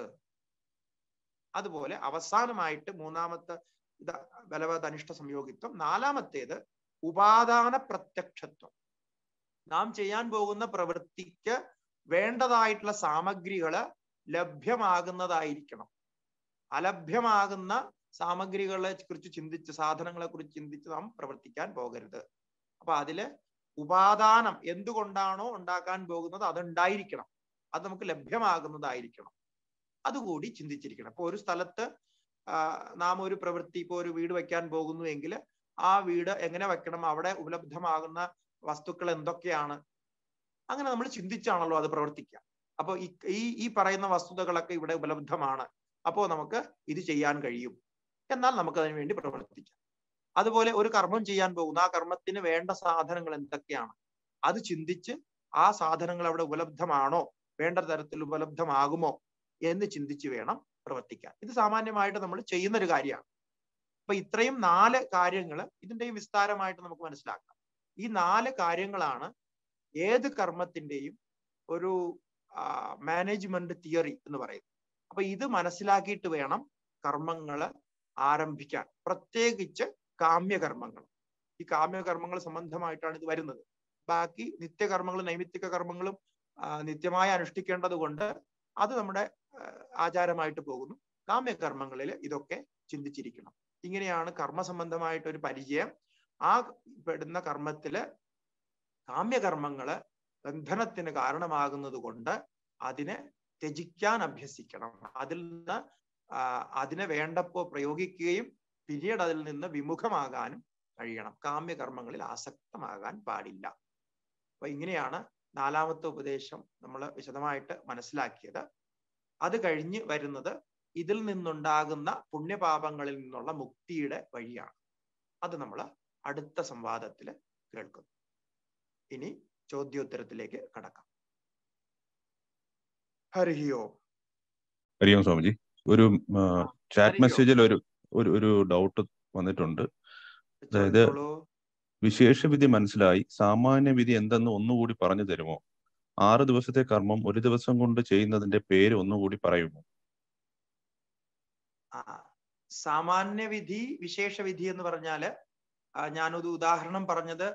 അതുപോലെ അവസാനമായിട്ട് മൂന്നാമത്തെ ബലവത് അനിഷ്ട സംയോഗിത്വം നാലാമത്തേത് ഉപാദാന പ്രത്യക്ഷത്വം നാം ചെയ്യാൻ പോകുന്ന പ്രവൃത്തിക്ക് വേണ്ടതായിട്ടുള്ള സാമഗ്രികള് ലഭ്യമാകുന്നതായിരിക്കണം അലഭ്യമാകുന്ന സാമഗ്രികളെ കുറിച്ച് ചിന്തിച്ച് സാധനങ്ങളെ കുറിച്ച് ചിന്തിച്ച് നാം പ്രവർത്തിക്കാൻ പോകരുത് അപ്പൊ അതില് ഉപാദാനം എന്തുകൊണ്ടാണോ ഉണ്ടാക്കാൻ പോകുന്നത് അതുണ്ടായിരിക്കണം അത് നമുക്ക് ലഭ്യമാകുന്നതായിരിക്കണം അതുകൂടി ചിന്തിച്ചിരിക്കണം ഇപ്പൊ ഒരു സ്ഥലത്ത് നാം ഒരു പ്രവൃത്തി ഇപ്പൊ ഒരു വീട് വെക്കാൻ പോകുന്നു എങ്കിൽ ആ വീട് എങ്ങനെ വെക്കണം അവിടെ ഉപലബ്ധമാകുന്ന വസ്തുക്കൾ എന്തൊക്കെയാണ് അങ്ങനെ നമ്മൾ ചിന്തിച്ചാണല്ലോ അത് പ്രവർത്തിക്കുക അപ്പൊ ഈ ഈ പറയുന്ന വസ്തുതകളൊക്കെ ഇവിടെ ഉപലബ്ധമാണ് അപ്പോ നമുക്ക് ഇത് ചെയ്യാൻ കഴിയും എന്നാൽ നമുക്ക് അതിനു വേണ്ടി പ്രവർത്തിക്കാം അതുപോലെ ഒരു കർമ്മം ചെയ്യാൻ പോകുന്നു ആ കർമ്മത്തിന് വേണ്ട സാധനങ്ങൾ എന്തൊക്കെയാണ് അത് ചിന്തിച്ച് ആ സാധനങ്ങൾ അവിടെ ഉപലബ്ധമാണോ വേണ്ട തരത്തിൽ ഉപലബ്ധമാകുമോ എന്ന് ചിന്തിച്ച് വേണം പ്രവർത്തിക്കാൻ ഇത് സാമാന്യമായിട്ട് നമ്മൾ ചെയ്യുന്ന ഒരു കാര്യമാണ് അപ്പൊ ഇത്രയും നാല് കാര്യങ്ങൾ ഇതിന്റെയും വിസ്താരമായിട്ട് നമുക്ക് മനസ്സിലാക്കാം ഈ നാല് കാര്യങ്ങളാണ് ഏത് കർമ്മത്തിന്റെയും ഒരു മാനേജ്മെന്റ് തിയറി എന്ന് പറയുന്നത് അപ്പൊ ഇത് മനസ്സിലാക്കിയിട്ട് വേണം കർമ്മങ്ങൾ ആരംഭിക്കാൻ പ്രത്യേകിച്ച് കാമ്യകർമ്മങ്ങൾ ഈ കാമ്യകർമ്മങ്ങൾ സംബന്ധമായിട്ടാണ് ഇത് വരുന്നത് ബാക്കി നിത്യകർമ്മങ്ങളും നൈമിത്തിക കർമ്മങ്ങളും നിത്യമായി അനുഷ്ഠിക്കേണ്ടത് കൊണ്ട് അത് നമ്മുടെ ആചാരമായിട്ട് പോകുന്നു കാമ്യകർമ്മങ്ങളിൽ ഇതൊക്കെ ചിന്തിച്ചിരിക്കണം ഇങ്ങനെയാണ് കർമ്മസംബന്ധമായിട്ട് ഒരു പരിചയം ആ പെടുന്ന കർമ്മത്തില് കാമ്യകർമ്മങ്ങള് ബന്ധനത്തിന് കാരണമാകുന്നത് കൊണ്ട് അതിനെ ത്യജിക്കാൻ അഭ്യസിക്കണം അതിൽ നിന്ന് അതിനെ വേണ്ടപ്പോ പ്രയോഗിക്കുകയും പിന്നീട് അതിൽ നിന്ന് വിമുഖമാകാനും കഴിയണം കാമ്യകർമ്മങ്ങളിൽ ആസക്തമാകാൻ പാടില്ല അപ്പൊ ഇങ്ങനെയാണ് നാലാമത്തെ ഉപദേശം നമ്മൾ വിശദമായിട്ട് മനസ്സിലാക്കിയത് അത് കഴിഞ്ഞ് വരുന്നത് ഇതിൽ നിന്നുണ്ടാകുന്ന പുണ്യപാപങ്ങളിൽ നിന്നുള്ള മുക്തിയുടെ വഴിയാണ് അത് നമ്മൾ അടുത്ത സംവാദത്തിൽ കേൾക്കുന്നു ഇനി ചോദ്യോത്തരത്തിലേക്ക് കടക്കാം ഹരി ഓം ഹരി ഓം സ്വാമിജി ഒരു ചാറ്റ് മെസ്സേജിൽ ഒരു ഒരു ഒരു ഡൗട്ട് വന്നിട്ടുണ്ട് അതായത് വിശേഷ വിധി മനസ്സിലായി സാമാന്യ വിധി എന്തെന്ന് ഒന്നുകൂടി പറഞ്ഞു തരുമോ ആറ് ദിവസത്തെ കർമ്മം ഒരു ദിവസം കൊണ്ട് ചെയ്യുന്നതിന്റെ പേര് ഒന്നുകൂടി പറയുമോ സാമാന്യ വിധി വിശേഷ വിധി എന്ന് പറഞ്ഞാല് ഞാനൊരു ഉദാഹരണം പറഞ്ഞത്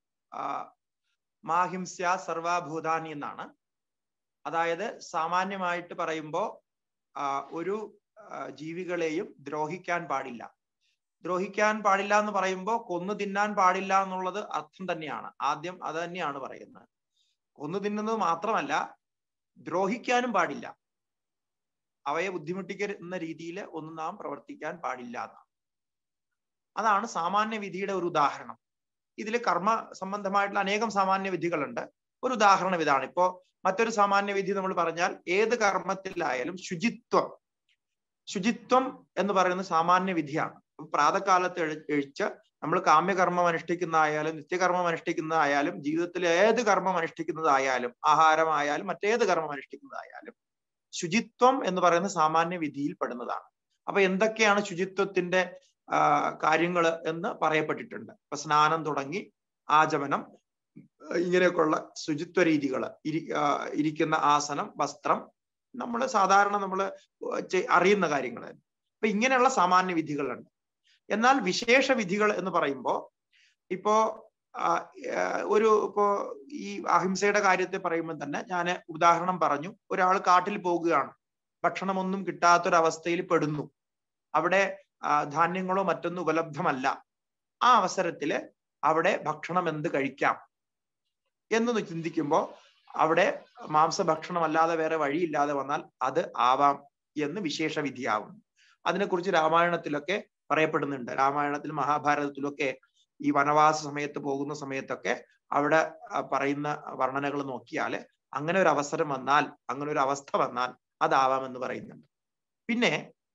മാഹിംസ്യ സർവാഭൂതാനി എന്നാണ് അതായത് സാമാന്യമായിട്ട് പറയുമ്പോ ഒരു ജീവികളെയും ദ്രോഹിക്കാൻ പാടില്ല ദ്രോഹിക്കാൻ പാടില്ല എന്ന് പറയുമ്പോൾ കൊന്നു തിന്നാൻ പാടില്ല എന്നുള്ളത് അർത്ഥം തന്നെയാണ് ആദ്യം അത് തന്നെയാണ് പറയുന്നത് കൊന്നു തിന്നുന്നത് മാത്രമല്ല ദ്രോഹിക്കാനും പാടില്ല അവയെ ബുദ്ധിമുട്ടിക്കുന്ന രീതിയിൽ ഒന്നും നാം പ്രവർത്തിക്കാൻ പാടില്ല എന്നാണ് അതാണ് സാമാന്യ വിധിയുടെ ഒരു ഉദാഹരണം ഇതിൽ കർമ്മ സംബന്ധമായിട്ടുള്ള അനേകം സാമാന്യ വിധികളുണ്ട് ഒരു ഉദാഹരണം ഇതാണ് ഇപ്പോ മറ്റൊരു സാമാന്യ വിധി നമ്മൾ പറഞ്ഞാൽ ഏത് കർമ്മത്തിലായാലും ശുചിത്വം ശുചിത്വം എന്ന് പറയുന്ന സാമാന്യ വിധിയാണ് പ്രാതകാലത്ത് എഴിച്ച് നമ്മൾ കാമ്യകർമ്മം അനുഷ്ഠിക്കുന്നതായാലും നിത്യകർമ്മം അനുഷ്ഠിക്കുന്നതായാലും ജീവിതത്തിൽ ഏത് കർമ്മം അനുഷ്ഠിക്കുന്നതായാലും ആഹാരമായാലും മറ്റേത് കർമ്മം അനുഷ്ഠിക്കുന്നതായാലും ശുചിത്വം എന്ന് പറയുന്ന സാമാന്യ വിധിയിൽ പെടുന്നതാണ് അപ്പൊ എന്തൊക്കെയാണ് ശുചിത്വത്തിന്റെ കാര്യങ്ങൾ എന്ന് പറയപ്പെട്ടിട്ടുണ്ട് ഇപ്പൊ സ്നാനം തുടങ്ങി ആചമനം ഇങ്ങനെയൊക്കെയുള്ള ശുചിത്വ രീതികൾ ഇരി ഇരിക്കുന്ന ആസനം വസ്ത്രം നമ്മൾ സാധാരണ നമ്മൾ അറിയുന്ന കാര്യങ്ങൾ അപ്പൊ ഇങ്ങനെയുള്ള സാമാന്യ വിധികളുണ്ട് എന്നാൽ വിശേഷ വിധികൾ എന്ന് പറയുമ്പോൾ ഇപ്പോ ഒരു ഇപ്പോ ഈ അഹിംസയുടെ കാര്യത്തെ പറയുമ്പോൾ തന്നെ ഞാൻ ഉദാഹരണം പറഞ്ഞു ഒരാൾ കാട്ടിൽ പോകുകയാണ് ഭക്ഷണമൊന്നും കിട്ടാത്തൊരവസ്ഥയിൽ പെടുന്നു അവിടെ ധാന്യങ്ങളോ മറ്റൊന്നും ഉപലബ്ധമല്ല ആ അവസരത്തില് അവിടെ ഭക്ഷണം എന്ത് കഴിക്കാം എന്ന് ചിന്തിക്കുമ്പോൾ അവിടെ മാംസഭക്ഷണം അല്ലാതെ വേറെ വഴിയില്ലാതെ വന്നാൽ അത് ആവാം എന്ന് വിശേഷ വിധിയാവുന്നു അതിനെക്കുറിച്ച് രാമായണത്തിലൊക്കെ പറയപ്പെടുന്നുണ്ട് രാമായണത്തിൽ മഹാഭാരതത്തിലൊക്കെ ഈ വനവാസ സമയത്ത് പോകുന്ന സമയത്തൊക്കെ അവിടെ പറയുന്ന വർണ്ണനകൾ നോക്കിയാൽ അങ്ങനെ ഒരു അവസരം വന്നാൽ അങ്ങനെ ഒരു അവസ്ഥ വന്നാൽ അതാവാമെന്ന് പറയുന്നുണ്ട് പിന്നെ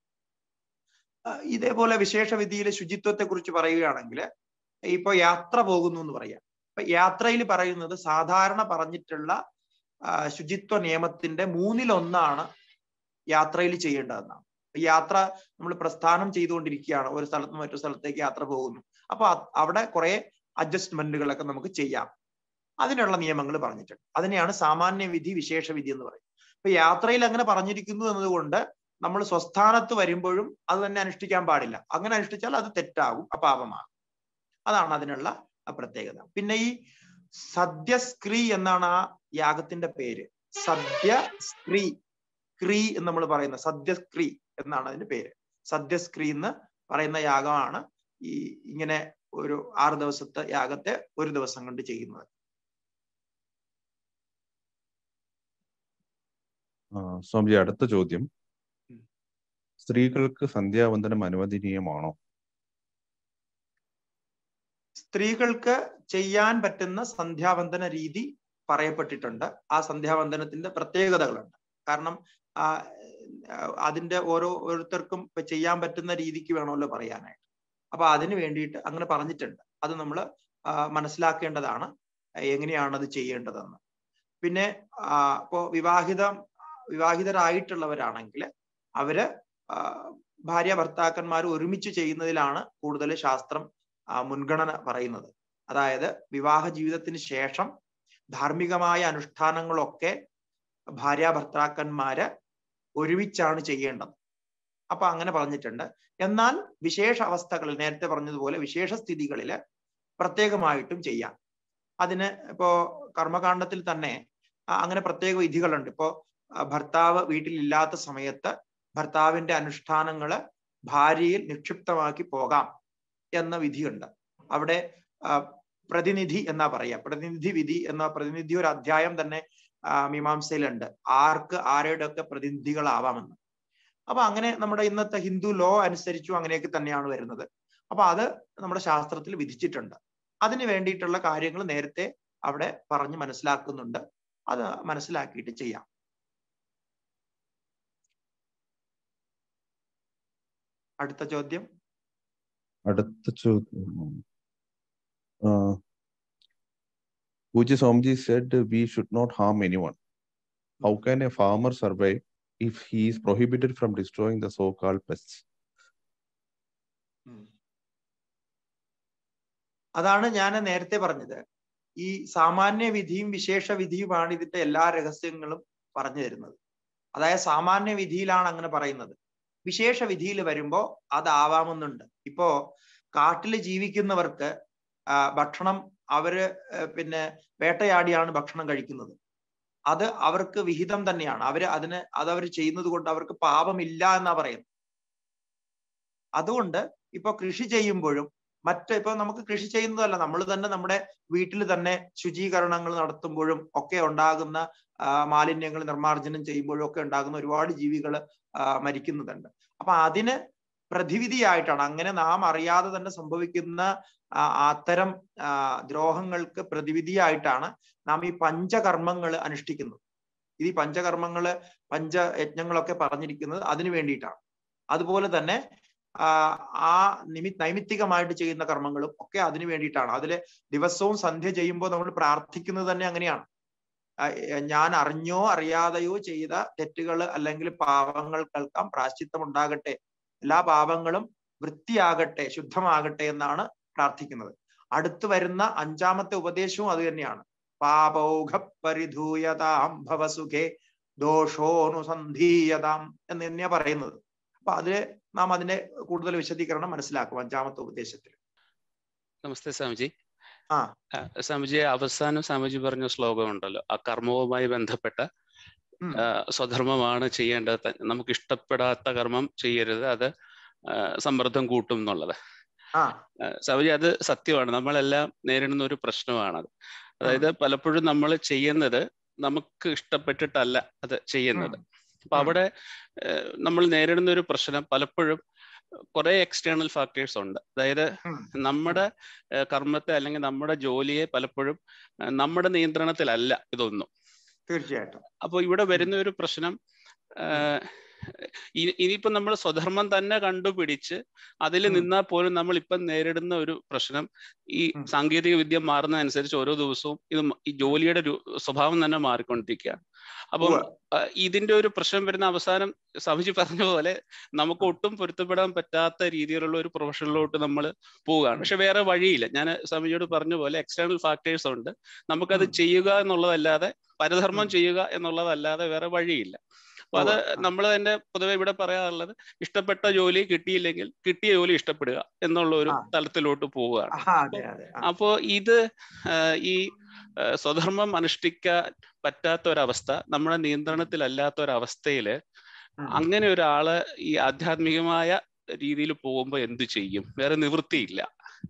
ഇതേപോലെ വിശേഷ വിധിയിൽ ശുചിത്വത്തെ കുറിച്ച് പറയുകയാണെങ്കിൽ ഇപ്പൊ യാത്ര പോകുന്നു എന്ന് പറയാം അപ്പൊ യാത്രയിൽ പറയുന്നത് സാധാരണ പറഞ്ഞിട്ടുള്ള ശുചിത്വ നിയമത്തിന്റെ മൂന്നിലൊന്നാണ് യാത്രയിൽ ചെയ്യേണ്ടതെന്നാണ് യാത്ര നമ്മൾ പ്രസ്ഥാനം ചെയ്തുകൊണ്ടിരിക്കുകയാണ് ഒരു സ്ഥലത്ത് നിന്ന് മറ്റൊരു സ്ഥലത്തേക്ക് യാത്ര പോകുന്നു അപ്പൊ അവിടെ കുറെ അഡ്ജസ്റ്റ്മെന്റുകളൊക്കെ നമുക്ക് ചെയ്യാം അതിനുള്ള നിയമങ്ങൾ പറഞ്ഞിട്ടുണ്ട് അതിനെയാണ് സാമാന്യ വിധി വിശേഷ വിധി എന്ന് പറയുന്നത് അപ്പൊ യാത്രയിൽ അങ്ങനെ പറഞ്ഞിരിക്കുന്നു എന്നതുകൊണ്ട് നമ്മൾ സ്വസ്ഥാനത്ത് വരുമ്പോഴും അത് തന്നെ അനുഷ്ഠിക്കാൻ പാടില്ല അങ്ങനെ അനുഷ്ഠിച്ചാൽ അത് തെറ്റാകും അപാപമാകും അതാണ് അതിനുള്ള പ്രത്യേകത പിന്നെ ഈ സദ്യസ്ക്രീ എന്നാണ് ആ യാഗത്തിന്റെ പേര് സദ്യസ്ക്രീ ക്രീ എന്ന് നമ്മൾ പറയുന്ന സദ്യസ്ക്രീ എന്നാണ് അതിന്റെ പേര് സദ്യസ്ക്രീ എന്ന് പറയുന്ന യാഗമാണ് ഈ ഇങ്ങനെ ഒരു ആറ് ദിവസത്തെ യാഗത്തെ ഒരു ദിവസം കൊണ്ട് ചെയ്യുന്നത് സ്വാമിജി അടുത്ത ചോദ്യം സ്ത്രീകൾക്ക് സന്ധ്യാവന്ദനം അനുവദനീയമാണോ സ്ത്രീകൾക്ക് ചെയ്യാൻ പറ്റുന്ന സന്ധ്യാവന്ദന രീതി പറയപ്പെട്ടിട്ടുണ്ട് ആ സന്ധ്യാവന്ദനത്തിന്റെ പ്രത്യേകതകളുണ്ട് കാരണം ആ അതിന്റെ ഓരോ ഓരോരുത്തർക്കും ചെയ്യാൻ പറ്റുന്ന രീതിക്ക് വേണമല്ലോ പറയാനായിട്ട് അപ്പൊ അതിന് വേണ്ടിയിട്ട് അങ്ങനെ പറഞ്ഞിട്ടുണ്ട് അത് നമ്മൾ മനസ്സിലാക്കേണ്ടതാണ് എങ്ങനെയാണ് അത് ചെയ്യേണ്ടതെന്ന് പിന്നെ ഇപ്പോ വിവാഹിതം വിവാഹിതരായിട്ടുള്ളവരാണെങ്കിൽ അവര് ഭാര്യ ഭർത്താക്കന്മാർ ഒരുമിച്ച് ചെയ്യുന്നതിലാണ് കൂടുതൽ ശാസ്ത്രം മുൻഗണന പറയുന്നത് അതായത് വിവാഹ ജീവിതത്തിന് ശേഷം ധാർമ്മികമായ അനുഷ്ഠാനങ്ങളൊക്കെ ഭാര്യ ഭർത്താക്കന്മാര് ഒരുമിച്ചാണ് ചെയ്യേണ്ടത് അപ്പൊ അങ്ങനെ പറഞ്ഞിട്ടുണ്ട് എന്നാൽ വിശേഷ അവസ്ഥകളിൽ നേരത്തെ പറഞ്ഞതുപോലെ വിശേഷ സ്ഥിതികളിൽ പ്രത്യേകമായിട്ടും ചെയ്യാം അതിന് ഇപ്പോ കർമ്മകാണ്ഡത്തിൽ തന്നെ അങ്ങനെ പ്രത്യേക വിധികളുണ്ട് ഇപ്പോ ഭർത്താവ് വീട്ടിലില്ലാത്ത സമയത്ത് ഭർത്താവിന്റെ അനുഷ്ഠാനങ്ങള് ഭാര്യയിൽ നിക്ഷിപ്തമാക്കി പോകാം എന്ന വിധിയുണ്ട് അവിടെ പ്രതിനിധി എന്നാ പറയാ പ്രതിനിധി വിധി എന്ന പ്രതിനിധി ഒരു അധ്യായം തന്നെ മീമാംസയിലുണ്ട് ആർക്ക് ആരുടെ ഒക്കെ പ്രതിനിധികളാവാമെന്ന് അപ്പൊ അങ്ങനെ നമ്മുടെ ഇന്നത്തെ ഹിന്ദു ലോ അനുസരിച്ചും അങ്ങനെയൊക്കെ തന്നെയാണ് വരുന്നത് അപ്പൊ അത് നമ്മുടെ ശാസ്ത്രത്തിൽ വിധിച്ചിട്ടുണ്ട് അതിന് വേണ്ടിയിട്ടുള്ള കാര്യങ്ങൾ നേരത്തെ അവിടെ പറഞ്ഞ് മനസ്സിലാക്കുന്നുണ്ട് അത് മനസ്സിലാക്കിയിട്ട് ചെയ്യാം അടുത്ത ചോദ്യം അടുത്ത ചോദ്യം പൂജ്യ Swamiji said we should not harm any one how can a farmer survive if he is prohibited from destroying the so-called pests. അതാണ് ഞാൻ നേരത്തെ പറഞ്ഞത് ഈ സാമാന്യ വിധിയും വിശേഷ വിധിയുമാണ് ഇതിന്റെ എല്ലാ രഹസ്യങ്ങളും പറഞ്ഞു തരുന്നത് അതായത് സാമാന്യ വിധിയിലാണ് അങ്ങനെ പറയുന്നത് വിശേഷ വിധിയിൽ വരുമ്പോ അതാവാമെന്നുണ്ട് ഇപ്പോ കാട്ടിൽ ജീവിക്കുന്നവർക്ക് ഭക്ഷണം അവര് പിന്നെ വേട്ടയാടിയാണ് ഭക്ഷണം കഴിക്കുന്നത് അത് അവർക്ക് വിഹിതം തന്നെയാണ് അവര് അതിന് അതവർ ചെയ്യുന്നത് കൊണ്ട് അവർക്ക് പാപമില്ല എന്നാ പറയുന്നത് അതുകൊണ്ട് ഇപ്പൊ കൃഷി ചെയ്യുമ്പോഴും മറ്റ് ഇപ്പൊ നമുക്ക് കൃഷി ചെയ്യുന്നതല്ല നമ്മൾ തന്നെ നമ്മുടെ വീട്ടിൽ തന്നെ ശുചീകരണങ്ങൾ നടത്തുമ്പോഴും ഒക്കെ ഉണ്ടാകുന്ന മാലിന്യങ്ങൾ നിർമ്മാർജ്ജനം ചെയ്യുമ്പോഴും ഒക്കെ ഉണ്ടാകുന്ന ഒരുപാട് ജീവികൾ മരിക്കുന്നുണ്ട് അപ്പൊ അതിന് പ്രതിവിധിയായിട്ടാണ് അങ്ങനെ നാം അറിയാതെ തന്നെ സംഭവിക്കുന്ന അത്തരം ദ്രോഹങ്ങൾക്ക് പ്രതിവിധിയായിട്ടാണ് നാം ഈ പഞ്ചകർമ്മങ്ങൾ അനുഷ്ഠിക്കുന്നത് ഇത് ഈ പഞ്ചകർമ്മങ്ങള് പഞ്ചയജ്ഞങ്ങളൊക്കെ പറഞ്ഞിരിക്കുന്നത് അതിനു വേണ്ടിയിട്ടാണ് അതുപോലെ തന്നെ ആ നിമി നൈമിത്തികമായിട്ട് ചെയ്യുന്ന കർമ്മങ്ങളും ഒക്കെ അതിനു വേണ്ടിയിട്ടാണ് അതില് ദിവസവും സന്ധ്യ ചെയ്യുമ്പോൾ നമ്മൾ പ്രാർത്ഥിക്കുന്നത് തന്നെ അങ്ങനെയാണ് ഞാൻ അറിഞ്ഞോ അറിയാതെയോ ചെയ്ത തെറ്റുകൾ അല്ലെങ്കിൽ പാപങ്ങൾക്കെല്ലാം പ്രാശ്ചിത്തം ഉണ്ടാകട്ടെ എല്ലാ പാപങ്ങളും വൃത്തിയാകട്ടെ ശുദ്ധമാകട്ടെ എന്നാണ് പ്രാർത്ഥിക്കുന്നത് അടുത്ത് വരുന്ന അഞ്ചാമത്തെ ഉപദേശവും അത് തന്നെയാണ് പാപൗഘ പരിധൂയതാം ഭവസുഖേ ദോഷോനുസന്ധീയതാം എന്ന് തന്നെയാ പറയുന്നത് അപ്പൊ അതില് നാം അതിന്റെ കൂടുതൽ വിശദീകരണം മനസ്സിലാക്കും അഞ്ചാമത്തെ ഉപദേശത്തിൽ നമസ്തേ സ്വാമിജി ആ സ്വാമിജി അവസാനം സ്വാമിജി പറഞ്ഞ ശ്ലോകം ഉണ്ടല്ലോ ആ കർമ്മവുമായി ബന്ധപ്പെട്ട സ്വധർമ്മമാണ് ചെയ്യേണ്ടത് നമുക്ക് ഇഷ്ടപ്പെടാത്ത കർമ്മം ചെയ്യരുത് അത് സമ്മർദ്ദം കൂട്ടും എന്നുള്ളത് സ്വാമിജി അത് സത്യമാണ് നമ്മളെല്ലാം നേരിടുന്ന ഒരു പ്രശ്നമാണത് അതായത് പലപ്പോഴും നമ്മൾ ചെയ്യുന്നത് നമുക്ക് ഇഷ്ടപ്പെട്ടിട്ടല്ല അത് ചെയ്യുന്നത് അപ്പൊ അവിടെ നമ്മൾ നേരിടുന്ന ഒരു പ്രശ്നം പലപ്പോഴും കുറെ എക്സ്റ്റേണൽ ഫാക്ടേഴ്സ് ഉണ്ട് അതായത് നമ്മുടെ കർമ്മത്തെ അല്ലെങ്കിൽ നമ്മുടെ ജോലിയെ പലപ്പോഴും നമ്മുടെ നിയന്ത്രണത്തിലല്ല ഇതൊന്നും തീർച്ചയായിട്ടും അപ്പോൾ ഇവിടെ വരുന്ന ഒരു പ്രശ്നം ഇനിയിപ്പോ നമ്മൾ സ്വധർമ്മം തന്നെ കണ്ടുപിടിച്ച് അതിൽ നിന്നാൽ പോലും നമ്മൾ ഇപ്പം നേരിടുന്ന ഒരു പ്രശ്നം ഈ സാങ്കേതിക വിദ്യ മാറുന്നതനുസരിച്ച് ഓരോ ദിവസവും ഇത് ഈ ജോലിയുടെ സ്വഭാവം തന്നെ മാറിക്കൊണ്ടിരിക്കുകയാണ് അപ്പം ഇതിന്റെ ഒരു പ്രശ്നം വരുന്ന അവസാനം സമിജി പറഞ്ഞ പോലെ നമുക്ക് ഒട്ടും പൊരുത്തപ്പെടാൻ പറ്റാത്ത രീതിയിലുള്ള ഒരു പ്രൊഫഷനിലോട്ട് നമ്മൾ പോവുകയാണ് പക്ഷെ വേറെ വഴിയില്ല ഞാൻ സമിജിയോട് പറഞ്ഞ പോലെ എക്സ്റ്റേണൽ ഫാക്ടേഴ്സ് ഉണ്ട് നമുക്കത് ചെയ്യുക എന്നുള്ളതല്ലാതെ പരധർമ്മം ചെയ്യുക എന്നുള്ളതല്ലാതെ വേറെ വഴിയില്ല അപ്പൊ അത് നമ്മൾ തന്നെ പൊതുവെ ഇവിടെ പറയാറുള്ളത് ഇഷ്ടപ്പെട്ട ജോലി കിട്ടിയില്ലെങ്കിൽ കിട്ടിയ ജോലി ഇഷ്ടപ്പെടുക എന്നുള്ള ഒരു തലത്തിലോട്ട് പോവുകയാണ് അപ്പോ ഇത് ഈ സ്വധർമ്മം അനുഷ്ഠിക്കാൻ പറ്റാത്ത ഒരവസ്ഥ നമ്മുടെ നിയന്ത്രണത്തിലല്ലാത്ത ഒരവസ്ഥയില് അങ്ങനെ ഒരാള് ഈ ആധ്യാത്മികമായ രീതിയിൽ പോകുമ്പോ എന്തു ചെയ്യും വേറെ നിവൃത്തിയില്ല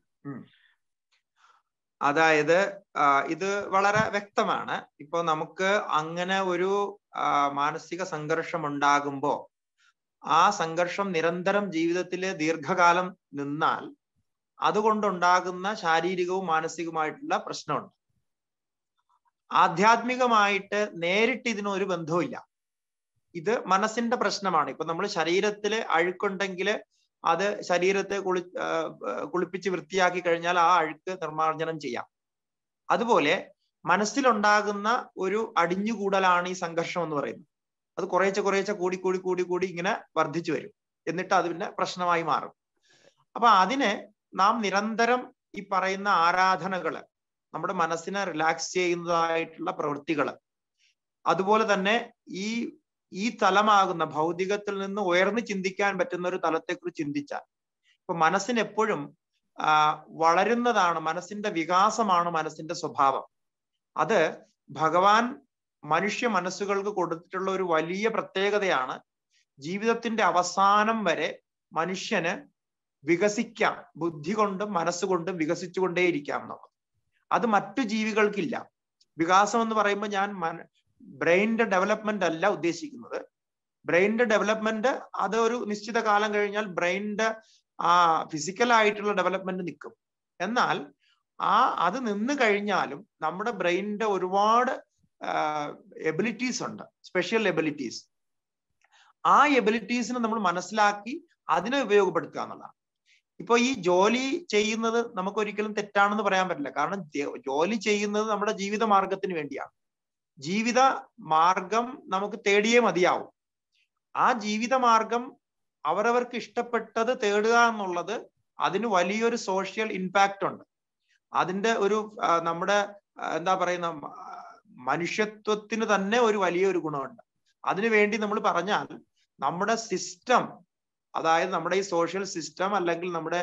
അതായത് ഇത് വളരെ വ്യക്തമാണ് ഇപ്പൊ നമുക്ക് അങ്ങനെ ഒരു മാനസിക സംഘർഷം ഉണ്ടാകുമ്പോ ആ സംഘർഷം നിരന്തരം ജീവിതത്തിലെ ദീർഘകാലം നിന്നാൽ അതുകൊണ്ടുണ്ടാകുന്ന ശാരീരികവും മാനസികവുമായിട്ടുള്ള പ്രശ്നമുണ്ട് ആധ്യാത്മികമായിട്ട് നേരിട്ട് ഇതിനൊരു ബന്ധവുമില്ല ഇത് മനസ്സിന്റെ പ്രശ്നമാണ് ഇപ്പൊ നമ്മൾ ശരീരത്തിൽ അഴുക്കുണ്ടെങ്കിൽ അത് ശരീരത്തെ കുളി കുളിപ്പിച്ച് വൃത്തിയാക്കി കഴിഞ്ഞാൽ ആ അഴുക്ക് നിർമ്മാർജ്ജനം ചെയ്യാം അതുപോലെ മനസ്സിലുണ്ടാകുന്ന ഒരു അടിഞ്ഞുകൂടലാണ് ഈ സംഘർഷം എന്ന് പറയുന്നത് അത് കുറേശ്ശെ കുറേശ്ശെ കൂടി കൂടി കൂടി കൂടി ഇങ്ങനെ വർദ്ധിച്ചു വരും എന്നിട്ട് അത് പിന്നെ പ്രശ്നമായി മാറും അപ്പൊ അതിന് നാം നിരന്തരം ഈ പറയുന്ന ആരാധനകള് നമ്മുടെ മനസ്സിനെ റിലാക്സ് ചെയ്യുന്നതായിട്ടുള്ള പ്രവൃത്തികള് അതുപോലെ തന്നെ ഈ ഈ തലമാകുന്ന ഭൗതികത്തിൽ നിന്ന് ഉയർന്നു ചിന്തിക്കാൻ പറ്റുന്ന ഒരു തലത്തെക്കുറിച്ച് ചിന്തിച്ചാൽ ഇപ്പൊ മനസ്സിന് എപ്പോഴും ആ വളരുന്നതാണ് മനസ്സിന്റെ വികാസമാണ് മനസ്സിന്റെ സ്വഭാവം അത് ഭഗവാൻ മനുഷ്യ മനസ്സുകൾക്ക് കൊടുത്തിട്ടുള്ള ഒരു വലിയ പ്രത്യേകതയാണ് ജീവിതത്തിന്റെ അവസാനം വരെ മനുഷ്യന് വികസിക്കാം ബുദ്ധി കൊണ്ടും മനസ്സുകൊണ്ടും വികസിച്ചുകൊണ്ടേയിരിക്കാം എന്നുള്ളത് അത് മറ്റു ജീവികൾക്കില്ല വികാസം എന്ന് പറയുമ്പോൾ ഞാൻ ബ്രെയിനിന്റെ ഡെവലപ്മെന്റ് അല്ല ഉദ്ദേശിക്കുന്നത് ബ്രെയിനിന്റെ ഡെവലപ്മെന്റ് അത് ഒരു നിശ്ചിത കാലം കഴിഞ്ഞാൽ ബ്രെയിനിന്റെ ആ ഫിസിക്കൽ ആയിട്ടുള്ള ഡെവലപ്മെന്റ് നിൽക്കും എന്നാൽ ആ അത് നിന്ന് കഴിഞ്ഞാലും നമ്മുടെ ബ്രെയിനിന്റെ ഒരുപാട് എബിലിറ്റീസ് ഉണ്ട് സ്പെഷ്യൽ എബിലിറ്റീസ് ആ എബിലിറ്റീസിനെ നമ്മൾ മനസ്സിലാക്കി അതിനെ ഉപയോഗപ്പെടുത്തുക എന്നുള്ളതാണ് ഇപ്പൊ ഈ ജോലി ചെയ്യുന്നത് നമുക്ക് ഒരിക്കലും തെറ്റാണെന്ന് പറയാൻ പറ്റില്ല കാരണം ജോലി ചെയ്യുന്നത് നമ്മുടെ ജീവിത മാർഗത്തിന് വേണ്ടിയാണ് ജീവിത മാർഗം നമുക്ക് തേടിയേ മതിയാവും ആ ജീവിത മാർഗം അവരവർക്ക് ഇഷ്ടപ്പെട്ടത് തേടുക എന്നുള്ളത് അതിന് വലിയൊരു സോഷ്യൽ ഇമ്പാക്റ്റ് ഉണ്ട് അതിന്റെ ഒരു നമ്മുടെ എന്താ പറയുന്ന മനുഷ്യത്വത്തിന് തന്നെ ഒരു വലിയൊരു ഗുണമുണ്ട് അതിനു വേണ്ടി നമ്മൾ പറഞ്ഞാൽ നമ്മുടെ സിസ്റ്റം അതായത് നമ്മുടെ ഈ സോഷ്യൽ സിസ്റ്റം അല്ലെങ്കിൽ നമ്മുടെ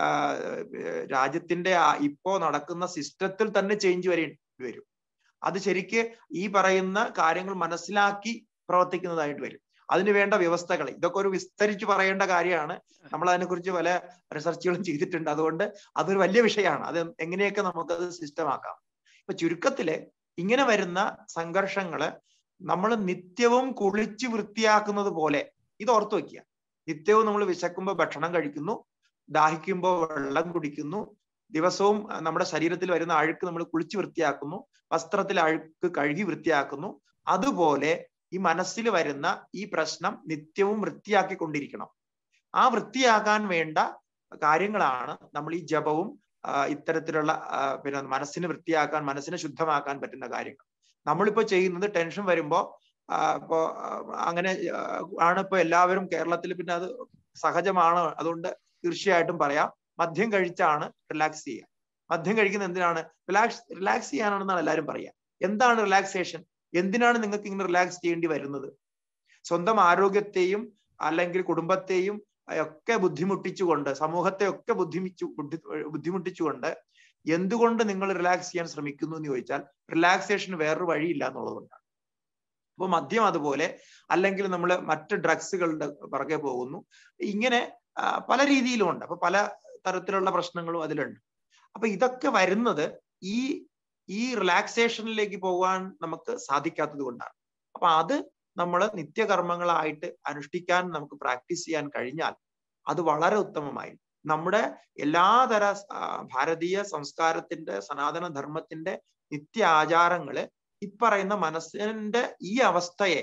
രാജ്യത്തിന്റെ ഇപ്പോ നടക്കുന്ന സിസ്റ്റത്തിൽ തന്നെ ചേഞ്ച് വരേണ്ടി വരും അത് ശരിക്ക് ഈ പറയുന്ന കാര്യങ്ങൾ മനസ്സിലാക്കി പ്രവർത്തിക്കുന്നതായിട്ട് വരും അതിന് വേണ്ട വ്യവസ്ഥകൾ ഇതൊക്കെ ഒരു വിസ്തരിച്ച് പറയേണ്ട കാര്യമാണ് നമ്മൾ അതിനെക്കുറിച്ച് പല റിസർച്ചുകളും ചെയ്തിട്ടുണ്ട് അതുകൊണ്ട് അതൊരു വലിയ വിഷയമാണ് അത് എങ്ങനെയൊക്കെ നമുക്കത് സിസ്റ്റമാക്കാം ഇപ്പൊ ചുരുക്കത്തില് ഇങ്ങനെ വരുന്ന സംഘർഷങ്ങള് നമ്മൾ നിത്യവും കുളിച്ച് വൃത്തിയാക്കുന്നത് പോലെ ഇത് ഓർത്തു വെക്കുക നിത്യവും നമ്മൾ വിശക്കുമ്പോൾ ഭക്ഷണം കഴിക്കുന്നു ദാഹിക്കുമ്പോൾ വെള്ളം കുടിക്കുന്നു ദിവസവും നമ്മുടെ ശരീരത്തിൽ വരുന്ന അഴുക്ക് നമ്മൾ കുളിച്ച് വൃത്തിയാക്കുന്നു വസ്ത്രത്തിൽ അഴുക്ക് കഴുകി വൃത്തിയാക്കുന്നു അതുപോലെ ഈ മനസ്സിൽ വരുന്ന ഈ പ്രശ്നം നിത്യവും വൃത്തിയാക്കിക്കൊണ്ടിരിക്കണം ആ വൃത്തിയാക്കാൻ വേണ്ട കാര്യങ്ങളാണ് നമ്മൾ ഈ ജപവും ഇത്തരത്തിലുള്ള പിന്നെ മനസ്സിന് വൃത്തിയാക്കാൻ മനസ്സിനെ ശുദ്ധമാക്കാൻ പറ്റുന്ന കാര്യങ്ങൾ നമ്മളിപ്പോ ചെയ്യുന്നത് ടെൻഷൻ വരുമ്പോ ഇപ്പോ അങ്ങനെ ആണ് ഇപ്പൊ എല്ലാവരും കേരളത്തിൽ പിന്നെ അത് സഹജമാണ് അതുകൊണ്ട് തീർച്ചയായിട്ടും പറയാം മദ്യം കഴിച്ചാണ് റിലാക്സ് ചെയ്യുക മദ്യം കഴിക്കുന്നത് എന്തിനാണ് റിലാക്സ് റിലാക്സ് ചെയ്യാനാണെന്നാണ് എല്ലാവരും പറയുക എന്താണ് റിലാക്സേഷൻ എന്തിനാണ് നിങ്ങൾക്ക് ഇങ്ങനെ റിലാക്സ് ചെയ്യേണ്ടി വരുന്നത് സ്വന്തം ആരോഗ്യത്തെയും അല്ലെങ്കിൽ കുടുംബത്തെയും ഒക്കെ ബുദ്ധിമുട്ടിച്ചുകൊണ്ട് സമൂഹത്തെ ഒക്കെ ബുദ്ധിമിച്ചു ബുദ്ധിമുട്ടിച്ചുകൊണ്ട് എന്തുകൊണ്ട് നിങ്ങൾ റിലാക്സ് ചെയ്യാൻ ശ്രമിക്കുന്നു എന്ന് ചോദിച്ചാൽ റിലാക്സേഷന് വേറൊരു വഴിയില്ല എന്നുള്ളതുകൊണ്ടാണ് അപ്പൊ മദ്യം അതുപോലെ അല്ലെങ്കിൽ നമ്മൾ മറ്റ് ഡ്രഗ്സുകളുടെ പുറകെ പോകുന്നു ഇങ്ങനെ പല രീതിയിലും ഉണ്ട് അപ്പൊ പല തരത്തിലുള്ള പ്രശ്നങ്ങളും അതിലുണ്ട് അപ്പൊ ഇതൊക്കെ വരുന്നത് ഈ ഈ റിലാക്സേഷനിലേക്ക് പോകാൻ നമുക്ക് സാധിക്കാത്തത് കൊണ്ടാണ് അപ്പൊ അത് നമ്മൾ നിത്യകർമ്മങ്ങളായിട്ട് അനുഷ്ഠിക്കാൻ നമുക്ക് പ്രാക്ടീസ് ചെയ്യാൻ കഴിഞ്ഞാൽ അത് വളരെ ഉത്തമമായി നമ്മുടെ എല്ലാതര ഭാരതീയ സംസ്കാരത്തിന്റെ സനാതന ധർമ്മത്തിന്റെ നിത്യ ആചാരങ്ങള് ഇപ്പറയുന്ന മനസ്സിന്റെ ഈ അവസ്ഥയെ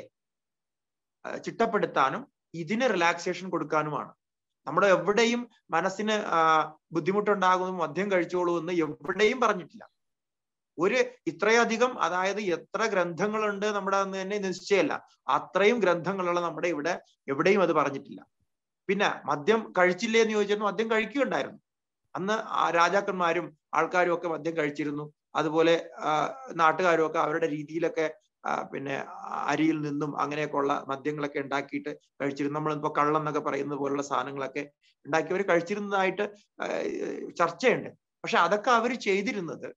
ചിട്ടപ്പെടുത്താനും ഇതിന് റിലാക്സേഷൻ കൊടുക്കാനുമാണ് നമ്മുടെ എവിടെയും മനസ്സിന് ബുദ്ധിമുട്ടുണ്ടാകുന്നു മദ്യം കഴിച്ചോളൂ എന്ന് എവിടെയും പറഞ്ഞിട്ടില്ല ഒരു ഇത്രയധികം അതായത് എത്ര ഗ്രന്ഥങ്ങളുണ്ട് നമ്മുടെ അന്ന് തന്നെ നിശ്ചയമല്ല അത്രയും ഗ്രന്ഥങ്ങളുള്ള നമ്മുടെ ഇവിടെ എവിടെയും അത് പറഞ്ഞിട്ടില്ല പിന്നെ മദ്യം കഴിച്ചില്ലേ എന്ന് ചോദിച്ചിരുന്നു മദ്യം കഴിക്കുകയുണ്ടായിരുന്നു അന്ന് രാജാക്കന്മാരും ആൾക്കാരും ഒക്കെ മദ്യം കഴിച്ചിരുന്നു അതുപോലെ നാട്ടുകാരും ഒക്കെ അവരുടെ രീതിയിലൊക്കെ പിന്നെ അരിയിൽ നിന്നും അങ്ങനെയൊക്കെ ഉള്ള മദ്യങ്ങളൊക്കെ ഉണ്ടാക്കിയിട്ട് കഴിച്ചിരുന്നു നമ്മളിപ്പോ കള്ളം എന്നൊക്കെ പറയുന്ന പോലുള്ള സാധനങ്ങളൊക്കെ ഉണ്ടാക്കി അവർ കഴിച്ചിരുന്നതായിട്ട് ചർച്ചയുണ്ട് പക്ഷെ അതൊക്കെ അവർ ചെയ്തിരുന്നത്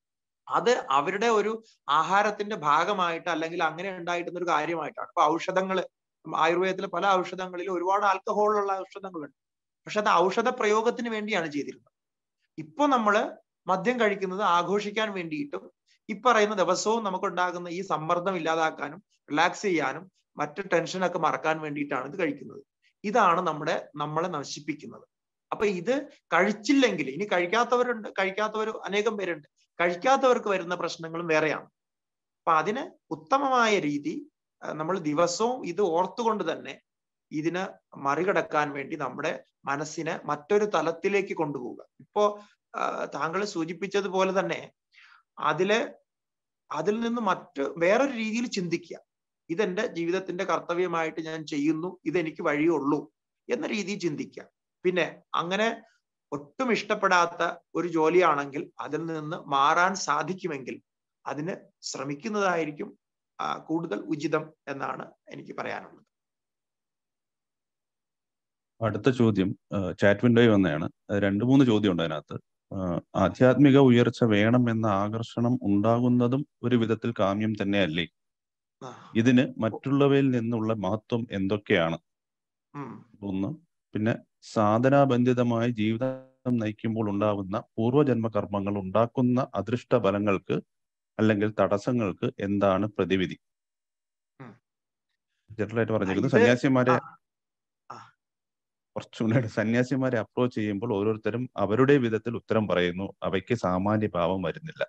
അത് അവരുടെ ഒരു ആഹാരത്തിന്റെ ഭാഗമായിട്ട് അല്ലെങ്കിൽ അങ്ങനെ ഉണ്ടായിട്ടുന്ന ഒരു കാര്യമായിട്ടാണ് ഇപ്പൊ ഔഷധങ്ങൾ ആയുർവേദത്തിലെ പല ഔഷധങ്ങളിലും ഒരുപാട് ആൽക്കഹോളുള്ള ഔഷധങ്ങളുണ്ട് പക്ഷെ അത് ഔഷധ പ്രയോഗത്തിന് വേണ്ടിയാണ് ചെയ്തിരുന്നത് ഇപ്പൊ നമ്മള് മദ്യം കഴിക്കുന്നത് ആഘോഷിക്കാൻ വേണ്ടിയിട്ടും ഇപ്പറയുന്ന ദിവസവും നമുക്കുണ്ടാകുന്ന ഈ സമ്മർദ്ദം ഇല്ലാതാക്കാനും റിലാക്സ് ചെയ്യാനും മറ്റ് ടെൻഷനൊക്കെ മറക്കാൻ വേണ്ടിയിട്ടാണ് ഇത് കഴിക്കുന്നത് ഇതാണ് നമ്മുടെ നമ്മളെ നശിപ്പിക്കുന്നത് അപ്പൊ ഇത് കഴിച്ചില്ലെങ്കിൽ ഇനി കഴിക്കാത്തവരുണ്ട് കഴിക്കാത്തവർ അനേകം പേരുണ്ട് കഴിക്കാത്തവർക്ക് വരുന്ന പ്രശ്നങ്ങളും വേറെയാണ് അപ്പൊ അതിന് ഉത്തമമായ രീതി നമ്മൾ ദിവസവും ഇത് ഓർത്തുകൊണ്ട് തന്നെ ഇതിന് മറികടക്കാൻ വേണ്ടി നമ്മുടെ മനസ്സിനെ മറ്റൊരു തലത്തിലേക്ക് കൊണ്ടുപോവുക ഇപ്പോ താങ്കൾ സൂചിപ്പിച്ചതുപോലെ തന്നെ അതില് അതിൽ നിന്ന് മറ്റ് വേറൊരു രീതിയിൽ ചിന്തിക്കുക ഇതെന്റെ ജീവിതത്തിന്റെ കർത്തവ്യമായിട്ട് ഞാൻ ചെയ്യുന്നു ഇതെനിക്ക് വഴിയുള്ളൂ എന്ന രീതിയിൽ ചിന്തിക്കുക പിന്നെ അങ്ങനെ ഒട്ടും ഇഷ്ടപ്പെടാത്ത ഒരു ജോലിയാണെങ്കിൽ അതിൽ നിന്ന് മാറാൻ സാധിക്കുമെങ്കിൽ അതിന് ശ്രമിക്കുന്നതായിരിക്കും കൂടുതൽ ഉചിതം എന്നാണ് എനിക്ക് പറയാനുള്ളത് അടുത്ത ചോദ്യം ചാറ്റ് വിൻഡോയിൽ വന്നതാണ് രണ്ടു മൂന്ന് ചോദ്യം ഉണ്ട് അതിനകത്ത് ആധ്യാത്മിക ഉയർച്ച വേണം എന്ന ആകർഷണം ഉണ്ടാകുന്നതും ഒരു വിധത്തിൽ കാമ്യം തന്നെയല്ലേ ഇതിന് മറ്റുള്ളവയിൽ നിന്നുള്ള മഹത്വം എന്തൊക്കെയാണ് ഒന്ന് പിന്നെ സാധനാബന്ധിതമായി ജീവിതം നയിക്കുമ്പോൾ ഉണ്ടാകുന്ന പൂർവജന്മ കർമ്മങ്ങൾ ഉണ്ടാക്കുന്ന അദൃഷ്ട ഫലങ്ങൾക്ക് അല്ലെങ്കിൽ തടസ്സങ്ങൾക്ക് എന്താണ് പ്രതിവിധി ജനറൽ ആയിട്ട് പറഞ്ഞേക്കുന്നത് ഇത് സന്യാസിമാരെ ആ, ആ. കുറച്ചുകൂടെ സന്യാസിമാരെ അപ്രോച്ച് ചെയ്യുമ്പോൾ ഓരോരുത്തരും അവരുടെ വിധത്തിൽ ഉത്തരം പറയുന്നു അവയ്ക്ക് സാമാന്യ ഭാവം വരുന്നില്ല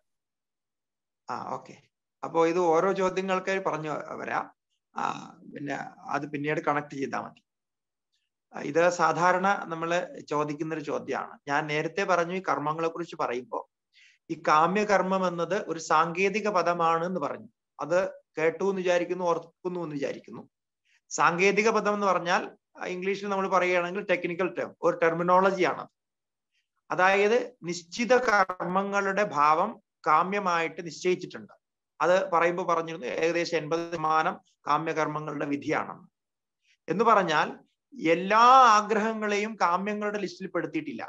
ആ ഓക്കെ അപ്പോ ഇത് ഓരോ ചോദ്യങ്ങൾക്കായി പറഞ്ഞു വരാം ആ പിന്നെ അത് പിന്നീട് കണക്ട് ചെയ്താൽ മതി ആ, ഇത് സാധാരണ നമ്മൾ ചോദിക്കുന്ന ഒരു ചോദ്യമാണ് ഞാൻ നേരത്തെ പറഞ്ഞു ഈ കർമ്മങ്ങളെ കുറിച്ച് പറയുമ്പോൾ ഈ കാമ്യകർമ്മം എന്നത് ഒരു സാങ്കേതിക പദമാണ് എന്ന് പറഞ്ഞു അത് കേട്ടു എന്ന് വിചാരിക്കുന്നു ഓർക്കുന്നു എന്ന് വിചാരിക്കുന്നു സാങ്കേതിക പദം എന്ന് പറഞ്ഞാൽ ആ, ഇംഗ്ലീഷിൽ നമ്മൾ പറയുകയാണെങ്കിൽ ടെക്നിക്കൽ ടേം ഒരു ടെർമിനോളജിയാണ് അതായത് നിശ്ചിത കർമ്മങ്ങളുടെ ഭാവം കാമ്യമായിട്ട് നിശ്ചയിച്ചിട്ടുണ്ട് അത് പറയുമ്പോൾ പറഞ്ഞിരുന്നു ഏകദേശം എൺപത് ശതമാനം കാമ്യകർമ്മങ്ങളുടെ വിധിയാണെന്ന് എന്ന് പറഞ്ഞാൽ എല്ലാ ആഗ്രഹങ്ങളെയും കാമ്യങ്ങളുടെ ലിസ്റ്റിൽ പെടുത്തിയിട്ടില്ല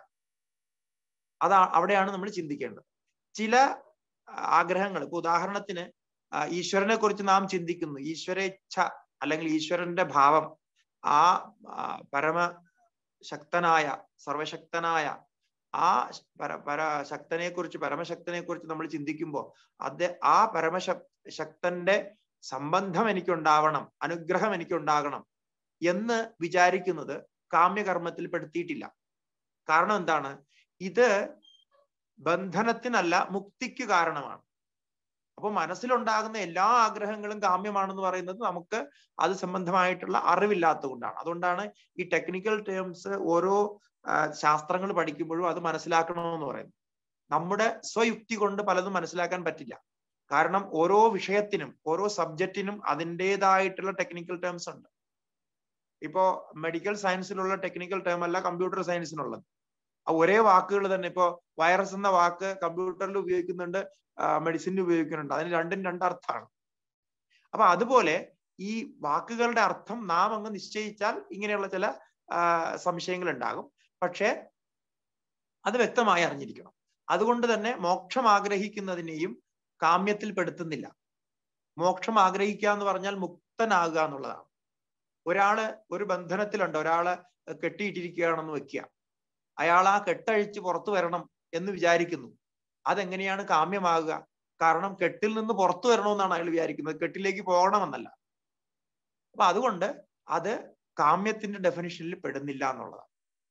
അതാ അവിടെയാണ് നമ്മൾ ചിന്തിക്കേണ്ടത് ചില ആഗ്രഹങ്ങൾ ഇപ്പൊ ഉദാഹരണത്തിന് ആ, ഈശ്വരനെ കുറിച്ച് നാം ചിന്തിക്കുന്നു ഈശ്വരേച്ഛ അല്ലെങ്കിൽ ഈശ്വരന്റെ ഭാവം ആ ആ, പരമശക്തനായ സർവശക്തനായ ആ പര പര ശക്തനെ കുറിച്ച് പരമശക്തനെ കുറിച്ച് നമ്മൾ ചിന്തിക്കുമ്പോൾ അത് ആ പരമശ ശക്തന്റെ സംബന്ധം എനിക്കുണ്ടാവണം അനുഗ്രഹം എനിക്കുണ്ടാകണം എന്ന് വിചാരിക്കുന്നത് കാമ്യകർമ്മത്തിൽ പെടുത്തിയിട്ടില്ല കാരണം എന്താണ് ഇത് ബന്ധനത്തിനല്ല മുക്തിക്ക് കാരണമാണ് അപ്പൊ മനസ്സിലുണ്ടാകുന്ന എല്ലാ ആഗ്രഹങ്ങളും കാമ്യമാണെന്ന് പറയുന്നത് നമുക്ക് അത് സംബന്ധമായിട്ടുള്ള അറിവില്ലാത്തത് കൊണ്ടാണ് അതുകൊണ്ടാണ് ഈ ടെക്നിക്കൽ ടേംസ് ഓരോ ആ, ശാസ്ത്രങ്ങൾ പഠിക്കുമ്പോഴും അത് മനസ്സിലാക്കണമെന്ന് പറയുന്നത് നമ്മുടെ സ്വയുക്തി കൊണ്ട് പലതും മനസ്സിലാക്കാൻ പറ്റില്ല കാരണം ഓരോ വിഷയത്തിനും ഓരോ സബ്ജക്റ്റിനും അതിൻ്റെതായിട്ടുള്ള ടെക്നിക്കൽ ടേംസ് ഉണ്ട് ഇപ്പോ മെഡിക്കൽ സയൻസിലുള്ള ടെക്നിക്കൽ ടേം അല്ല കമ്പ്യൂട്ടർ സയൻസിനുള്ളത് ആ ഒരേ വാക്കുകൾ തന്നെ ഇപ്പോ വൈറസ് എന്ന വാക്ക് കമ്പ്യൂട്ടറിൽ ഉപയോഗിക്കുന്നുണ്ട് മെഡിസിനിൽ ഉപയോഗിക്കുന്നുണ്ട് അതിന് രണ്ടും രണ്ടർത്ഥമാണ് അപ്പൊ അതുപോലെ ഈ വാക്കുകളുടെ അർത്ഥം നാം അങ്ങ് നിശ്ചയിച്ചാൽ ഇങ്ങനെയുള്ള ചില ആ, സംശയങ്ങൾ ഉണ്ടാകും പക്ഷേ അത് വ്യക്തമായി അറിഞ്ഞിരിക്കണം അതുകൊണ്ട് തന്നെ മോക്ഷം ആഗ്രഹിക്കുന്നതിനെയും കാമ്യത്തിൽ പെടുത്തുന്നില്ല മോക്ഷം ആഗ്രഹിക്കുക എന്ന് പറഞ്ഞാൽ മുക്തനാകുക എന്നുള്ളതാണ് ഒരാള് ഒരു ബന്ധനത്തിലുണ്ട് ഒരാള് കെട്ടിയിട്ടിരിക്കുകയാണെന്ന് വെക്കുക അയാൾ ആ കെട്ടഴിച്ച് പുറത്തു വരണം എന്ന് വിചാരിക്കുന്നു അതെങ്ങനെയാണ് കാമ്യമാകുക കാരണം കെട്ടിൽ നിന്ന് പുറത്തു വരണമെന്നാണ് അയാൾ വിചാരിക്കുന്നത് കെട്ടിലേക്ക് പോകണമെന്നല്ല അപ്പൊ അതുകൊണ്ട് അത് കാമ്യത്തിന്റെ ഡെഫിനിഷനിൽ പെടുന്നില്ല എന്നുള്ളതാണ്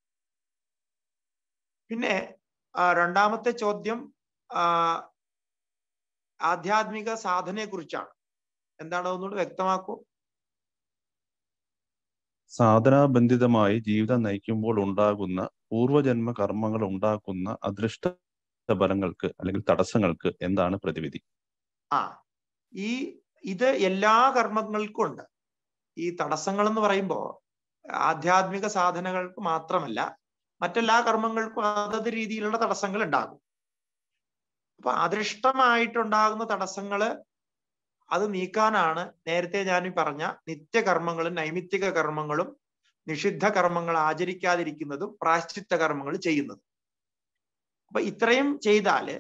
പിന്നെ ആ, രണ്ടാമത്തെ ചോദ്യം ആ, ആധ്യാത്മിക സാധനയെ കുറിച്ചാണ് എന്താണ് ഒന്നുകൂടി വ്യക്തമാക്കൂ സാധനാബന്ധിതമായി ജീവിതം നയിക്കുമ്പോൾ ഉണ്ടാകുന്ന പൂർവജന്മ കർമ്മങ്ങൾ ഉണ്ടാക്കുന്ന അദൃഷ്ട ഫലങ്ങൾക്ക് അല്ലെങ്കിൽ തടസ്സങ്ങൾക്ക് എന്താണ് പ്രതിവിധി ആ ഈ ഇത് എല്ലാ കർമ്മങ്ങൾക്കും ഉണ്ട് ഈ തടസ്സങ്ങൾ എന്ന് പറയുമ്പോൾ ആധ്യാത്മിക സാധനകൾക്ക് മാത്രമല്ല മറ്റെല്ലാ കർമ്മങ്ങൾക്കും അതത് രീതിയിലുള്ള തടസ്സങ്ങൾ ഉണ്ടാകും അപ്പൊ അദൃഷ്ടമായിട്ടുണ്ടാകുന്ന തടസ്സങ്ങള് അത് നീക്കാനാണ് നേരത്തെ ഞാൻ ഈ പറഞ്ഞ നിത്യകർമ്മങ്ങളും നൈമിത്തിക കർമ്മങ്ങളും നിഷിദ്ധ കർമ്മങ്ങൾ ആചരിക്കാതിരിക്കുന്നതും പ്രാശ്ചിത്ത കർമ്മങ്ങൾ ചെയ്യുന്നതും അപ്പൊ ഇത്രയും ചെയ്താല്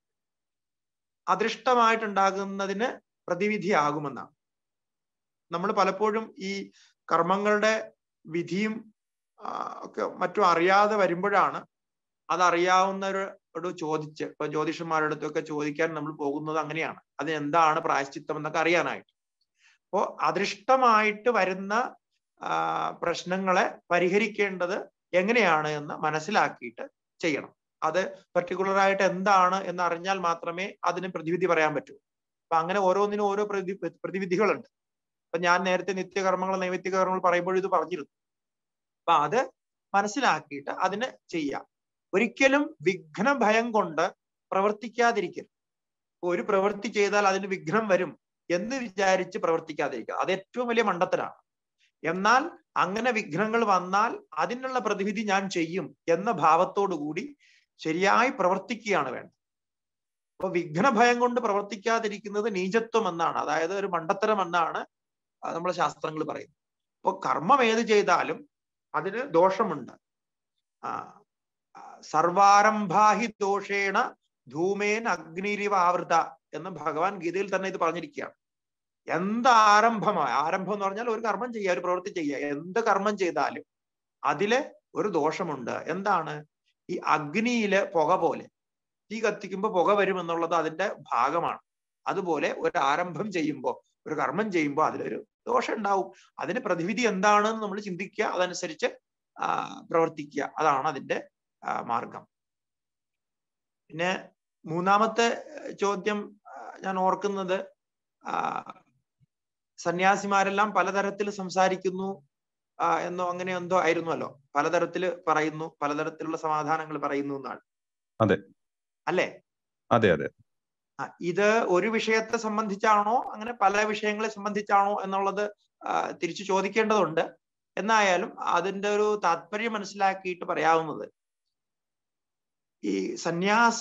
അദൃഷ്ടമായിട്ടുണ്ടാകുന്നതിന് പ്രതിവിധിയാകുമെന്നാണ് നമ്മൾ പലപ്പോഴും ഈ കർമ്മങ്ങളുടെ വിധിയും ആ, ഒക്കെ മറ്റും അറിയാതെ വരുമ്പോഴാണ് അതറിയാവുന്നവരോട് ചോദിച്ച് ഇപ്പൊ ജ്യോതിഷന്മാരുടെ അടുത്തൊക്കെ ചോദിക്കാൻ നമ്മൾ പോകുന്നത് അങ്ങനെയാണ് അത് എന്താണ് പ്രായശ്ചിത്തം എന്നൊക്കെ അറിയാനായിട്ട് അപ്പോ അദൃഷ്ടമായിട്ട് വരുന്ന ആ, പ്രശ്നങ്ങളെ പരിഹരിക്കേണ്ടത് എങ്ങനെയാണ് എന്ന് മനസ്സിലാക്കിയിട്ട് ചെയ്യണം അത് പെർട്ടിക്കുലർ ആയിട്ട് എന്താണ് എന്ന് അറിഞ്ഞാൽ മാത്രമേ അതിന് പ്രതിവിധി പറയാൻ പറ്റൂ അപ്പൊ അങ്ങനെ ഓരോന്നിനും ഓരോ പ്രതി പ്രതിവിധികളുണ്ട് അപ്പൊ ഞാൻ നേരത്തെ നിത്യകർമ്മങ്ങൾ നൈമിത്തിക കർമ്മങ്ങൾ പറയുമ്പോൾ ഇത് പറഞ്ഞിരുന്നു അപ്പൊ അത് മനസ്സിലാക്കിയിട്ട് അതിന് ചെയ്യാം ഒരിക്കലും വിഘ്ന ഭയം കൊണ്ട് പ്രവർത്തിക്കാതിരിക്കരുത് ഇപ്പൊ ഒരു പ്രവൃത്തി ചെയ്താൽ അതിന് വിഘ്നം വരും എന്ന് വിചാരിച്ച് പ്രവർത്തിക്കാതിരിക്കുക അത് ഏറ്റവും വലിയ മണ്ടത്തരാണ് എന്നാൽ അങ്ങനെ വിഘ്നങ്ങൾ വന്നാൽ അതിനുള്ള പ്രതിവിധി ഞാൻ ചെയ്യും എന്ന ഭാവത്തോടു കൂടി ശരിയായി പ്രവർത്തിക്കുകയാണ് വേണ്ടത് അപ്പൊ വിഘ്നഭയം കൊണ്ട് പ്രവർത്തിക്കാതിരിക്കുന്നത് നീചത്വം എന്നാണ് അതായത് ഒരു മണ്ടത്തരം എന്നാണ് നമ്മളെ ശാസ്ത്രങ്ങൾ പറയുന്നത് അപ്പൊ കർമ്മം ഏത് ചെയ്താലും അതിന് ദോഷമുണ്ട് ആ ആ, സർവാരംഭാഹി ദോഷേണ ധൂമേൻ അഗ്നിരിവ ആവൃത എന്ന് ഭഗവാൻ ഗീതയിൽ തന്നെ ഇത് പറഞ്ഞിരിക്കുകയാണ് എന്ത് ആരംഭമായി ആരംഭം എന്ന് പറഞ്ഞാൽ ഒരു കർമ്മം ചെയ്യുക ഒരു പ്രവൃത്തി ചെയ്യുക എന്ത് കർമ്മം ചെയ്താലും അതില് ഒരു ദോഷമുണ്ട് എന്താണ് ഈ അഗ്നിയില് പുക പോലെ തീ കത്തിക്കുമ്പോൾ പുക വരും എന്നുള്ളത് അതിന്റെ ഭാഗമാണ് അതുപോലെ ഒരു ആരംഭം ചെയ്യുമ്പോൾ ഒരു കർമ്മം ചെയ്യുമ്പോൾ അതിലൊരു ദോഷം ഉണ്ടാവും അതിന് പ്രതിവിധി എന്താണെന്ന് നമ്മൾ ചിന്തിക്കുക അതനുസരിച്ച് പ്രവർത്തിക്കുക അതാണ് അതിന്റെ മാർഗം പിന്നെ മൂന്നാമത്തെ ചോദ്യം ഞാൻ ഓർക്കുന്നത് സന്യാസിമാരെല്ലാം പലതരത്തിൽ സംസാരിക്കുന്നു എന്നോ അങ്ങനെ എന്തോ ആയിരുന്നല്ലോ പലതരത്തിൽ പറയുന്നു പലതരത്തിലുള്ള സമാധാനങ്ങൾ പറയുന്നു എന്നാണ് അതെ അല്ലേ അതെ അതെ ഇത് ഒരു വിഷയത്തെ സംബന്ധിച്ചാണോ അങ്ങനെ പല വിഷയങ്ങളെ സംബന്ധിച്ചാണോ എന്നുള്ളത് തിരിച്ചു ചോദിക്കേണ്ടതുണ്ട് എന്നായാലും അതിന്റെ ഒരു താല്പര്യം മനസ്സിലാക്കിയിട്ട് പറയാവുന്നത് ഈ സന്യാസ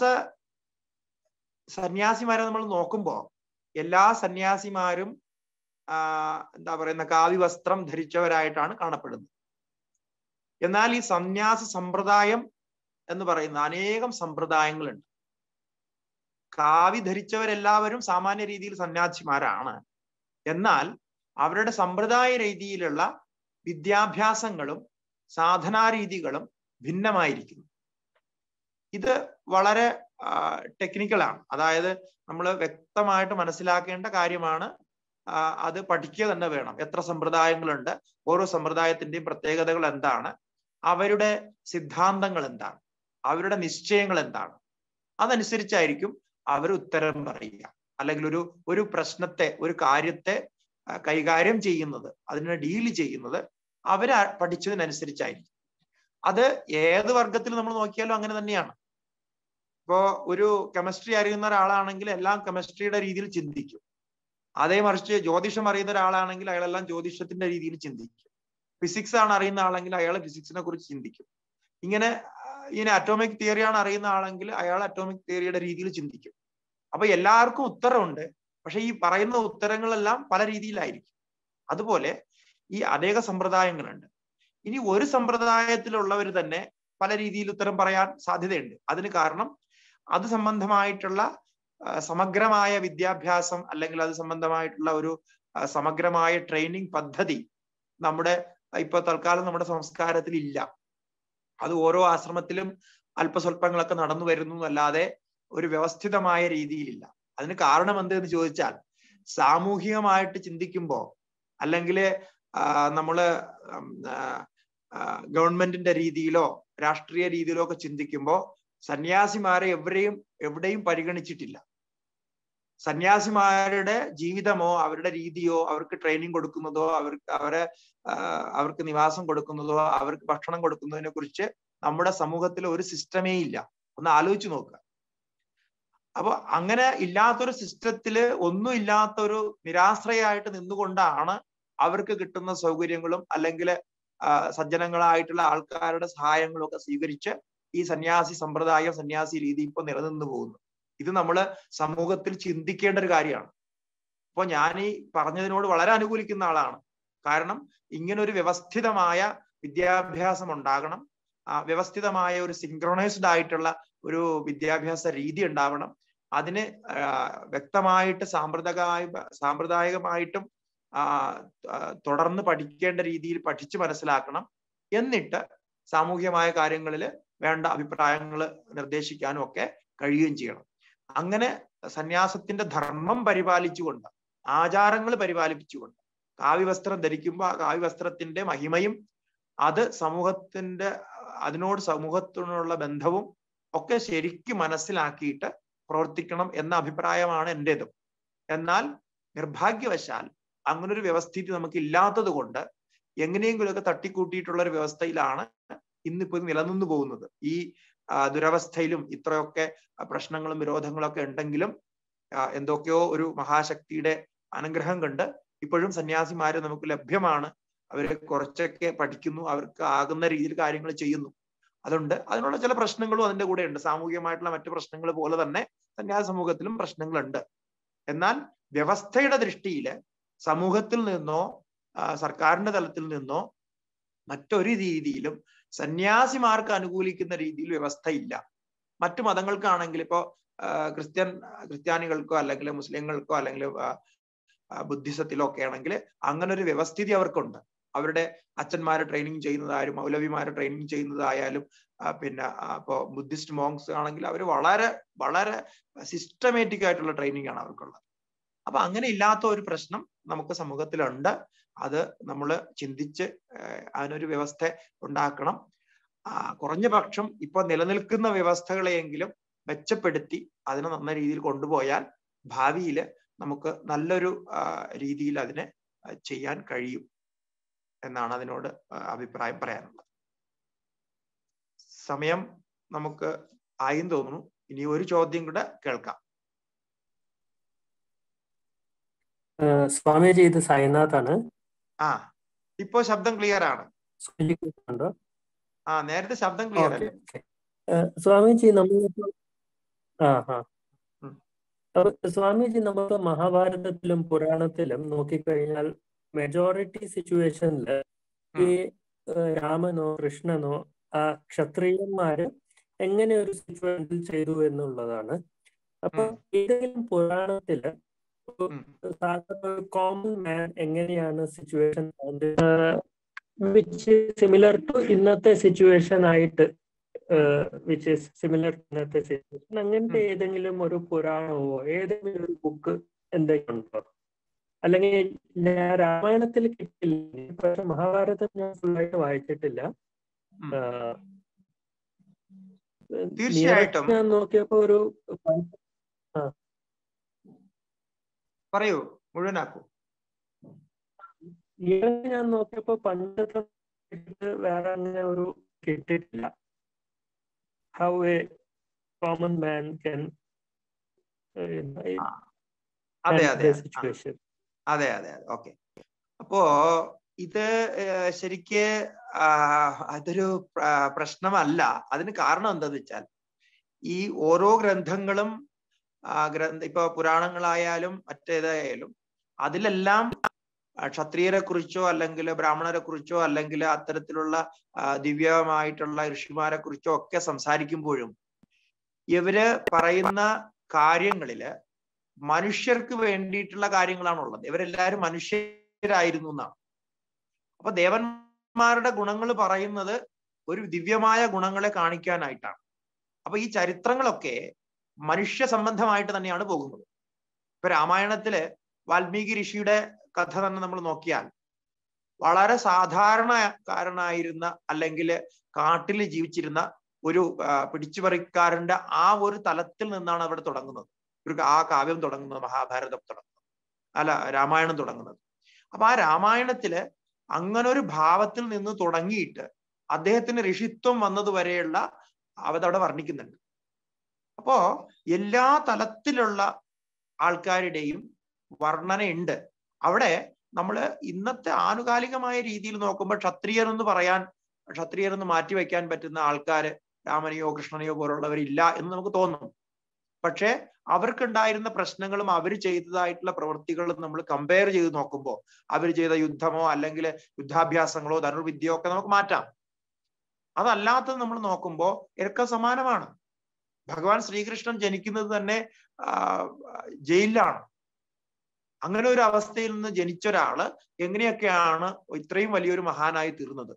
സന്യാസിമാരെ നമ്മൾ നോക്കുമ്പോൾ എല്ലാ സന്യാസിമാരും ആ എന്താ പറയുന്ന കാവ്യവസ്ത്രം ധരിച്ചവരായിട്ടാണ് കാണപ്പെടുന്നത് എന്നാൽ ഈ സന്യാസ സമ്പ്രദായം എന്ന് പറയുന്ന അനേകം സമ്പ്രദായങ്ങളുണ്ട് കാവി ധരിച്ചവരെല്ലാവരും സാമാന്യ രീതിയിൽ സന്യാസിമാരാണ് എന്നാൽ അവരുടെ സമ്പ്രദായ രീതിയിലുള്ള വിദ്യാഭ്യാസങ്ങളും സാധനാരീതികളും ഭിന്നമായിരിക്കുന്നു ഇത് വളരെ ടെക്നിക്കലാണ് അതായത് നമ്മൾ വ്യക്തമായിട്ട് മനസ്സിലാക്കേണ്ട കാര്യമാണ് അത് പഠിക്കുക തന്നെ വേണം എത്ര സമ്പ്രദായങ്ങളുണ്ട് ഓരോ സമ്പ്രദായത്തിന്റെയും പ്രത്യേകതകൾ എന്താണ് അവരുടെ സിദ്ധാന്തങ്ങൾ എന്താണ് അവരുടെ നിശ്ചയങ്ങൾ എന്താണ് അതനുസരിച്ചായിരിക്കും അവർ ഉത്തരം പറയുക അല്ലെങ്കിൽ ഒരു ഒരു പ്രശ്നത്തെ ഒരു കാര്യത്തെ കൈകാര്യം ചെയ്യുന്നത് അതിനെ ഡീൽ ചെയ്യുന്നത് അവർ പഠിച്ചതിനനുസരിച്ചായിരിക്കും അത് ഏത് വർഗത്തിൽ നമ്മൾ നോക്കിയാലും അങ്ങനെ തന്നെയാണ് ഇപ്പോ ഒരു കെമിസ്ട്രി അറിയുന്ന ഒരാളാണെങ്കിൽ എല്ലാം കെമിസ്ട്രിയുടെ രീതിയിൽ ചിന്തിക്കും അതേ മറിച്ച് ജ്യോതിഷം അറിയുന്ന ഒരാളാണെങ്കിൽ അയാളെല്ലാം ജ്യോതിഷത്തിന്റെ രീതിയിൽ ചിന്തിക്കും ഫിസിക്സ് ആണ് അറിയുന്ന ആളെങ്കിൽ അയാൾ ഫിസിക്സിനെ കുറിച്ച് ചിന്തിക്കും ഇങ്ങനെ ഇങ്ങനെ അറ്റോമിക് തിയറിയാണ് അറിയുന്ന ആളെങ്കിൽ അയാൾ അറ്റോമിക് തിയറിയുടെ രീതിയിൽ ചിന്തിക്കും അപ്പൊ എല്ലാവർക്കും ഉത്തരമുണ്ട് പക്ഷെ ഈ പറയുന്ന ഉത്തരങ്ങളെല്ലാം പല രീതിയിലായിരിക്കും അതുപോലെ ഈ അനേക സമ്പ്രദായങ്ങളുണ്ട് ഇനി ഒരു സമ്പ്രദായത്തിലുള്ളവർ തന്നെ പല രീതിയിൽ ഉത്തരം പറയാൻ സാധ്യതയുണ്ട് അതിന് കാരണം അത് സംബന്ധമായിട്ടുള്ള സമഗ്രമായ വിദ്യാഭ്യാസം അല്ലെങ്കിൽ അത് സംബന്ധമായിട്ടുള്ള ഒരു സമഗ്രമായ ട്രെയിനിങ് പദ്ധതി നമ്മുടെ ഇപ്പൊ തൽക്കാലം നമ്മുടെ സംസ്കാരത്തിൽ ഇല്ല അത് ഓരോ ആശ്രമത്തിലും അല്പസ്വല്പങ്ങളൊക്കെ നടന്നു വരുന്നു അല്ലാതെ ഒരു വ്യവസ്ഥിതമായ രീതിയിലില്ല അതിന് കാരണം എന്തെന്ന് ചോദിച്ചാൽ സാമൂഹികമായിട്ട് ചിന്തിക്കുമ്പോൾ അല്ലെങ്കിൽ നമ്മള് ഗവൺമെന്റിന്റെ രീതിയിലോ രാഷ്ട്രീയ രീതിയിലോ ഒക്കെ ചിന്തിക്കുമ്പോൾ സന്യാസിമാരെ എവിടെയും എവിടെയും പരിഗണിച്ചിട്ടില്ല സന്യാസിമാരുടെ ജീവിതമോ അവരുടെ രീതിയോ അവർക്ക് ട്രെയിനിങ് കൊടുക്കുന്നതോ അവർക്ക് അവരെ അവർക്ക് നിവാസം കൊടുക്കുന്നതോ അവർക്ക് ഭക്ഷണം കൊടുക്കുന്നതിനെ കുറിച്ച് നമ്മുടെ സമൂഹത്തിൽ ഒരു സിസ്റ്റമേ ഇല്ല ഒന്ന് ആലോചിച്ച് നോക്കുക അപ്പൊ അങ്ങനെ ഇല്ലാത്തൊരു സിസ്റ്റത്തില് ഒന്നും ഇല്ലാത്തൊരു നിരാശ്രയായിട്ട് നിന്നുകൊണ്ടാണ് അവർക്ക് കിട്ടുന്ന സൗകര്യങ്ങളും അല്ലെങ്കിൽ സജ്ജനങ്ങളായിട്ടുള്ള ആൾക്കാരുടെ സഹായങ്ങളും ഒക്കെ സ്വീകരിച്ച് ഈ സന്യാസി സമ്പ്രദായം സന്യാസി രീതി ഇപ്പൊ നിലനിന്നു പോകുന്നു ഇത് നമ്മൾ സമൂഹത്തിൽ ചിന്തിക്കേണ്ട ഒരു കാര്യമാണ് അപ്പൊ ഞാൻ ഈ പറഞ്ഞതിനോട് വളരെ അനുകൂലിക്കുന്ന ആളാണ് കാരണം ഇങ്ങനെ ഒരു വ്യവസ്ഥിതമായ വിദ്യാഭ്യാസം ഉണ്ടാകണം വ്യവസ്ഥിതമായ ഒരു സിങ്ക്രണൈസ്ഡ് ആയിട്ടുള്ള ഒരു വിദ്യാഭ്യാസ രീതി ഉണ്ടാവണം അതിന് വ്യക്തമായിട്ട് സാമ്പ്രദായ സാമ്പ്രദായികമായിട്ടും തുടർന്ന് പഠിക്കേണ്ട രീതിയിൽ പഠിച്ചു മനസ്സിലാക്കണം എന്നിട്ട് സാമൂഹികമായ കാര്യങ്ങളിൽ വേണ്ട അഭിപ്രായങ്ങൾ നിർദ്ദേശിക്കാനും ഒക്കെ കഴിയുകയും ചെയ്യണം അങ്ങനെ സന്യാസത്തിന്റെ ധർമ്മം പരിപാലിച്ചുകൊണ്ട് ആചാരങ്ങൾ പരിപാലിപ്പിച്ചുകൊണ്ട് കാവ്യവസ്ത്രം ധരിക്കുമ്പോൾ ആ കാവ്യവസ്ത്രത്തിന്റെ മഹിമയും അത് സമൂഹത്തിന്റെ അതിനോട് സമൂഹത്തിനോടുള്ള ബന്ധവും ഒക്കെ ശരിക്കും മനസ്സിലാക്കിയിട്ട് പ്രവർത്തിക്കണം എന്ന അഭിപ്രായമാണ് എൻ്റെതും എന്നാൽ നിർഭാഗ്യവശാൽ അങ്ങനൊരു വ്യവസ്ഥിതി നമുക്ക് ഇല്ലാത്തത് കൊണ്ട് എങ്ങനെയെങ്കിലുമൊക്കെ തട്ടിക്കൂട്ടിയിട്ടുള്ള ഒരു വ്യവസ്ഥയിലാണ് ഇന്നിപ്പോ നിലനിന്നു പോകുന്നത് ഈ ദുരവസ്ഥയിലും ഇത്രയൊക്കെ പ്രശ്നങ്ങളും വിരോധങ്ങളും ഒക്കെ ഉണ്ടെങ്കിലും എന്തൊക്കെയോ ഒരു മഹാശക്തിയുടെ അനുഗ്രഹം കണ്ട് ഇപ്പോഴും സന്യാസിമാര് നമുക്ക് ലഭ്യമാണ് അവര് കുറച്ചൊക്കെ പഠിക്കുന്നു അവർക്ക് ആകുന്ന രീതിയിൽ കാര്യങ്ങൾ ചെയ്യുന്നു അതുണ്ട് അതിനുള്ള ചില പ്രശ്നങ്ങളും അതിന്റെ കൂടെ ഉണ്ട് സാമൂഹികമായിട്ടുള്ള മറ്റു പ്രശ്നങ്ങൾ പോലെ തന്നെ സന്യാസ സമൂഹത്തിലും പ്രശ്നങ്ങളുണ്ട് എന്നാൽ വ്യവസ്ഥയുടെ ദൃഷ്ടിയിൽ സമൂഹത്തിൽ നിന്നോ സർക്കാരിന്റെ തലത്തിൽ നിന്നോ മറ്റൊരു രീതിയിലും സന്യാസിമാർക്ക് അനുകൂലിക്കുന്ന രീതിയിൽ വ്യവസ്ഥയില്ല മറ്റു മതങ്ങൾക്കാണെങ്കിൽ ഇപ്പോ ക്രിസ്ത്യൻ ക്രിസ്ത്യാനികൾക്കോ അല്ലെങ്കിൽ മുസ്ലിങ്ങൾക്കോ അല്ലെങ്കിൽ ബുദ്ധിസത്തിലോ ഒക്കെ ആണെങ്കിൽ അങ്ങനെ ഒരു വ്യവസ്ഥിതി അവർക്കുണ്ട് അവരുടെ അച്ഛന്മാരെ ട്രെയിനിങ് ചെയ്യുന്നതായാലും മൗലവിമാരെ ട്രെയിനിങ് ചെയ്യുന്നതായാലും പിന്നെ ഇപ്പോ ബുദ്ധിസ്റ്റ് മോങ്സ് ആണെങ്കിൽ അവർ വളരെ വളരെ സിസ്റ്റമാറ്റിക് ആയിട്ടുള്ള ട്രെയിനിങ് ആണ് അവർക്കുള്ളത് അപ്പൊ അങ്ങനെ ഇല്ലാത്ത ഒരു പ്രശ്നം നമുക്ക് സമൂഹത്തിലുണ്ട് അത് നമ്മൾ ചിന്തിച്ച് അതിനൊരു വ്യവസ്ഥ ഉണ്ടാക്കണം കുറഞ്ഞ പക്ഷം ഇപ്പൊ നിലനിൽക്കുന്ന വ്യവസ്ഥകളെയെങ്കിലും മെച്ചപ്പെടുത്തി അതിനെ നന്ന രീതിയിൽ കൊണ്ടുപോയാൽ ഭാവിയിൽ നമുക്ക് നല്ലൊരു രീതിയിൽ അതിനെ ചെയ്യാൻ കഴിയും എന്നാണ് അതിനോട് അഭിപ്രായം പറയാനുള്ളത് സമയം നമുക്ക് ആയും തോന്നുന്നു ഇനി ഒരു ചോദ്യം കൂടെ കേൾക്കാം സ്വാമിജി ഇത് സായിനാഥ് ആണ് ആ ഇപ്പോ ശബ്ദം ക്ലിയർ ആണ് ആ നേരത്തെ ശബ്ദം ക്ലിയർ അല്ലേ സ്വാമിജി നമ്മളിപ്പോ ആ ആ സ്വാമിജി നമുക്ക് മഹാഭാരതത്തിലും പുരാണത്തിലും നോക്കിക്കഴിഞ്ഞാൽ മെജോറിറ്റി സിറ്റുവേഷനിൽ ഈ രാമനോ കൃഷ്ണനോ ആ ക്ഷത്രിയന്മാര് എങ്ങനെ ഒരു സിറ്റുവേഷനിൽ ചെയ്തു എന്നുള്ളതാണ് അപ്പൊ ഏതെങ്കിലും പുരാണത്തില് കോമൺ മാൻ എങ്ങനെയാണ് സിറ്റുവേഷൻ വിച്ച് സിമിലർ ടു ഇന്നത്തെ സിറ്റുവേഷൻ ആയിട്ട് വിച്ച് ഇസ് സിമിലർ ഇന്നത്തെ സിറ്റുവേഷൻ അങ്ങനത്തെ ഏതെങ്കിലും ഒരു പുരാണമോ ഏതെങ്കിലും ഒരു ബുക്ക് എന്തെങ്കിലും ഉണ്ടോ അല്ലെങ്കിൽ ഞാൻ രാമായണത്തിൽ കിട്ടില്ല പക്ഷെ മഹാഭാരതം ഞാൻ ഫുള്ളായിട്ട് വായിച്ചിട്ടില്ല തീർച്ചയായിട്ടും ഞാൻ നോക്കിയപ്പോ ഒരു പറയൂ മുഴുവനാക്കൂ ഞാൻ നോക്കിയപ്പോ പഞ്ചതന്ത്രം വേറെ അങ്ങനെ ഒരു കിട്ടിയിട്ടില്ല how a common man can അതെ അതെ സിറ്റുവേഷൻ അതെ അതെ അതെ ഓക്കെ അപ്പോ ഇത് ശരിക്ക് അതൊരു പ്രശ്നമല്ല അതിന് കാരണം എന്താന്ന് വെച്ചാൽ ഈ ഓരോ ഗ്രന്ഥങ്ങളും ഗ്രന്ഥ ഇപ്പൊ പുരാണങ്ങളായാലും മറ്റേതായാലും അതിലെല്ലാം ക്ഷത്രിയരെ കുറിച്ചോ അല്ലെങ്കിൽ ബ്രാഹ്മണരെ കുറിച്ചോ അല്ലെങ്കിൽ അത്തരത്തിലുള്ള ദിവ്യമായിട്ടുള്ള ഋഷിമാരെ കുറിച്ചോ ഒക്കെ സംസാരിക്കുമ്പോഴും ഇവര് പറയുന്ന കാര്യങ്ങളില് മനുഷ്യർക്ക് വേണ്ടിയിട്ടുള്ള കാര്യങ്ങളാണുള്ളത് ഇവരെല്ലാവരും മനുഷ്യരായിരുന്നു എന്നാണ് അപ്പൊ ദേവന്മാരുടെ ഗുണങ്ങൾ പറയുന്നത് ഒരു ദിവ്യമായ ഗുണങ്ങളെ കാണിക്കാനായിട്ടാണ് അപ്പൊ ഈ ചരിത്രങ്ങളൊക്കെ മനുഷ്യ സംബന്ധമായിട്ട് തന്നെയാണ് പോകുന്നത് ഇപ്പൊ രാമായണത്തില് വാൽമീകി ഋഷിയുടെ കഥ തന്നെ നമ്മൾ നോക്കിയാൽ വളരെ സാധാരണക്കാരനായിരുന്ന അല്ലെങ്കിൽ കാട്ടിൽ ജീവിച്ചിരുന്ന ഒരു പിടിച്ചുപറിക്കാരന്റെ ആ ഒരു തലത്തിൽ നിന്നാണ് അവിടെ തുടങ്ങുന്നത് ഒരു ആ കാവ്യം തുടങ്ങുന്നത് മഹാഭാരതം തുടങ്ങുന്നത് അല്ല രാമായണം തുടങ്ങുന്നത് അപ്പൊ ആ രാമായണത്തില് അങ്ങനെ ഒരു ഭാവത്തിൽ നിന്ന് തുടങ്ങിയിട്ട് അദ്ദേഹത്തിന് ഋഷിത്വം വന്നതുവരെയുള്ള അവതവിടെ വർണ്ണിക്കുന്നുണ്ട് അപ്പോ എല്ലാ തലത്തിലുള്ള ആൾക്കാരുടെയും വർണ്ണനയുണ്ട് അവിടെ നമ്മൾ ഇന്നത്തെ ആനുകാലികമായ രീതിയിൽ നോക്കുമ്പോൾ ക്ഷത്രിയർ എന്ന് പറയാൻ ക്ഷത്രിയർ എന്ന് മാറ്റി വയ്ക്കാൻ പറ്റുന്ന ആൾക്കാർ രാമനെയോ കൃഷ്ണനെയോ പോലുള്ളവരില്ല എന്ന് നമുക്ക് തോന്നും പക്ഷേ അവർക്കുണ്ടായിരുന്ന പ്രശ്നങ്ങളും അവർ ചെയ്തതായിട്ടുള്ള പ്രവൃത്തികളും നമ്മൾ കമ്പയർ ചെയ്ത് നോക്കുമ്പോൾ അവർ ചെയ്ത യുദ്ധമോ അല്ലെങ്കിൽ യുദ്ധാഭ്യാസങ്ങളോ ധനുർവിദ്യയോ ഒക്കെ നമുക്ക് മാറ്റാം അതല്ലാത്തത് നമ്മൾ നോക്കുമ്പോൾ ഇരക്ക സമാനമാണ് ഭഗവാൻ ശ്രീകൃഷ്ണൻ ജനിക്കുന്നത് തന്നെ ജയിലിലാണ് അങ്ങനെ ഒരു അവസ്ഥയിൽ നിന്ന് ജനിച്ച ഒരാള് എങ്ങനെയൊക്കെയാണ് ഇത്രയും വലിയൊരു മഹാനായി തീർന്നത്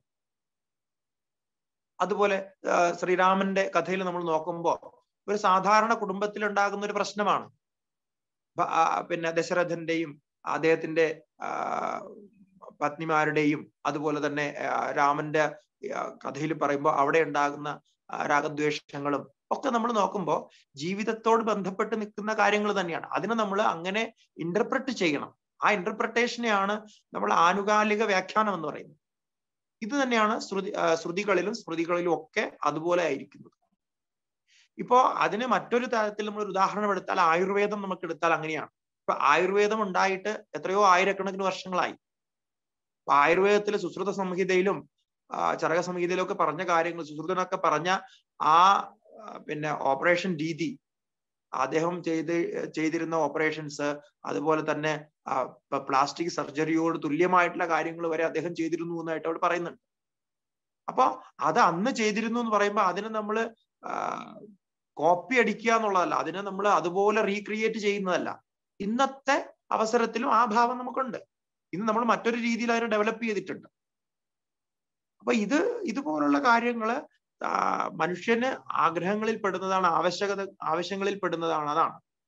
അതുപോലെ ശ്രീരാമന്റെ കഥയിൽ നമ്മൾ നോക്കുമ്പോൾ ഒരു സാധാരണ കുടുംബത്തിൽ ഉണ്ടാകുന്ന ഒരു പ്രശ്നമാണ് പിന്നെ ദശരഥന്റെയും അദ്ദേഹത്തിന്റെ പത്നിമാരുടെയും അതുപോലെ തന്നെ രാമന്റെ കഥയിൽ പറയുമ്പോൾ അവിടെ ഉണ്ടാകുന്ന രാഗദ്വേഷങ്ങളും ഒക്കെ നമ്മൾ നോക്കുമ്പോൾ ജീവിതത്തോട് ബന്ധപ്പെട്ട് നിൽക്കുന്ന കാര്യങ്ങൾ തന്നെയാണ് അതിനെ നമ്മൾ അങ്ങനെ ഇന്റർപ്രറ്റ് ചെയ്യണം ആ ഇന്റർപ്രിട്ടേഷനെയാണ് നമ്മൾ ആനുകാലിക വ്യാഖ്യാനം എന്ന് പറയുന്നത് ഇത് തന്നെയാണ് ശ്രുതി ശ്രുതികളിലും സ്മൃതികളിലും ഒക്കെ അതുപോലെ ആയിരിക്കുന്നത് ഇപ്പോ അതിന് മറ്റൊരു തരത്തിൽ നമ്മൾ ഒരു ഉദാഹരണം എടുത്താൽ ആയുർവേദം നമുക്ക് എടുത്താൽ അങ്ങനെയാണ് ഇപ്പൊ ആയുർവേദം ഉണ്ടായിട്ട് എത്രയോ ആയിരക്കണക്കിന് വർഷങ്ങളായി അപ്പൊ ആയുർവേദത്തിൽ സുശ്രുത സംഹിതയിലും ചരക സംഹിതയിലും ഒക്കെ പറഞ്ഞ കാര്യങ്ങൾ സുശ്രുതനൊക്കെ പറഞ്ഞ ആ പിന്നെ ഓപ്പറേഷൻ രീതി അദ്ദേഹം ചെയ്ത് ചെയ്തിരുന്ന ഓപ്പറേഷൻസ് അതുപോലെ തന്നെ പ്ലാസ്റ്റിക് സർജറിയോട് തുല്യമായിട്ടുള്ള കാര്യങ്ങൾ വരെ അദ്ദേഹം ചെയ്തിരുന്നു എന്നായിട്ട് അവിടെ പറയുന്നുണ്ട് അപ്പൊ അത് അന്ന് ചെയ്തിരുന്നു എന്ന് പറയുമ്പോൾ അതിന് നമ്മൾ കോപ്പി അടിക്കുക എന്നുള്ളതല്ല അതിനെ നമ്മൾ അതുപോലെ റീക്രിയേറ്റ് ചെയ്യുന്നതല്ല ഇന്നത്തെ അവസരത്തിലും ആ ഭാവം നമുക്കുണ്ട് ഇന്ന് നമ്മൾ മറ്റൊരു രീതിയിൽ അതിനെ ഡെവലപ്പ് ചെയ്തിട്ടുണ്ട് അപ്പൊ ഇത് ഇതുപോലുള്ള കാര്യങ്ങള് മനുഷ്യന് ആഗ്രഹങ്ങളിൽ പെടുന്നതാണ് ആവശ്യകത ആവശ്യങ്ങളിൽ പെടുന്നതാണ് അതാണ്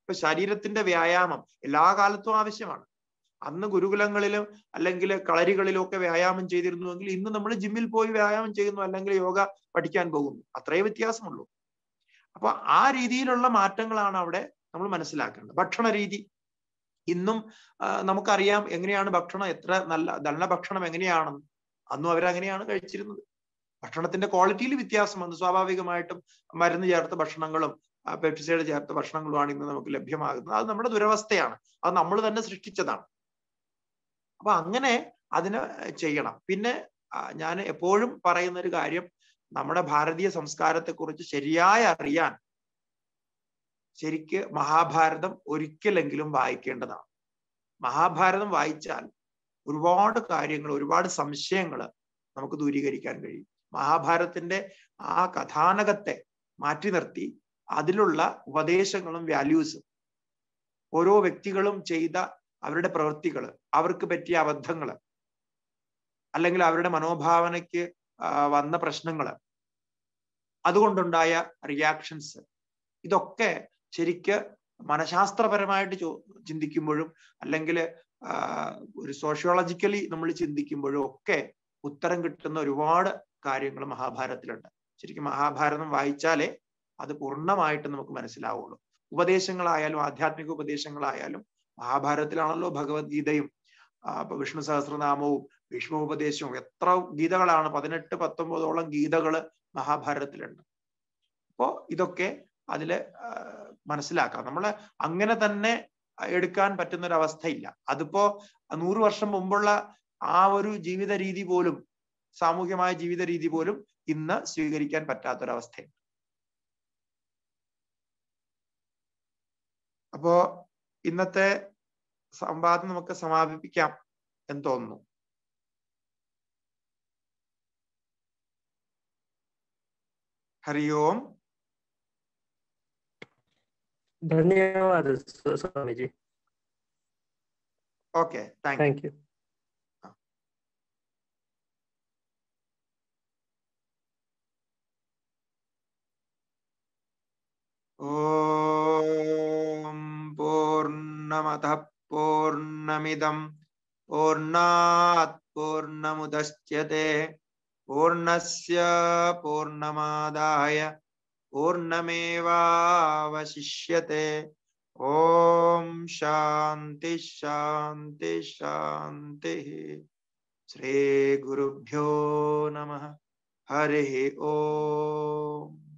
ഇപ്പൊ ശരീരത്തിന്റെ വ്യായാമം എല്ലാ കാലത്തും ആവശ്യമാണ് അന്ന് ഗുരുകുലങ്ങളിലും അല്ലെങ്കിൽ കളരികളിലും ഒക്കെ വ്യായാമം ചെയ്തിരുന്നുവെങ്കിൽ ഇന്ന് നമ്മൾ ജിമ്മിൽ പോയി വ്യായാമം ചെയ്യുന്നു അല്ലെങ്കിൽ യോഗ പഠിക്കാൻ പോകുന്നു അത്രേ വ്യത്യാസമുള്ളൂ അപ്പൊ ആ രീതിയിലുള്ള മാറ്റങ്ങളാണ് അവിടെ നമ്മൾ മനസ്സിലാക്കേണ്ടത് ഭക്ഷണ രീതി ഇന്നും നമുക്കറിയാം എങ്ങനെയാണ് ഭക്ഷണം എത്ര നല്ല നല്ല ഭക്ഷണം എങ്ങനെയാണെന്ന് അന്നും അവരങ്ങനെയാണ് കഴിച്ചിരുന്നത് ഭക്ഷണത്തിന്റെ ക്വാളിറ്റിയിൽ വ്യത്യാസം വന്നു സ്വാഭാവികമായിട്ടും മരുന്ന് ചേർത്ത ഭക്ഷണങ്ങളും പെപ്റ്റിസൈഡ് ചേർത്ത ഭക്ഷണങ്ങളുമാണ് ഇന്ന് നമുക്ക് ലഭ്യമാകുന്നത് അത് നമ്മുടെ ദുരവസ്ഥയാണ് അത് നമ്മൾ തന്നെ സൃഷ്ടിച്ചതാണ് അപ്പൊ അങ്ങനെ അതിന് ചെയ്യണം പിന്നെ ഞാൻ എപ്പോഴും പറയുന്ന ഒരു കാര്യം നമ്മുടെ ഭാരതീയ സംസ്കാരത്തെക്കുറിച്ച് ശരിയായി അറിയാൻ ശരിക്ക് മഹാഭാരതം ഒരിക്കലെങ്കിലും വായിക്കേണ്ടതാണ് മഹാഭാരതം വായിച്ചാൽ ഒരുപാട് കാര്യങ്ങൾ ഒരുപാട് സംശയങ്ങൾ നമുക്ക് ദൂരീകരിക്കാൻ കഴിയും മഹാഭാരതത്തിന്റെ ആ കഥാനകത്തെ മാറ്റി നിർത്തി അതിലുള്ള ഉപദേശങ്ങളും വാല്യൂസും ഓരോ വ്യക്തികളും ചെയ്ത അവരുടെ പ്രവൃത്തികൾ അവർക്ക് പറ്റിയ അബദ്ധങ്ങൾ അല്ലെങ്കിൽ അവരുടെ മനോഭാവനയ്ക്ക് വന്ന പ്രശ്നങ്ങൾ അതുകൊണ്ടുണ്ടായ റിയാക്ഷൻസ് ഇതൊക്കെ ശരിക്ക് മനഃശാസ്ത്രപരമായിട്ട് ചിന്തിക്കുമ്പോഴും അല്ലെങ്കിൽ ഒരു സോഷ്യോളജിക്കലി നമ്മൾ ചിന്തിക്കുമ്പോഴും ഒക്കെ ഉത്തരം കിട്ടുന്ന ഒരുപാട് കാര്യങ്ങൾ മഹാഭാരതത്തിലുണ്ട് ശരിക്കും മഹാഭാരതം വായിച്ചാലേ അത് പൂർണ്ണമായിട്ട് നമുക്ക് മനസ്സിലാവുള്ളൂ ഉപദേശങ്ങളായാലും ആധ്യാത്മിക ഉപദേശങ്ങളായാലും മഹാഭാരതത്തിലാണല്ലോ ഭഗവത്ഗീതയും ഇപ്പൊ വിഷ്ണു സഹസ്രനാമവും ഭീഷ്മോപദേശവും എത്ര ഗീതകളാണ് പതിനെട്ട് പത്തൊമ്പതോളം ഗീതകള് മഹാഭാരതത്തിലുണ്ട് അപ്പോ ഇതൊക്കെ അതില് മനസ്സിലാക്കാം നമ്മള് അങ്ങനെ തന്നെ എടുക്കാൻ പറ്റുന്ന ഒരു അവസ്ഥയില്ല അതിപ്പോ നൂറ് വർഷം മുമ്പുള്ള ആ ഒരു ജീവിത രീതി പോലും സാമൂഹ്യമായ ജീവിത രീതി പോലും ഇന്ന് സ്വീകരിക്കാൻ പറ്റാത്തൊരവസ്ഥയുണ്ട് അപ്പോ ഇന്നത്തെ സംവാദം നമുക്ക് സമാപിപ്പിക്കാം എന്ന് തോന്നുന്നു ഹരി ഓം ಧನ್ಯವಾದ Swamiji okay thank thank you ഓം പൂർണ്ണമതഃ പൂർണ്ണമിദം പൂർണ്ണാത് പൂർണ്ണമുദശ്യത്തെ പൂർണ്ണസ്യ പൂർണ്ണമാദായ പൂർണ്ണമേവാവശിഷ്യത്തെ ഓം ശാന്തി ശാന്തി ശാന്തി ശ്രീ ഗുരുഭ്യോ നമ ഹരി ഓം